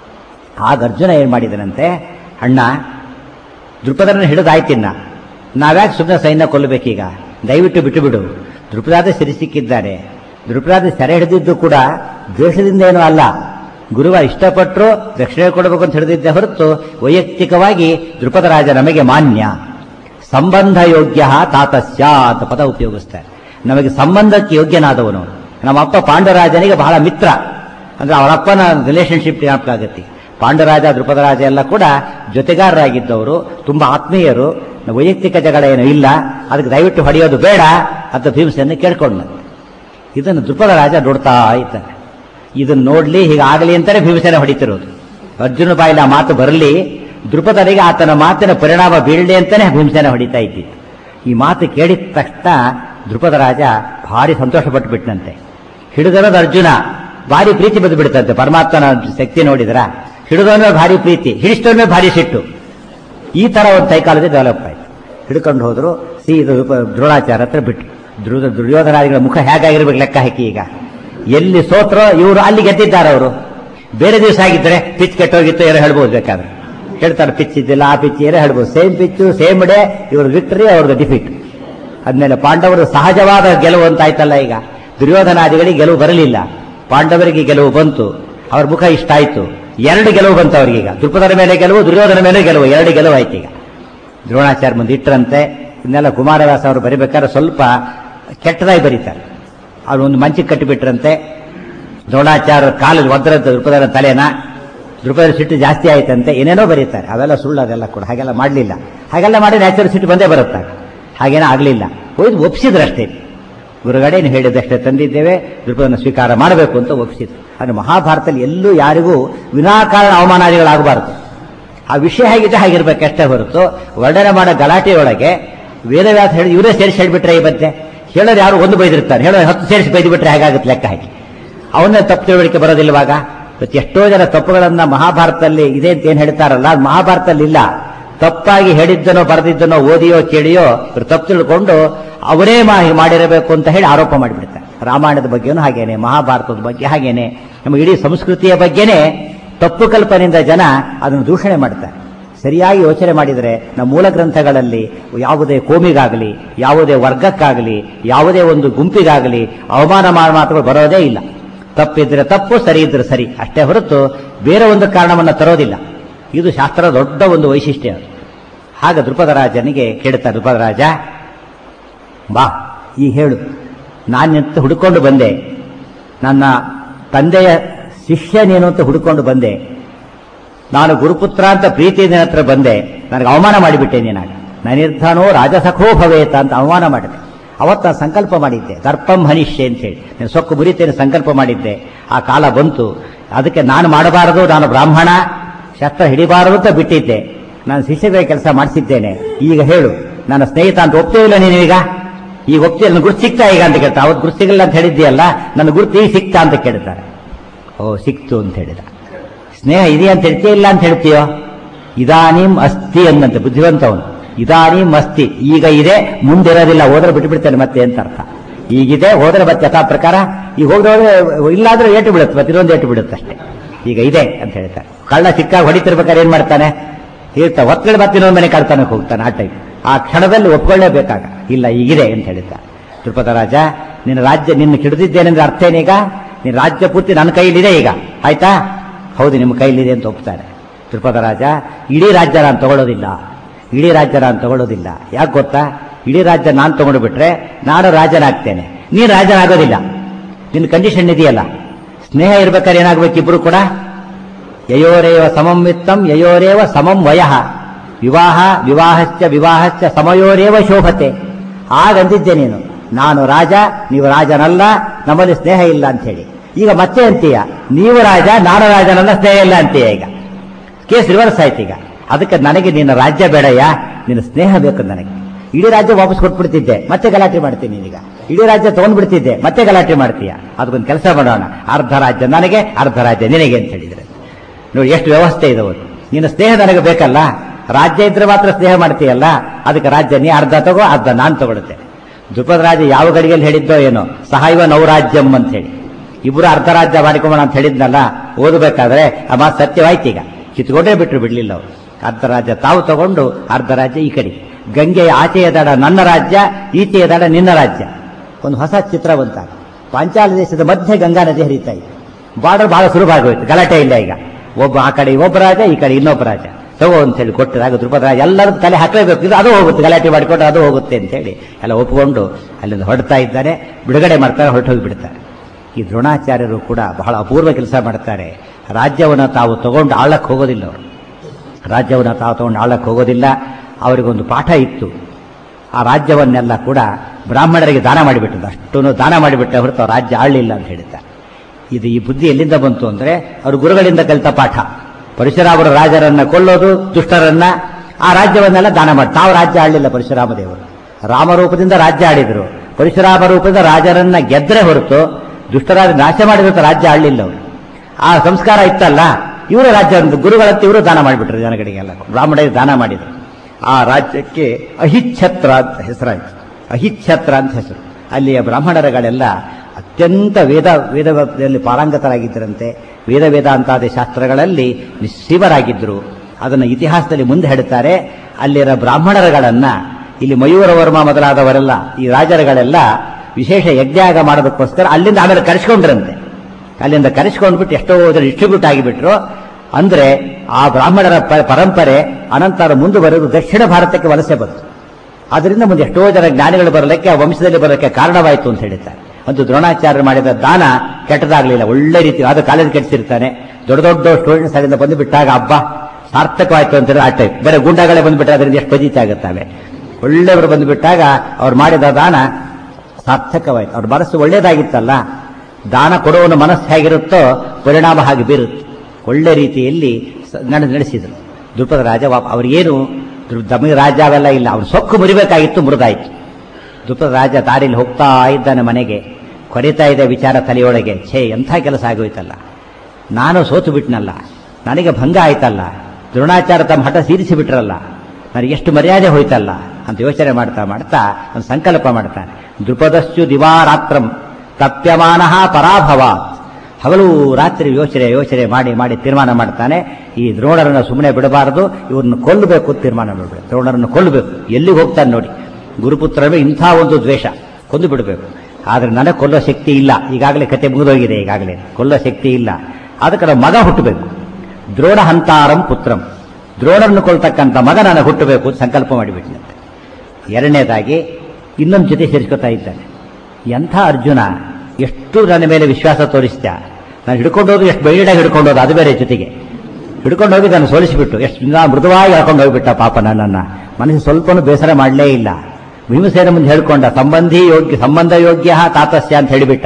ಆಗ ಅರ್ಜುನ ಏನ್ ಮಾಡಿದನಂತೆ ಅಣ್ಣ ದೃಪದರನ್ನು ಹಿಡಿದಾಯ್ತಿನ್ನ ನಾವ್ಯಾಕೆ ಸುಮ್ಮನೆ ಸೈನ್ಯ ಕೊಲ್ಲಬೇಕೀಗ ದಯವಿಟ್ಟು ಬಿಟ್ಟು ಬಿಡು ದೃಪದಾದ ಸಿರಿ ಸಿಕ್ಕಿದ್ದಾರೆ ದೃಪದಾದ ಸೆರೆ ಹಿಡಿದಿದ್ದು ಕೂಡ ದ್ವೇಷದಿಂದ ಏನೂ ಅಲ್ಲ ಗುರುವ ಇಷ್ಟಪಟ್ಟರು ದಕ್ಷಿಣ ಕೊಡಬೇಕು ಅಂತ ಹಿಡಿದಿದ್ದೆ ಹೊರತು ವೈಯಕ್ತಿಕವಾಗಿ ದೃಪದರಾಜ ನಮಗೆ ಮಾನ್ಯ ಸಂಬಂಧ ಯೋಗ್ಯ ತಾತಸ್ಯ ಅಂತ ಪದ ಉಪಯೋಗಿಸ್ತಾರೆ ನಮಗೆ ಸಂಬಂಧಕ್ಕೆ ಯೋಗ್ಯನಾದವನು ನಮ್ಮ ಅಪ್ಪ ಪಾಂಡರಾಜನಿಗೆ ಬಹಳ ಮಿತ್ರ ಅಂದ್ರೆ ಅವರ ಅಪ್ಪನ ರಿಲೇಶನ್ಶಿಪ್ ಜ್ಞಾಪಕ ಆಗುತ್ತೆ ಪಾಂಡರಾಜ ದೃಪದರಾಜ ಎಲ್ಲ ಕೂಡ ಜೊತೆಗಾರರಾಗಿದ್ದವರು ತುಂಬಾ ಆತ್ಮೀಯರು ವೈಯಕ್ತಿಕ ಜಗಳ ಏನು ಇಲ್ಲ ಅದಕ್ಕೆ ದಯವಿಟ್ಟು ಹೊಡೆಯೋದು ಬೇಡ ಅಂತ ಭೀಮಸೇನ ಕೇಳ್ಕೊಂಡ ಇದನ್ನು ದೃಪದರಾಜ ನೋಡ್ತಾ ಇದ್ದಾನೆ ಇದನ್ನು ನೋಡ್ಲಿ ಹೀಗಾಗಲಿ ಅಂತಾನೆ ಭೀಮಸೇನ ಹೊಡಿತಿರೋದು ಅರ್ಜುನ ಬಾಯಿಲ ಮಾತು ಬರಲಿ ದೃಪದರಿಗೆ ಆತನ ಮಾತಿನ ಪರಿಣಾಮ ಬೀಳಲಿ ಅಂತಾನೆ ಭೀಮಸೇನ ಹೊಡಿತಾ ಇದ್ದಿತ್ತು ಈ ಮಾತು ಕೇಳಿದ ತಕ್ಷಣ ದೃಪದರಾಜ ಭಾರಿ ಸಂತೋಷ ಪಟ್ಟುಬಿಟ್ಟನಂತೆ ಹಿಡಿದರದ ಅರ್ಜುನ ಭಾರಿ ಪ್ರೀತಿ ಬಂದು ಬಿಡುತ್ತಂತೆ ಪರಮಾತ್ಮನ ಶಕ್ತಿ ನೋಡಿದ್ರ ಹಿಡಿದವನ ಭಾರಿ ಪ್ರೀತಿ ಹಿಡಿಸ್ತವನ ಭಾರಿ ಸಿಟ್ಟು ಈ ತರ ಒಂದು ಸೈಕಾಲಜಿ ಡೆವಲಪ್ ಆಯ್ತು ಹಿಡ್ಕೊಂಡು ಹೋದ್ರು ಸಿ ಇದು ದ್ರೋಣಾಚಾರ ಹತ್ರ ಬಿಟ್ಟು ಧ್ರುವ ದುರ್ಯೋಧನಾದಿಗಳ ಮುಖ ಹೇಗಾಗಿರ್ಬೇಕು ಲೆಕ್ಕ ಹಾಕಿ ಈಗ ಎಲ್ಲಿ ಸೋತ್ರೋ ಇವರು ಅಲ್ಲಿ ಗೆದ್ದಿದ್ದಾರೆ ಅವರು ಬೇರೆ ದಿವಸ ಆಗಿದ್ರೆ ಪಿಚ್ ಕೆಟ್ಟೋಗಿತ್ತು ಏನೋ ಹೇಳ್ಬೋದು ಬೇಕಾದ್ರೆ ಹೇಳ್ತಾರೆ ಪಿಚ್ ಇದ್ದಿಲ್ಲ ಆ ಪಿಚ್ ಏನೋ ಹೇಳ್ಬೋದು ಸೇಮ್ ಪಿಚ್ಚು ಸೇಮ್ ಡೇ ಇವ್ರ ವಿಕ್ಟರಿ ಅವ್ರದ್ದು ಡಿಫೀಟ್ ಅದ್ಮೇಲೆ ಪಾಂಡವರು ಸಹಜವಾದ ಗೆಲುವು ಅಂತ ಆಯ್ತಲ್ಲ ಈಗ ದುರ್ಯೋಧನಾದಿಗಳಿಗೆ ಗೆಲುವು ಬರಲಿಲ್ಲ ಪಾಂಡವರಿಗೆ ಗೆಲುವು ಬಂತು ಅವ್ರ ಮುಖ ಇಷ್ಟ ಆಯ್ತು ಎರಡು ಗೆಲುವು ಬಂತು ಅವ್ರಿಗೀಗ ದೃಪದರ ಮೇಲೆ ಗೆಲುವು ದುರ್ಯೋಧನ ಮೇಲೆ ಗೆಲುವು ಎರಡು ಗೆಲುವು ಆಯ್ತು ಈಗ ದ್ರೋಣಾಚಾರ್ಯ ಮುಂದೆ ಇಟ್ಟರಂತೆ ಇದನ್ನೆಲ್ಲ ಕುಮಾರವ್ಯಾಸ ಅವರು ಬರಿಬೇಕಾದ್ರೆ ಸ್ವಲ್ಪ ಕೆಟ್ಟದಾಗಿ ಬರೀತಾರೆ ಅವ್ರು ಒಂದು ಮಂಚಕ್ಕೆ ಕಟ್ಟಿಬಿಟ್ರಂತೆ ದ್ರೋಣಾಚಾರ್ಯ ಕಾಲಲ್ಲಿ ಒದ್ದರಂತೆ ದೃಪದರ ತಲೆನ ದೃಪದರ ಸಿಟ್ಟು ಜಾಸ್ತಿ ಆಯ್ತಂತೆ ಏನೇನೋ ಬರೀತಾರೆ ಅವೆಲ್ಲ ಸುಳ್ಳು ಅದೆಲ್ಲ ಕೂಡ ಹಾಗೆಲ್ಲ ಮಾಡಲಿಲ್ಲ ಹಾಗೆಲ್ಲ ಮಾಡಿ ನ್ಯಾಚುರಲ್ ಸಿಟ್ಟು ಬಂದೇ ಬರುತ್ತೆ ಹಾಗೇನೋ ಆಗಲಿಲ್ಲ ಹೋಯ್ತು ಒಪ್ಸಿದ್ರಷ್ಟೇ ಗುರುಗಡೆ ನೀವು ಹೇಳಿದಷ್ಟೇ ತಂದಿದ್ದೇವೆ ದೃಪದನ ಸ್ವೀಕಾರ ಮಾಡಬೇಕು ಅಂತ ಒಪ್ಪಿಸಿದ್ರು ಆದರೆ ಮಹಾಭಾರತದಲ್ಲಿ ಎಲ್ಲೂ ಯಾರಿಗೂ ವಿನಾಕಾರಣ ಅವಮಾನಾದಿಗಳಾಗಬಾರದು ಆ ವಿಷಯ ಹೇಗಿದೆ ಹಾಗಿರ್ಬೇಕಷ್ಟೇ ಹೊರತು ವರ್ಣನೆ ಮಾಡೋ ಗಲಾಟೆಯೊಳಗೆ ವೇದವ್ಯಾಸ ಹೇಳಿ ಇವರೇ ಸೇರಿಸಿ ಹೇಳ್ಬಿಟ್ರೆ ಈ ಮಧ್ಯೆ ಹೇಳೋರು ಯಾರು ಒಂದು ಬೈದಿರ್ತಾರೆ ಹೇಳೋರು ಹತ್ತು ಸೇರಿಸಿ ಬೈದ್ಬಿಟ್ರೆ ಹೇಗಾಗುತ್ತೆ ಲೆಕ್ಕ ಹಾಕಿ ಅವನ್ನೇ ತಪ್ಪು ತಿಳುವಳಿಕೆ ಬರೋದಿಲ್ಲವಾಗ ಇವತ್ತು ಎಷ್ಟೋ ಜನ ತಪ್ಪುಗಳನ್ನ ಮಹಾಭಾರತದಲ್ಲಿ ಇದೆ ಅಂತ ಏನ್ ಹೇಳ್ತಾರಲ್ಲ ಅದು ಮಹಾಭಾರತದಲ್ಲಿ ಇಲ್ಲ ತಪ್ಪಾಗಿ ಹೇಳಿದ್ದನೋ ಬರೆದಿದ್ದನೋ ಓದಿಯೋ ಕೇಳಿಯೋ ಇವ್ರು ತಪ್ಪು ತಿಳ್ಕೊಂಡು ಅವರೇ ಮಾ- ಮಾಡಿರಬೇಕು ಅಂತ ಹೇಳಿ ಆರೋಪ ಮಾಡಿಬಿಡ್ತಾರೆ ರಾಮಾಯಣದ ಬಗ್ಗೆನೂ ಹಾಗೇನೆ ಮಹಾಭಾರತದ ಬಗ್ಗೆ ಹಾಗೇನೆ ನಮ್ಮ ಇಡೀ ಸಂಸ್ಕೃತಿಯ ಬಗ್ಗೆನೇ ತಪ್ಪು ಕಲ್ಪನೆಯಿಂದ ಜನ ಅದನ್ನು ದೂಷಣೆ ಮಾಡ್ತಾರೆ ಸರಿಯಾಗಿ ಯೋಚನೆ ಮಾಡಿದರೆ ನಮ್ಮ ಮೂಲ ಗ್ರಂಥಗಳಲ್ಲಿ ಯಾವುದೇ ಕೋಮಿಗಾಗಲಿ ಯಾವುದೇ ವರ್ಗಕ್ಕಾಗಲಿ ಯಾವುದೇ ಒಂದು ಗುಂಪಿಗಾಗಲಿ ಅವಮಾನ ಮಾಡೋ ಮಾತುಗಳು ಬರೋದೇ ಇಲ್ಲ ತಪ್ಪಿದ್ರೆ ತಪ್ಪು ಸರಿ ಇದ್ರೆ ಸರಿ ಅಷ್ಟೇ ಹೊರತು ಬೇರೆ ಒಂದು ಕಾರಣವನ್ನು ತರೋದಿಲ್ಲ ಇದು ಶಾಸ್ತ್ರದ ದೊಡ್ಡ ಒಂದು ವೈಶಿಷ್ಟ್ಯ ಅದು ಆಗ ದೃಪದರಾಜನಿಗೆ ಕೇಳ್ತಾರೆ ದೃಪದರಾಜ ಬಾ ಈ ಹೇಳು ನಾನೆಂತ ಹುಡುಕೊಂಡು ಬಂದೆ ನನ್ನ ತಂದೆಯ ಶಿಷ್ಯ ನೀನು ಅಂತ ಹುಡುಕೊಂಡು ಬಂದೆ ನಾನು ಗುರುಪುತ್ರ ಅಂತ ಪ್ರೀತಿಯಿಂದ ನಿನ್ನ ಹತ್ರ ಬಂದೆ ನನಗೆ ಅವಮಾನ ಮಾಡಿಬಿಟ್ಟೆ ನೀನಾಗ ನನಿರ್ಧನೋ ರಾಜಸಖೋ ಭವೇತ ಅಂತ ಅವಮಾನ ಮಾಡಿದೆ ಅವತ್ತು ನಾನು ಸಂಕಲ್ಪ ಮಾಡಿದ್ದೆ ದರ್ಪಂ ಹನಿಷ್ಯೆ ಅಂತ ಹೇಳಿ ನಾನು ಸೊಕ್ಕು ಮುರಿತೇನೆ ಸಂಕಲ್ಪ ಮಾಡಿದ್ದೆ ಆ ಕಾಲ ಬಂತು ಅದಕ್ಕೆ ನಾನು ಮಾಡಬಾರದು ನಾನು ಬ್ರಾಹ್ಮಣ ಶಸ್ತ್ರ ಹಿಡಿಬಾರದು ಅಂತ ಬಿಟ್ಟಿದ್ದೆ ನಾನು ಶಿಷ್ಯಗಳ ಕೆಲಸ ಮಾಡಿಸಿದ್ದೇನೆ ಈಗ ಹೇಳು ನನ್ನ ಸ್ನೇಹಿತ ಅಂತ ಒಪ್ತೇವಿಲ್ಲ ನೀನೀಗ ಈಗ ಒಪ್ತಿ ನನ್ನ ಗುರುತು ಸಿಗ್ತಾ ಈಗ ಅಂತ ಕೇಳ್ತಾ ಅವತ್ತು ಗುರುತು ಸಿಗಲ್ಲ ಅಂತ ಹೇಳಿದ್ದೀಯಲ್ಲ ನನ್ನ ಗುರುತು ಈಗ ಸಿಗ್ತಾ ಅಂತ ಕೇಳ್ತಾರೆ ಓ ಸಿಕ್ತು ಅಂತ ಹೇಳಿದ ಸ್ನೇಹ ಇದೆಯಾ ಅಂತ ಹೇಳ್ತೀಯ ಇಲ್ಲ ಅಂತ ಹೇಳ್ತೀಯೋ ಇದಾನಿಂ ಅಸ್ತಿ ಅನ್ನಂತೆ ಬುದ್ಧಿವಂತ ಅವನು ಇದಾನಿ ಮಸ್ತಿ ಈಗ ಇದೆ ಮುಂದಿರೋದಿಲ್ಲ ಹೋದ್ರೆ ಬಿಟ್ಟು ಬಿಡ್ತೇನೆ ಮತ್ತೆ ಅಂತ ಅರ್ಥ ಈಗಿದೆ ಹೋದ್ರೆ ಮತ್ತೆ ಯಥಾ ಪ್ರಕಾರ ಈಗ ಹೋದ್ರೆ ಇಲ್ಲಾದ್ರೆ ಏಟು ಬೀಳುತ್ತೆ ಮತ್ತೆ ಇನ್ನೊಂದು ಏಟು ಬೀಳುತ್ತೆ ಅಷ್ಟೇ ಈಗ ಇದೆ ಅಂತ ಹೇಳ್ತಾರೆ ಕಳ್ಳ ಸಿಕ್ಕಾಗ ಹೊಡಿತಿರ್ಬೇಕಾದ್ರೆ ಏನ್ ಮಾಡ್ತಾನೆ ಇರ್ತಾ ಒತ್ತಡ ಮತ್ತೆ ಇನ್ನೊಂದು ಮನೆ ಕಳ್ತಾನಕ್ಕೆ ಹೋಗ್ತಾನೆ ಆ ಟೈಪ್ ಆ ಕ್ಷಣದಲ್ಲಿ ಒಪ್ಕೊಳ್ಳೇಬೇಕಾಗ ಇಲ್ಲ ಈಗಿದೆ ಅಂತ ಹೇಳ್ತಾರೆ ತಿರುಪತ ರಾಜ ನಿನ್ನ ರಾಜ್ಯ ನಿನ್ನ ಹಿಡಿದಿದ್ದೇನೆಂದ್ರೆ ಅರ್ಥ ಏನೀಗ ನಿನ್ನ ರಾಜ್ಯ ಪೂರ್ತಿ ನನ್ನ ಕೈಲಿದೆ ಈಗ ಆಯ್ತಾ ಹೌದು ನಿಮ್ಮ ಕೈಲಿದೆ ಅಂತ ಒಪ್ತಾರೆ ತಿರುಪತ ರಾಜ ಇಡೀ ರಾಜ್ಯ ನಾನು ತಗೊಳ್ಳೋದಿಲ್ಲ ಇಡೀ ರಾಜ್ಯ ನಾನು ತಗೊಳ್ಳೋದಿಲ್ಲ ಯಾಕೆ ಗೊತ್ತಾ ಇಡೀ ರಾಜ್ಯ ನಾನು ತಗೊಂಡು ಬಿಟ್ರೆ ನಾನು ರಾಜನಾಗ್ತೇನೆ ನೀನು ರಾಜನಾಗೋದಿಲ್ಲ ನಿನ್ನ ಕಂಡೀಷನ್ ಇದೆಯಲ್ಲ ಸ್ನೇಹ ಇರ್ಬೇಕಾದ್ರೆ ಏನಾಗ್ಬೇಕು ಇಬ್ರು ಕೂಡ ಯಯೋರೇವ ಸಮಂ ವಿತ್ತಂ ಯಯೋರೇವ ಸಮಂ ವಯಃ ವಿವಾಹ ವಿವಾಹಶ್ಚ ವಿವಾಹಶ್ಚ ಸಮಯೋರೇವ ಶೋಭತೆ ಆಗಂದಿದ್ದೆ ನೀನು ನಾನು ರಾಜ ನೀವು ರಾಜನಲ್ಲ ನಮ್ಮಲ್ಲಿ ಸ್ನೇಹ ಇಲ್ಲ ಅಂತ ಹೇಳಿ ಈಗ ಮತ್ತೆ ಅಂತೀಯ ನೀವು ರಾಜ ನಾನು ರಾಜನಲ್ಲ ಸ್ನೇಹ ಇಲ್ಲ ಅಂತೀಯ ಈಗ ಕೇಸ್ ರಿವರ್ಸ್ ಆಯ್ತು ಈಗ ಅದಕ್ಕೆ ನನಗೆ ನಿನ್ನ ರಾಜ್ಯ ಬೇಡಯ್ಯ ನಿನ್ನ ಸ್ನೇಹ ಬೇಕು ನನಗೆ ಇಡೀ ರಾಜ್ಯ ವಾಪಸ್ ಕೊಟ್ಬಿಡ್ತಿದ್ದೆ ಮತ್ತೆ ಗಲಾಟೆ ಮಾಡ್ತೀನಿ ನೀನೀಗ ಇಡೀ ರಾಜ್ಯ ತಗೊಂಡ್ಬಿಡ್ತಿದ್ದೆ ಮತ್ತೆ ಗಲಾಟೆ ಮಾಡ್ತೀಯ ಅದಕ್ಕೊಂದು ಕೆಲಸ ಮಾಡೋಣ ಅರ್ಧ ರಾಜ್ಯ ನನಗೆ ಅರ್ಧ ರಾಜ್ಯ ನಿನಗೆ ಅಂತ ಹೇಳಿದ್ರೆ ನೋಡಿ ಎಷ್ಟು ವ್ಯವಸ್ಥೆ ಇದೆ ಅವರು ನಿನ್ನ ಸ್ನೇಹ ನನಗೆ ಬೇಕಲ್ಲ ರಾಜ್ಯ ಇದ್ರೆ ಮಾತ್ರ ಸ್ನೇಹ ಮಾಡ್ತೀಯಲ್ಲ ಅದಕ್ಕೆ ರಾಜ್ಯ ನೀ ಅರ್ಧ ತಗೋ ಅರ್ಧ ನಾನು ತಗೊಳುತ್ತೆ ದ್ರುಪದ ರಾಜ ಯಾವ ಗಡಿಗೆಯಲ್ಲಿ ಹೇಳಿದ್ದೋ ಏನೋ ಸಹಾಯವ ನವರಾಜ್ಯಂ ಅಂತ ಹೇಳಿ ಇಬ್ಬರು ಅರ್ಧ ರಾಜ್ಯ ಮಾಡಿಕೊಂಬೋಣ ಅಂತ ಹೇಳಿದ್ನಲ್ಲ ಓದಬೇಕಾದ್ರೆ ಆ ಮಾತು ಸತ್ಯವಾಯ್ತು ಈಗ ಕಿತ್ಕೊಂಡೇ ಬಿಟ್ರು ಬಿಡ್ಲಿಲ್ಲ ಅವರು ಅರ್ಧ ರಾಜ್ಯ ತಾವು ತಗೊಂಡು ಅರ್ಧ ರಾಜ್ಯ ಈ ಕಡೆ ಗಂಗೆಯ ಆಚೆಯ ದಡ ನನ್ನ ರಾಜ್ಯ ಈಚೆಯ ದಡ ನಿನ್ನ ರಾಜ್ಯ ಒಂದು ಹೊಸ ಚಿತ್ರ ಬಂತ ಪಾಂಚಾಲ ದೇಶದ ಮಧ್ಯೆ ಗಂಗಾ ನದಿ ಹರಿತಾ ಇದೆ ಬಾರ್ಡರ್ ಬಹಳ ಸುಲಭ ಆಗೋಯ್ತು ಗಲಾಟೆ ಇಲ್ಲ ಈಗ ಒಬ್ಬ ಆ ಕಡೆ ಒಬ್ಬ ರಾಜ ಈ ಕಡೆ ಇನ್ನೊಬ್ಬ ರಾಜ ತಗೋ ಅಂತ ಹೇಳಿ ಕೊಟ್ಟರಾಗ ದ್ರುಪದ ರಾಜ ಎಲ್ಲರೂ ತಲೆ ಹಾಕಲೇಬೇಕು ಇದು ಅದು ಹೋಗುತ್ತೆ ಗಲಾಟೆ ಮಾಡಿಕೊಂಡು ಅದು ಹೋಗುತ್ತೆ ಅಂತ ಹೇಳಿ ಎಲ್ಲ ಒಪ್ಪಿಕೊಂಡು ಅಲ್ಲಿಂದ ಹೊರಡ್ತಾ ಇದ್ದಾರೆ ಬಿಡುಗಡೆ ಮಾಡ್ತಾರೆ ಹೊರಟೋಗಿ ಬಿಡ್ತಾರೆ ಈ ದ್ರೋಣಾಚಾರ್ಯರು ಕೂಡ ಬಹಳ ಅಪೂರ್ವ ಕೆಲಸ ಮಾಡ್ತಾರೆ ರಾಜ್ಯವನ್ನು ತಾವು ತಗೊಂಡು ಆಳಕ್ಕೆ ಹೋಗೋದಿಲ್ಲ ಅವರು ರಾಜ್ಯವನ್ನು ತಾವು ತಗೊಂಡು ಆಳಕ್ಕೆ ಹೋಗೋದಿಲ್ಲ ಅವರಿಗೊಂದು ಪಾಠ ಇತ್ತು ಆ ರಾಜ್ಯವನ್ನೆಲ್ಲ ಕೂಡ ಬ್ರಾಹ್ಮಣರಿಗೆ ದಾನ ಮಾಡಿಬಿಟ್ಟದ್ದು ಅಷ್ಟನ್ನು ದಾನ ಮಾಡಿಬಿಟ್ಟ ಹೊರತು ಅವ್ರ ರಾಜ್ಯ ಆಳಲಿಲ್ಲ ಅಂತ ಹೇಳ್ತಾರೆ ಇದು ಈ ಬುದ್ಧಿ ಎಲ್ಲಿಂದ ಬಂತು ಅಂದ್ರೆ ಅವರು ಗುರುಗಳಿಂದ ಕಲಿತ ಪಾಠ ಪರಶುರಾಮರ ರಾಜರನ್ನ ಕೊಲ್ಲೋದು ದುಷ್ಟರನ್ನ ಆ ರಾಜ್ಯವನ್ನೆಲ್ಲ ದಾನ ಮಾಡಿ ತಾವು ರಾಜ್ಯ ಆಡಲಿಲ್ಲ ಪರಶುರಾಮ ದೇವರು ರಾಮರೂಪದಿಂದ ರಾಜ್ಯ ಆಡಿದ್ರು ಪರಶುರಾಮ ರೂಪದಿಂದ ರಾಜರನ್ನ ಗೆದ್ರೆ ಹೊರತು ದುಷ್ಟರಾಜ ನಾಶ ಮಾಡಿದಂತ ರಾಜ್ಯ ಆಡಲಿಲ್ಲ ಅವರು ಆ ಸಂಸ್ಕಾರ ಇತ್ತಲ್ಲ ಇವರು ರಾಜ್ಯ ಗುರುಗಳಂತ ಇವರು ದಾನ ಮಾಡಿಬಿಟ್ರು ಜನಗಳಿಗೆಲ್ಲ ಬ್ರಾಹ್ಮಣರಿಗೆ ದಾನ ಮಾಡಿದ್ರು ಆ ರಾಜ್ಯಕ್ಕೆ ಅಹಿಚ್ಛತ್ರ ಅಂತ ಹೆಸರಾಯಿತು ಅಹಿಚ್ಛತ್ರ ಅಂತ ಹೆಸರು ಅಲ್ಲಿಯ ಬ್ರಾಹ್ಮಣರುಗಳೆಲ್ಲ ಅತ್ಯಂತ ವೇದ ವೇದದಲ್ಲಿ ಪಾರಂಗತರಾಗಿದ್ದರಂತೆ ವೇದ ವೇದಾಂತಾದಿ ಶಾಸ್ತ್ರಗಳಲ್ಲಿ ನಿಶ್ಚಿವರಾಗಿದ್ದರು ಅದನ್ನು ಇತಿಹಾಸದಲ್ಲಿ ಮುಂದೆ ಹೇಳುತ್ತಾರೆ ಅಲ್ಲಿರೋ ಬ್ರಾಹ್ಮಣರುಗಳನ್ನ ಇಲ್ಲಿ ಮಯೂರ ವರ್ಮ ಮೊದಲಾದವರೆಲ್ಲ ಈ ರಾಜರುಗಳೆಲ್ಲ ವಿಶೇಷ ಯಜ್ಞಾಗ ಮಾಡೋದಕ್ಕೋಸ್ಕರ ಅಲ್ಲಿಂದ ಆಮೇಲೆ ಕರೆಸ್ಕೊಂಡ್ರಂತೆ ಅಲ್ಲಿಂದ ಕರೆಸ್ಕೊಂಡ್ಬಿಟ್ಟು ಎಷ್ಟೋ ಜನ ಡಿಸ್ಟ್ರಿಬ್ಯೂಟ್ ಆಗಿಬಿಟ್ರು ಅಂದ್ರೆ ಆ ಬ್ರಾಹ್ಮಣರ ಪ- ಪರಂಪರೆ ಅನಂತರ ಮುಂದುವರೆದು ದಕ್ಷಿಣ ಭಾರತಕ್ಕೆ ವಲಸೆ ಬಂತು ಅದರಿಂದ ಮುಂದೆ ಎಷ್ಟೋ ಜನ ಜ್ಞಾನಿಗಳು ಬರಲಿಕ್ಕೆ ಆ ವಂಶದಲ್ಲಿ ಬರಲಿಕ್ಕೆ ಕಾರಣವಾಯಿತು ಅಂತ ಹೇಳ್ತಾರೆ ಒಂದು ದ್ರೋಣಾಚಾರ್ಯ ಮಾಡಿದ ದಾನ ಕೆಟ್ಟದಾಗ್ಲಿಲ್ಲ ಒಳ್ಳೆ ರೀತಿ ಅದು ಕಾಲೇಜ್ ಕೆಡಿಸಿರ್ತಾನೆ ದೊಡ್ಡ ದೊಡ್ಡ ಸ್ಟೂಡೆಂಟ್ಸ್ ಅದರಿಂದ ಬಂದು ಬಿಟ್ಟಾಗ ಹಬ್ಬ ಸಾರ್ಥಕವಾಯ್ತು ಅಂತ ಹೇಳಿ ಆ ಟೈಪ್ ಬೇರೆ ಗುಂಡಗಳೇ ಬಂದ್ಬಿಟ್ರೆ ಅದರಿಂದ ಎಷ್ಟು ಬಜಿತ ಆಗುತ್ತವೆ ಒಳ್ಳೆಯವರು ಬಂದುಬಿಟ್ಟಾಗ ಅವ್ರು ಮಾಡಿದ ದಾನ ಸಾರ್ಥಕವಾಯ್ತು ಅವ್ರ ಮನಸ್ಸು ಒಳ್ಳೇದಾಗಿತ್ತಲ್ಲ ದಾನ ಕೊಡುವವನ ಮನಸ್ಸು ಹೇಗಿರುತ್ತೋ ಪರಿಣಾಮ ಹಾಗೆ ಬೀರುತ್ತೆ ಒಳ್ಳೆ ರೀತಿಯಲ್ಲಿ ಸ- ನಡೆ ನಡೆಸಿದರು ದ್ರುಪದ ರಾಜ ವಾಪ ಅವ್ರಿಗೇನು ದ್ರು- ದಮಿ ರಾಜ ಅವೆಲ್ಲ ಇಲ್ಲ ಅವ್ನು ಸೊಕ್ಕು ಮುರಿಬೇಕಾಗಿತ್ತು ಮುರಿದಾಯ್ತು ದ್ರುಪದ ರಾಜ ದಾರಿಲಿ ಹೋಗ್ತಾ ಇದ್ದಾನೆ ಮನೆಗೆ ಕೊರಿತಾ ಇದೆ ವಿಚಾರ ತಲೆಯೊಳಗೆ ಛೇ ಎಂಥ ಕೆಲಸ ಆಗೋಯ್ತಲ್ಲ ನಾನು ಸೋತು ಬಿಟ್ನಲ್ಲ ನನಗೆ ಭಂಗ ಆಯ್ತಲ್ಲ ದ್ರೋಣಾಚಾರ ತಮ್ಮ ಹಠ ಸೀರಿಸಿ ಬಿಟ್ರಲ್ಲ ನನಗೆ ಎಷ್ಟು ಮರ್ಯಾದೆ ಹೋಯ್ತಲ್ಲ ಅಂತ ಯೋಚನೆ ಮಾಡ್ತಾ ಮಾಡ್ತಾ ಒಂದು ಸಂಕಲ್ಪ ಮಾಡ್ತಾನೆ ದೃಪದಸ್ಸು ದಿವಾರಾತ್ರಂ ತಪ್ಯಮಾನ ಪರಾಭವಾತ್ ಹಗಲು ರಾತ್ರಿ ಯೋಚನೆ ಯೋಚನೆ ಮಾಡಿ ಮಾಡಿ ತೀರ್ಮಾನ ಮಾಡ್ತಾನೆ ಈ ದ್ರೋಣರನ್ನು ಸುಮ್ಮನೆ ಬಿಡಬಾರದು ಇವ್ರನ್ನ ಕೊಲ್ಲಬೇಕು ಅಂತ ತೀರ್ಮಾನ ಮಾಡಬೇಕು ದ್ರೋಣರನ್ನು ಕೊಲ್ಲಬೇಕು ಎಲ್ಲಿಗೆ ಹೋಗ್ತಾನೆ ನೋಡಿ ಗುರುಪುತ್ರನ ಇಂಥ ಒಂದು ದ್ವೇಷ ಕೊಂದು ಬಿಡಬೇಕು ಆದ್ರೆ ನನಗೆ ಕೊಲ್ಲೋ ಶಕ್ತಿ ಇಲ್ಲ ಈಗಾಗಲೇ ಕತೆ ಮುಗಿದೋಗಿದೆ ಈಗಾಗಲೇ ಕೊಲ್ಲೋ ಶಕ್ತಿ ಇಲ್ಲ ಅದಕ್ಕೆ ನಮ್ಮ ಮಗ ಹುಟ್ಟಬೇಕು ದ್ರೋಣ ಹಂತಾರಂ ಪುತ್ರಂ ದ್ರೋಣರನ್ನು ಕೊಲ್ತಕ್ಕಂಥ ಮಗ ನನಗೆ ಹುಟ್ಟಬೇಕು ಅಂತ ಸಂಕಲ್ಪ ಮಾಡಿಬಿಟ್ಟಿನಂತೆ ಎರಡನೇದಾಗಿ ಇನ್ನೊಂದು ಜೊತೆ ಸೇರಿಸ್ಕೊತಾ ಇದ್ದಾನೆ ಎಂಥ ಅರ್ಜುನ ಎಷ್ಟು ನನ್ನ ಮೇಲೆ ವಿಶ್ವಾಸ ತೋರಿಸ್ತ ನಾನು ಹಿಡ್ಕೊಂಡೋದು ಎಷ್ಟು ಬೈಡಾಗಿ ಹಿಡ್ಕೊಂಡೋದು ಅದು ಬೇರೆ ಜೊತೆಗೆ ಹಿಡ್ಕೊಂಡು ಹೋಗಿ ನಾನು ಸೋಲಿಸಿಬಿಟ್ಟು ಎಷ್ಟು ದಿನ ಮೃದುವಾಗಿ ಹಾಕೊಂಡು ಹೋಗ್ಬಿಟ್ಟ ಪಾಪ ನನ್ನನ್ನ ಮನಸ್ಸು ಸ್ವಲ್ಪನೂ ಬೇಸರ ಮಾಡಲೇ ಇಲ್ಲ ಭೀಮಸೇನ ಮುಂದೆ ಹೇಳ್ಕೊಂಡ ಸಂಬಂಧಿ ಯೋಗ್ಯ ಸಂಬಂಧ ಯೋಗ್ಯ ತಾತಸ್ಯ ಅಂತ ಹೇಳಿಬಿಟ್ಟ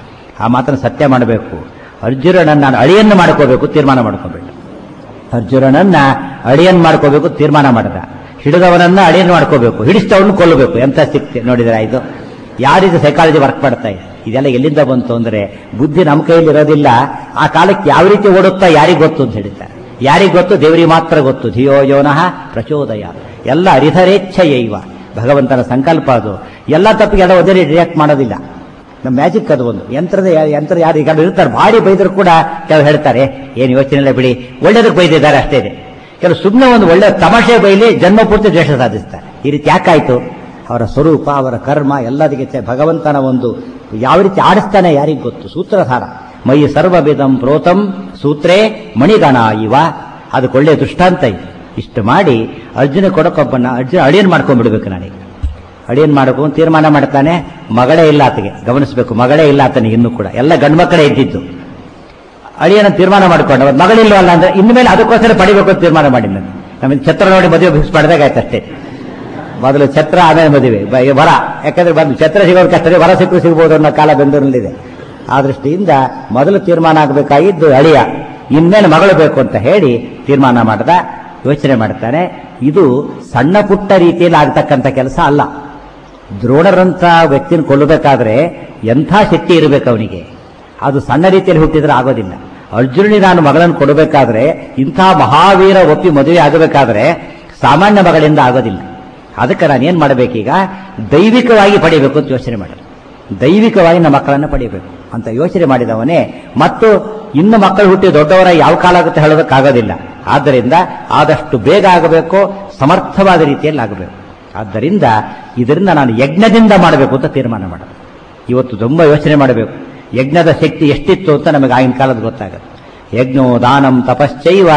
ಆ ಮಾತನ್ನು ಸತ್ಯ ಮಾಡಬೇಕು ಅರ್ಜುನನನ್ನ ನಾನು ಅಳಿಯನ್ನು ಮಾಡ್ಕೋಬೇಕು ತೀರ್ಮಾನ ಮಾಡ್ಕೋಬೇಕು ಅರ್ಜುನನನ್ನ ಅಳಿಯನ್ ಮಾಡ್ಕೋಬೇಕು ತೀರ್ಮಾನ ಮಾಡಿದ ಹಿಡಿದವನನ್ನ ಅಳಿಯನ್ ಮಾಡ್ಕೋಬೇಕು ಹಿಡಿಸ್ತವನ್ನ ಕೊಲ್ಲಬೇಕು ಎಂತ ಸಿಕ್ತಿ ನೋಡಿದ್ರೆ ಇದು ಯಾವ ರೀತಿ ಸೈಕಾಲಜಿ ವರ್ಕ್ ಮಾಡ್ತಾ ಇದೆ ಇದೆಲ್ಲ ಎಲ್ಲಿಂದ ಬಂತು ಅಂದ್ರೆ ಬುದ್ಧಿ ನಮ್ಮ ಕೈಯಲ್ಲಿ ಇರೋದಿಲ್ಲ ಆ ಕಾಲಕ್ಕೆ ಯಾವ ರೀತಿ ಓಡುತ್ತಾ ಯಾರಿಗೆ ಗೊತ್ತು ಅಂತ ಹೇಳ್ತಾರೆ ಯಾರಿಗೆ ಗೊತ್ತು ದೇವರಿಗೆ ಮಾತ್ರ ಗೊತ್ತು ಧಿಯೋ ಯೋನಃ ಪ್ರಚೋದಯ ಎಲ್ಲ ಹರಿಧರೇಚ್ಛಯೈವ ಭಗವಂತನ ಸಂಕಲ್ಪ ಅದು ಎಲ್ಲ ತಪ್ಪಿಗೆ ಎಲ್ಲ ಒಂದೇ ರಿಯಾಕ್ಟ್ ಮಾಡೋದಿಲ್ಲ ನಮ್ಮ ಮ್ಯಾಜಿಕ್ ಅದು ಒಂದು ಯಂತ್ರದ ಯಂತ್ರ ಯಾರು ಈಗ ಇರ್ತಾರೆ ಭಾರಿ ಬೈದ್ರು ಕೂಡ ಕೆಲವು ಹೇಳ್ತಾರೆ ಏನು ಯೋಚನೆ ಇಲ್ಲ ಬಿಡಿ ಒಳ್ಳೇದಕ್ಕೆ ಬೈದಿದ್ದಾರೆ ಅಷ್ಟೇ ಇದೆ ಕೆಲವು ಸುಮ್ಮನೆ ಒಂದು ಒಳ್ಳೆ ತಮಾಷೆ ಬೈಲಿ ಜನ್ಮ ಪೂರ್ತಿ ದ್ವೇಷ ಸಾಧಿಸ್ತಾರೆ ಈ ರೀತಿ ಯಾಕಾಯ್ತು ಅವರ ಸ್ವರೂಪ ಅವರ ಕರ್ಮ ಎಲ್ಲದಕ್ಕೆ ಚೆ- ಭಗವಂತನ ಒಂದು ಯಾವ ರೀತಿ ಆಡಿಸ್ತಾನೆ ಯಾರಿಗೆ ಗೊತ್ತು ಸೂತ್ರಧಾರ ಮೈ ಸರ್ವವಿಧಂ ಪ್ರೋತಂ ಸೂತ್ರೇ ಮಣಿಗಣ ಇವ ಅದಕ್ಕೆ ಒಳ್ಳೆಯ ದೃಷ್ಟಾಂತ ಇದೆ ಇಷ್ಟು ಮಾಡಿ ಅರ್ಜುನ ಕೊಡಕೊಬ್ಬನ ಅರ್ಜುನ ಅಳಿಯನ್ ಮಾಡ್ಕೊಂಡ್ಬಿಡ್ಬೇಕು ನನಗೆ ಅಡಿಯನ್ ಮಾಡಬೇಕು ಅಂತ ತೀರ್ಮಾನ ಮಾಡ್ತಾನೆ ಮಗಳೇ ಇಲ್ಲ ಆತಗೆ ಗಮನಿಸಬೇಕು ಮಗಳೇ ಇಲ್ಲ ಆತನಿಗೆ ಇನ್ನೂ ಕೂಡ ಎಲ್ಲ ಗಂಡು ಮಕ್ಕಳೇ ಇದ್ದಿದ್ದು ಅಳಿಯನ ತೀರ್ಮಾನ ಮಾಡ್ಕೊಂಡ ಅವತ್ತು ಮಗಳಿಲ್ವಲ್ಲ ಅಂದ್ರೆ ಇನ್ಮೇಲೆ ಅದಕ್ಕೋಸ್ಕರ ಪಡಿಬೇಕು ಅಂತ ತೀರ್ಮಾನ ಮಾಡಿ ನಾನು ನಮಗೆ ಛತ್ರ ನೋಡಿ ಮದುವೆ ಫಿಕ್ಸ್ ಮಾಡಿದಾಗ ಆಯ್ತು ಅಷ್ಟೇ ಮೊದಲು ಛತ್ರ ಆಮೇಲೆ ಮದುವೆ ಬ- ವರ ಯಾಕಂದ್ರೆ ಬಂದು ಛತ್ರ ಸಿಗೋದು ಕಷ್ಟನೇ ವರ ಸಿಕ್ಕರು ಸಿಗ್ಬೋದು ಅನ್ನೋ ಕಾಲ ಬೆಂದೂರಿನಲ್ಲಿದೆ ಆ ದೃಷ್ಟಿಯಿಂದ ಮೊದಲು ತೀರ್ಮಾನ ಆಗಬೇಕಾಗಿದ್ದು ಅಳಿಯ ಇನ್ಮೇಲೆ ಮಗಳು ಬೇಕು ಅಂತ ಹೇಳಿ ತೀರ್ಮಾನ ಮಾಡ್ದ ಯೋಚನೆ ಮಾಡ್ತಾನೆ ಇದು ಸಣ್ಣ ಪುಟ್ಟ ರೀತಿಯಲ್ಲಿ ಆಗ್ತಕ್ಕಂಥ ಕೆಲಸ ಅಲ್ಲ ದ್ರೋಣರಂತ ವ್ಯಕ್ತಿನ ಕೊಲ್ಲಬೇಕಾದ್ರೆ ಎಂಥ ಶಕ್ತಿ ಇರಬೇಕು ಅವನಿಗೆ ಅದು ಸಣ್ಣ ರೀತಿಯಲ್ಲಿ ಹುಟ್ಟಿದ್ರೆ ಆಗೋದಿಲ್ಲ ಅರ್ಜುನನಿಗೆ ನಾನು ಮಗಳನ್ನು ಕೊಡಬೇಕಾದ್ರೆ ಇಂಥ ಮಹಾವೀರ ಒಪ್ಪಿ ಮದುವೆ ಆಗಬೇಕಾದ್ರೆ ಸಾಮಾನ್ಯ ಮಗಳಿಂದ ಆಗೋದಿಲ್ಲ ಅದಕ್ಕೆ ನಾನು ಏನ್ ಮಾಡಬೇಕೀಗ ದೈವಿಕವಾಗಿ ಪಡಿಬೇಕು ಅಂತ ಯೋಚನೆ ಮಾಡಿದೆ ದೈವಿಕವಾಗಿ ನಮ್ಮ ಮಕ್ಕಳನ್ನು ಪಡಿಬೇಕು ಅಂತ ಯೋಚನೆ ಮಾಡಿದವನೇ ಮತ್ತು ಇನ್ನು ಮಕ್ಕಳು ಹುಟ್ಟಿ ದೊಡ್ಡವರ ಯಾವ ಕಾಲ ಆಗುತ್ತೆ ಹೇಳೋದಕ್ಕಾಗೋದಿಲ್ಲ ಆದ್ದರಿಂದ ಆದಷ್ಟು ಬೇಗ ಆಗಬೇಕು ಸಮರ್ಥವಾದ ರೀತಿಯಲ್ಲಿ ಆಗಬೇಕು ಆದ್ದರಿಂದ ಇದರಿಂದ ನಾನು ಯಜ್ಞದಿಂದ ಮಾಡಬೇಕು ಅಂತ ತೀರ್ಮಾನ ಮಾಡಿದೆ ಇವತ್ತು ತುಂಬ ಯೋಚನೆ ಮಾಡಬೇಕು ಯಜ್ಞದ ಶಕ್ತಿ ಎಷ್ಟಿತ್ತು ಅಂತ ನಮಗೆ ಆಗಿನ ಕಾಲದ ಗೊತ್ತಾಗುತ್ತೆ ಯಜ್ಞೋ ದಾನಂ ತಪಶ್ಚೈವ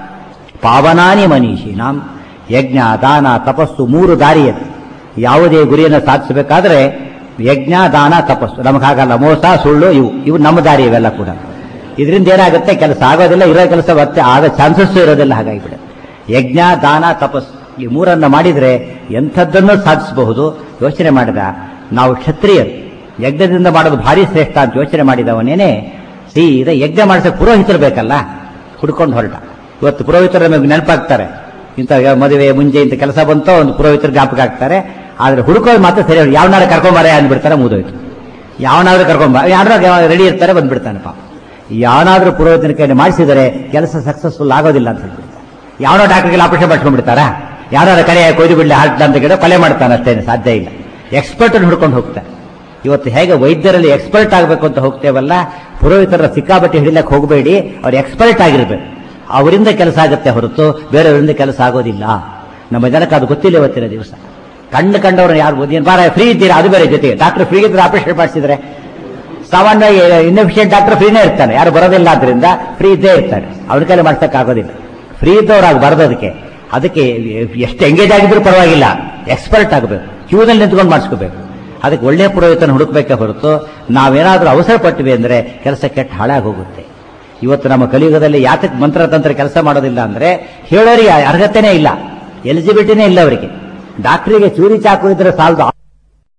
ಪಾವನಾನಿ ಮನೀಷಿ ನಾಂ ಯಜ್ಞ ದಾನ ತಪಸ್ಸು ಮೂರು ದಾರಿಯದು ಯಾವುದೇ ಗುರಿಯನ್ನು ಸಾಧಿಸಬೇಕಾದ್ರೆ ಯಜ್ಞ ದಾನ ತಪಸ್ಸು ನಮಗೆ ಹಾಗಲ್ಲ ಮೋಸ ಸುಳ್ಳು ಇವು ಇವು ನಮ್ಮ ದಾರಿ ಇವೆಲ್ಲ ಕೂಡ ಇದರಿಂದ ಏನಾಗುತ್ತೆ ಕೆಲಸ ಆಗೋದಿಲ್ಲ ಇರೋ ಕೆಲಸ ಮತ್ತೆ ಆಗ ಚಾನ್ಸಸ್ ಇರೋದಿಲ್ಲ ಹಾಗಾಗಿಬಿಡುತ್ತೆ ಯಜ್ಞ ದಾನ ತಪಸ್ಸು ಈ ಮೂರನ್ನ ಮಾಡಿದ್ರೆ ಎಂಥದ್ದನ್ನು ಸಾಧಿಸಬಹುದು ಯೋಚನೆ ಮಾಡಿದ ನಾವು ಕ್ಷತ್ರಿಯರು ಯಜ್ಞದಿಂದ ಮಾಡೋದು ಭಾರಿ ಶ್ರೇಷ್ಠ ಅಂತ ಯೋಚನೆ ಮಾಡಿದವನೇನೆ ಸೀದಾ ಯಜ್ಞ ಮಾಡಿಸೋಕೆ ಪುರೋಹಿತರು ಬೇಕಲ್ಲ ಹುಡ್ಕೊಂಡು ಹೊರಟ ಇವತ್ತು ಪುರೋಹಿತರು ನಮಗೆ ನೆನಪಾಗ್ತಾರೆ ಇಂಥ ಮದುವೆ ಮುಂಜೆ ಇಂಥ ಕೆಲಸ ಬಂತೋ ಒಂದು ಪುರೋಹಿತರು ಜ್ಞಾಪಕ ಆಗ್ತಾರೆ ಆದ್ರೆ ಹುಡುಕೋದು ಮಾತ್ರ ಸರಿ ಯಾವನಾರು ಕರ್ಕೊಂಬಾರೆ ಅಂದ್ಬಿಡ್ತಾರೆ ಮುಗಿದೋಯ್ತು ಯಾವನಾದ್ರೂ ಕರ್ಕೊಂಬ ಯಾರು ರೆಡಿ ಇರ್ತಾರೆ ಬಂದ್ಬಿಡ್ತಾನೆ ಪಾಪ ಯಾವನಾದ್ರೂ ಪುರೋಹಿತನ ಕೈಯಲ್ಲಿ ಮಾಡಿಸಿದರೆ ಕೆಲಸ ಸಕ್ಸಸ್ಫುಲ್ ಆಗೋದಿಲ್ಲ ಅಂತ ಹೇಳ್ಬಿಡ್ತಾರೆ ಯಾವನೋ ಡಾಕ್ಟರ್ಗೆಲ್ಲ ಆಪರೇಷನ್ ಮಾಡ್ಕೊಂಡ್ಬಿಡ್ತಾರಾ ಯಾರು ಕರೆ ಕೊಯ್ದು ಬಿಡ್ಲಿ ಹಾರ್ಟ್ ಅಂತ ಕೇಳಿ ಕೊಲೆ ಮಾಡ್ತಾನೆ ಅಷ್ಟೇನೆ ಸಾಧ್ಯ ಇಲ್ಲ ಎಕ್ಸ್ಪರ್ಟ್ ಹುಡ್ಕೊಂಡು ಹೋಗ್ತಾರೆ ಇವತ್ತು ಹೇಗೆ ವೈದ್ಯರಲ್ಲಿ ಎಕ್ಸ್ಪರ್ಟ್ ಆಗಬೇಕು ಅಂತ ಹೋಗ್ತೇವಲ್ಲ ಪುರೋಹಿತರ ಸಿಕ್ಕಾಬಟ್ಟೆ ಹಿಡಿಲಕ್ಕೆ ಹೋಗಬೇಡಿ ಅವ್ರು ಎಕ್ಸ್ಪರ್ಟ್ ಆಗಿರ್ಬೇಕು ಅವರಿಂದ ಕೆಲಸ ಆಗುತ್ತೆ ಹೊರತು ಬೇರೆಯವರಿಂದ ಕೆಲಸ ಆಗೋದಿಲ್ಲ ನಮ್ಮ ಜನಕ್ಕೆ ಅದು ಗೊತ್ತಿಲ್ಲ ಇವತ್ತಿನ ದಿವಸ ಕಣ್ಣು ಕಂಡವ್ರು ಯಾರು ಏನು ಬಾರ ಫ್ರೀ ಇದ್ದೀರಾ ಅದು ಬೇರೆ ಜೊತೆಗೆ ಡಾಕ್ಟರ್ ಫ್ರೀ ಇದ್ರೆ ಆಪರೇಷನ್ ಮಾಡಿಸಿದ್ರೆ ಸಾಮಾನ್ಯ ಇನ್ಎಫಿಷಿಯಂಟ್ ಡಾಕ್ಟರ್ ಫ್ರೀನೇ ಇರ್ತಾನೆ ಯಾರು ಬರೋದಿಲ್ಲ ಆದ್ರಿಂದ ಫ್ರೀ ಇದ್ದೇ ಇರ್ತಾರೆ ಅವ್ರ ಕೈಲಿ ಮಾಡ್ಸಕ್ ಆಗೋದಿಲ್ಲ ಫ್ರೀ ಇದ್ದವ್ರು ಬರೋದಕ್ಕೆ ಅದಕ್ಕೆ ಎಷ್ಟು ಎಂಗೇಜ್ ಆಗಿದ್ರು ಪರವಾಗಿಲ್ಲ ಎಕ್ಸ್ಪರ್ಟ್ ಆಗಬೇಕು ಕ್ಯೂನಲ್ಲಿ ನಿಂತ್ಕೊಂಡು ಮಾಡಿಸ್ಕೋಬೇಕು ಅದಕ್ಕೆ ಒಳ್ಳೆಯ ಪುರೋಹಿತನ ಹುಡುಕ್ಬೇಕೇ ಹೊರತು ನಾವೇನಾದ್ರೂ ಅವಸರ ಪಟ್ಟಿವಿ ಅಂದ್ರೆ ಕೆಲಸ ಕೆಟ್ಟ ಹಾಳಾಗಿ ಹೋಗುತ್ತೆ ಇವತ್ತು ನಮ್ಮ ಕಲಿಯುಗದಲ್ಲಿ ಯಾತಕ್ಕೆ ಮಂತ್ರ ತಂತ್ರ ಕೆಲಸ ಮಾಡೋದಿಲ್ಲ ಅಂದ್ರೆ ಹೇಳೋರಿಗೆ ಅರ್ಹತೆನೇ ಇಲ್ಲ ಎಲಿಜಿಬಿಲಿಟಿನೇ ಇಲ್ಲ ಅವರಿಗೆ ಡಾಕ್ಟರಿಗೆ ಚೂರಿ ಚಾಕು ಇದ್ರೆ ಸಾಲದು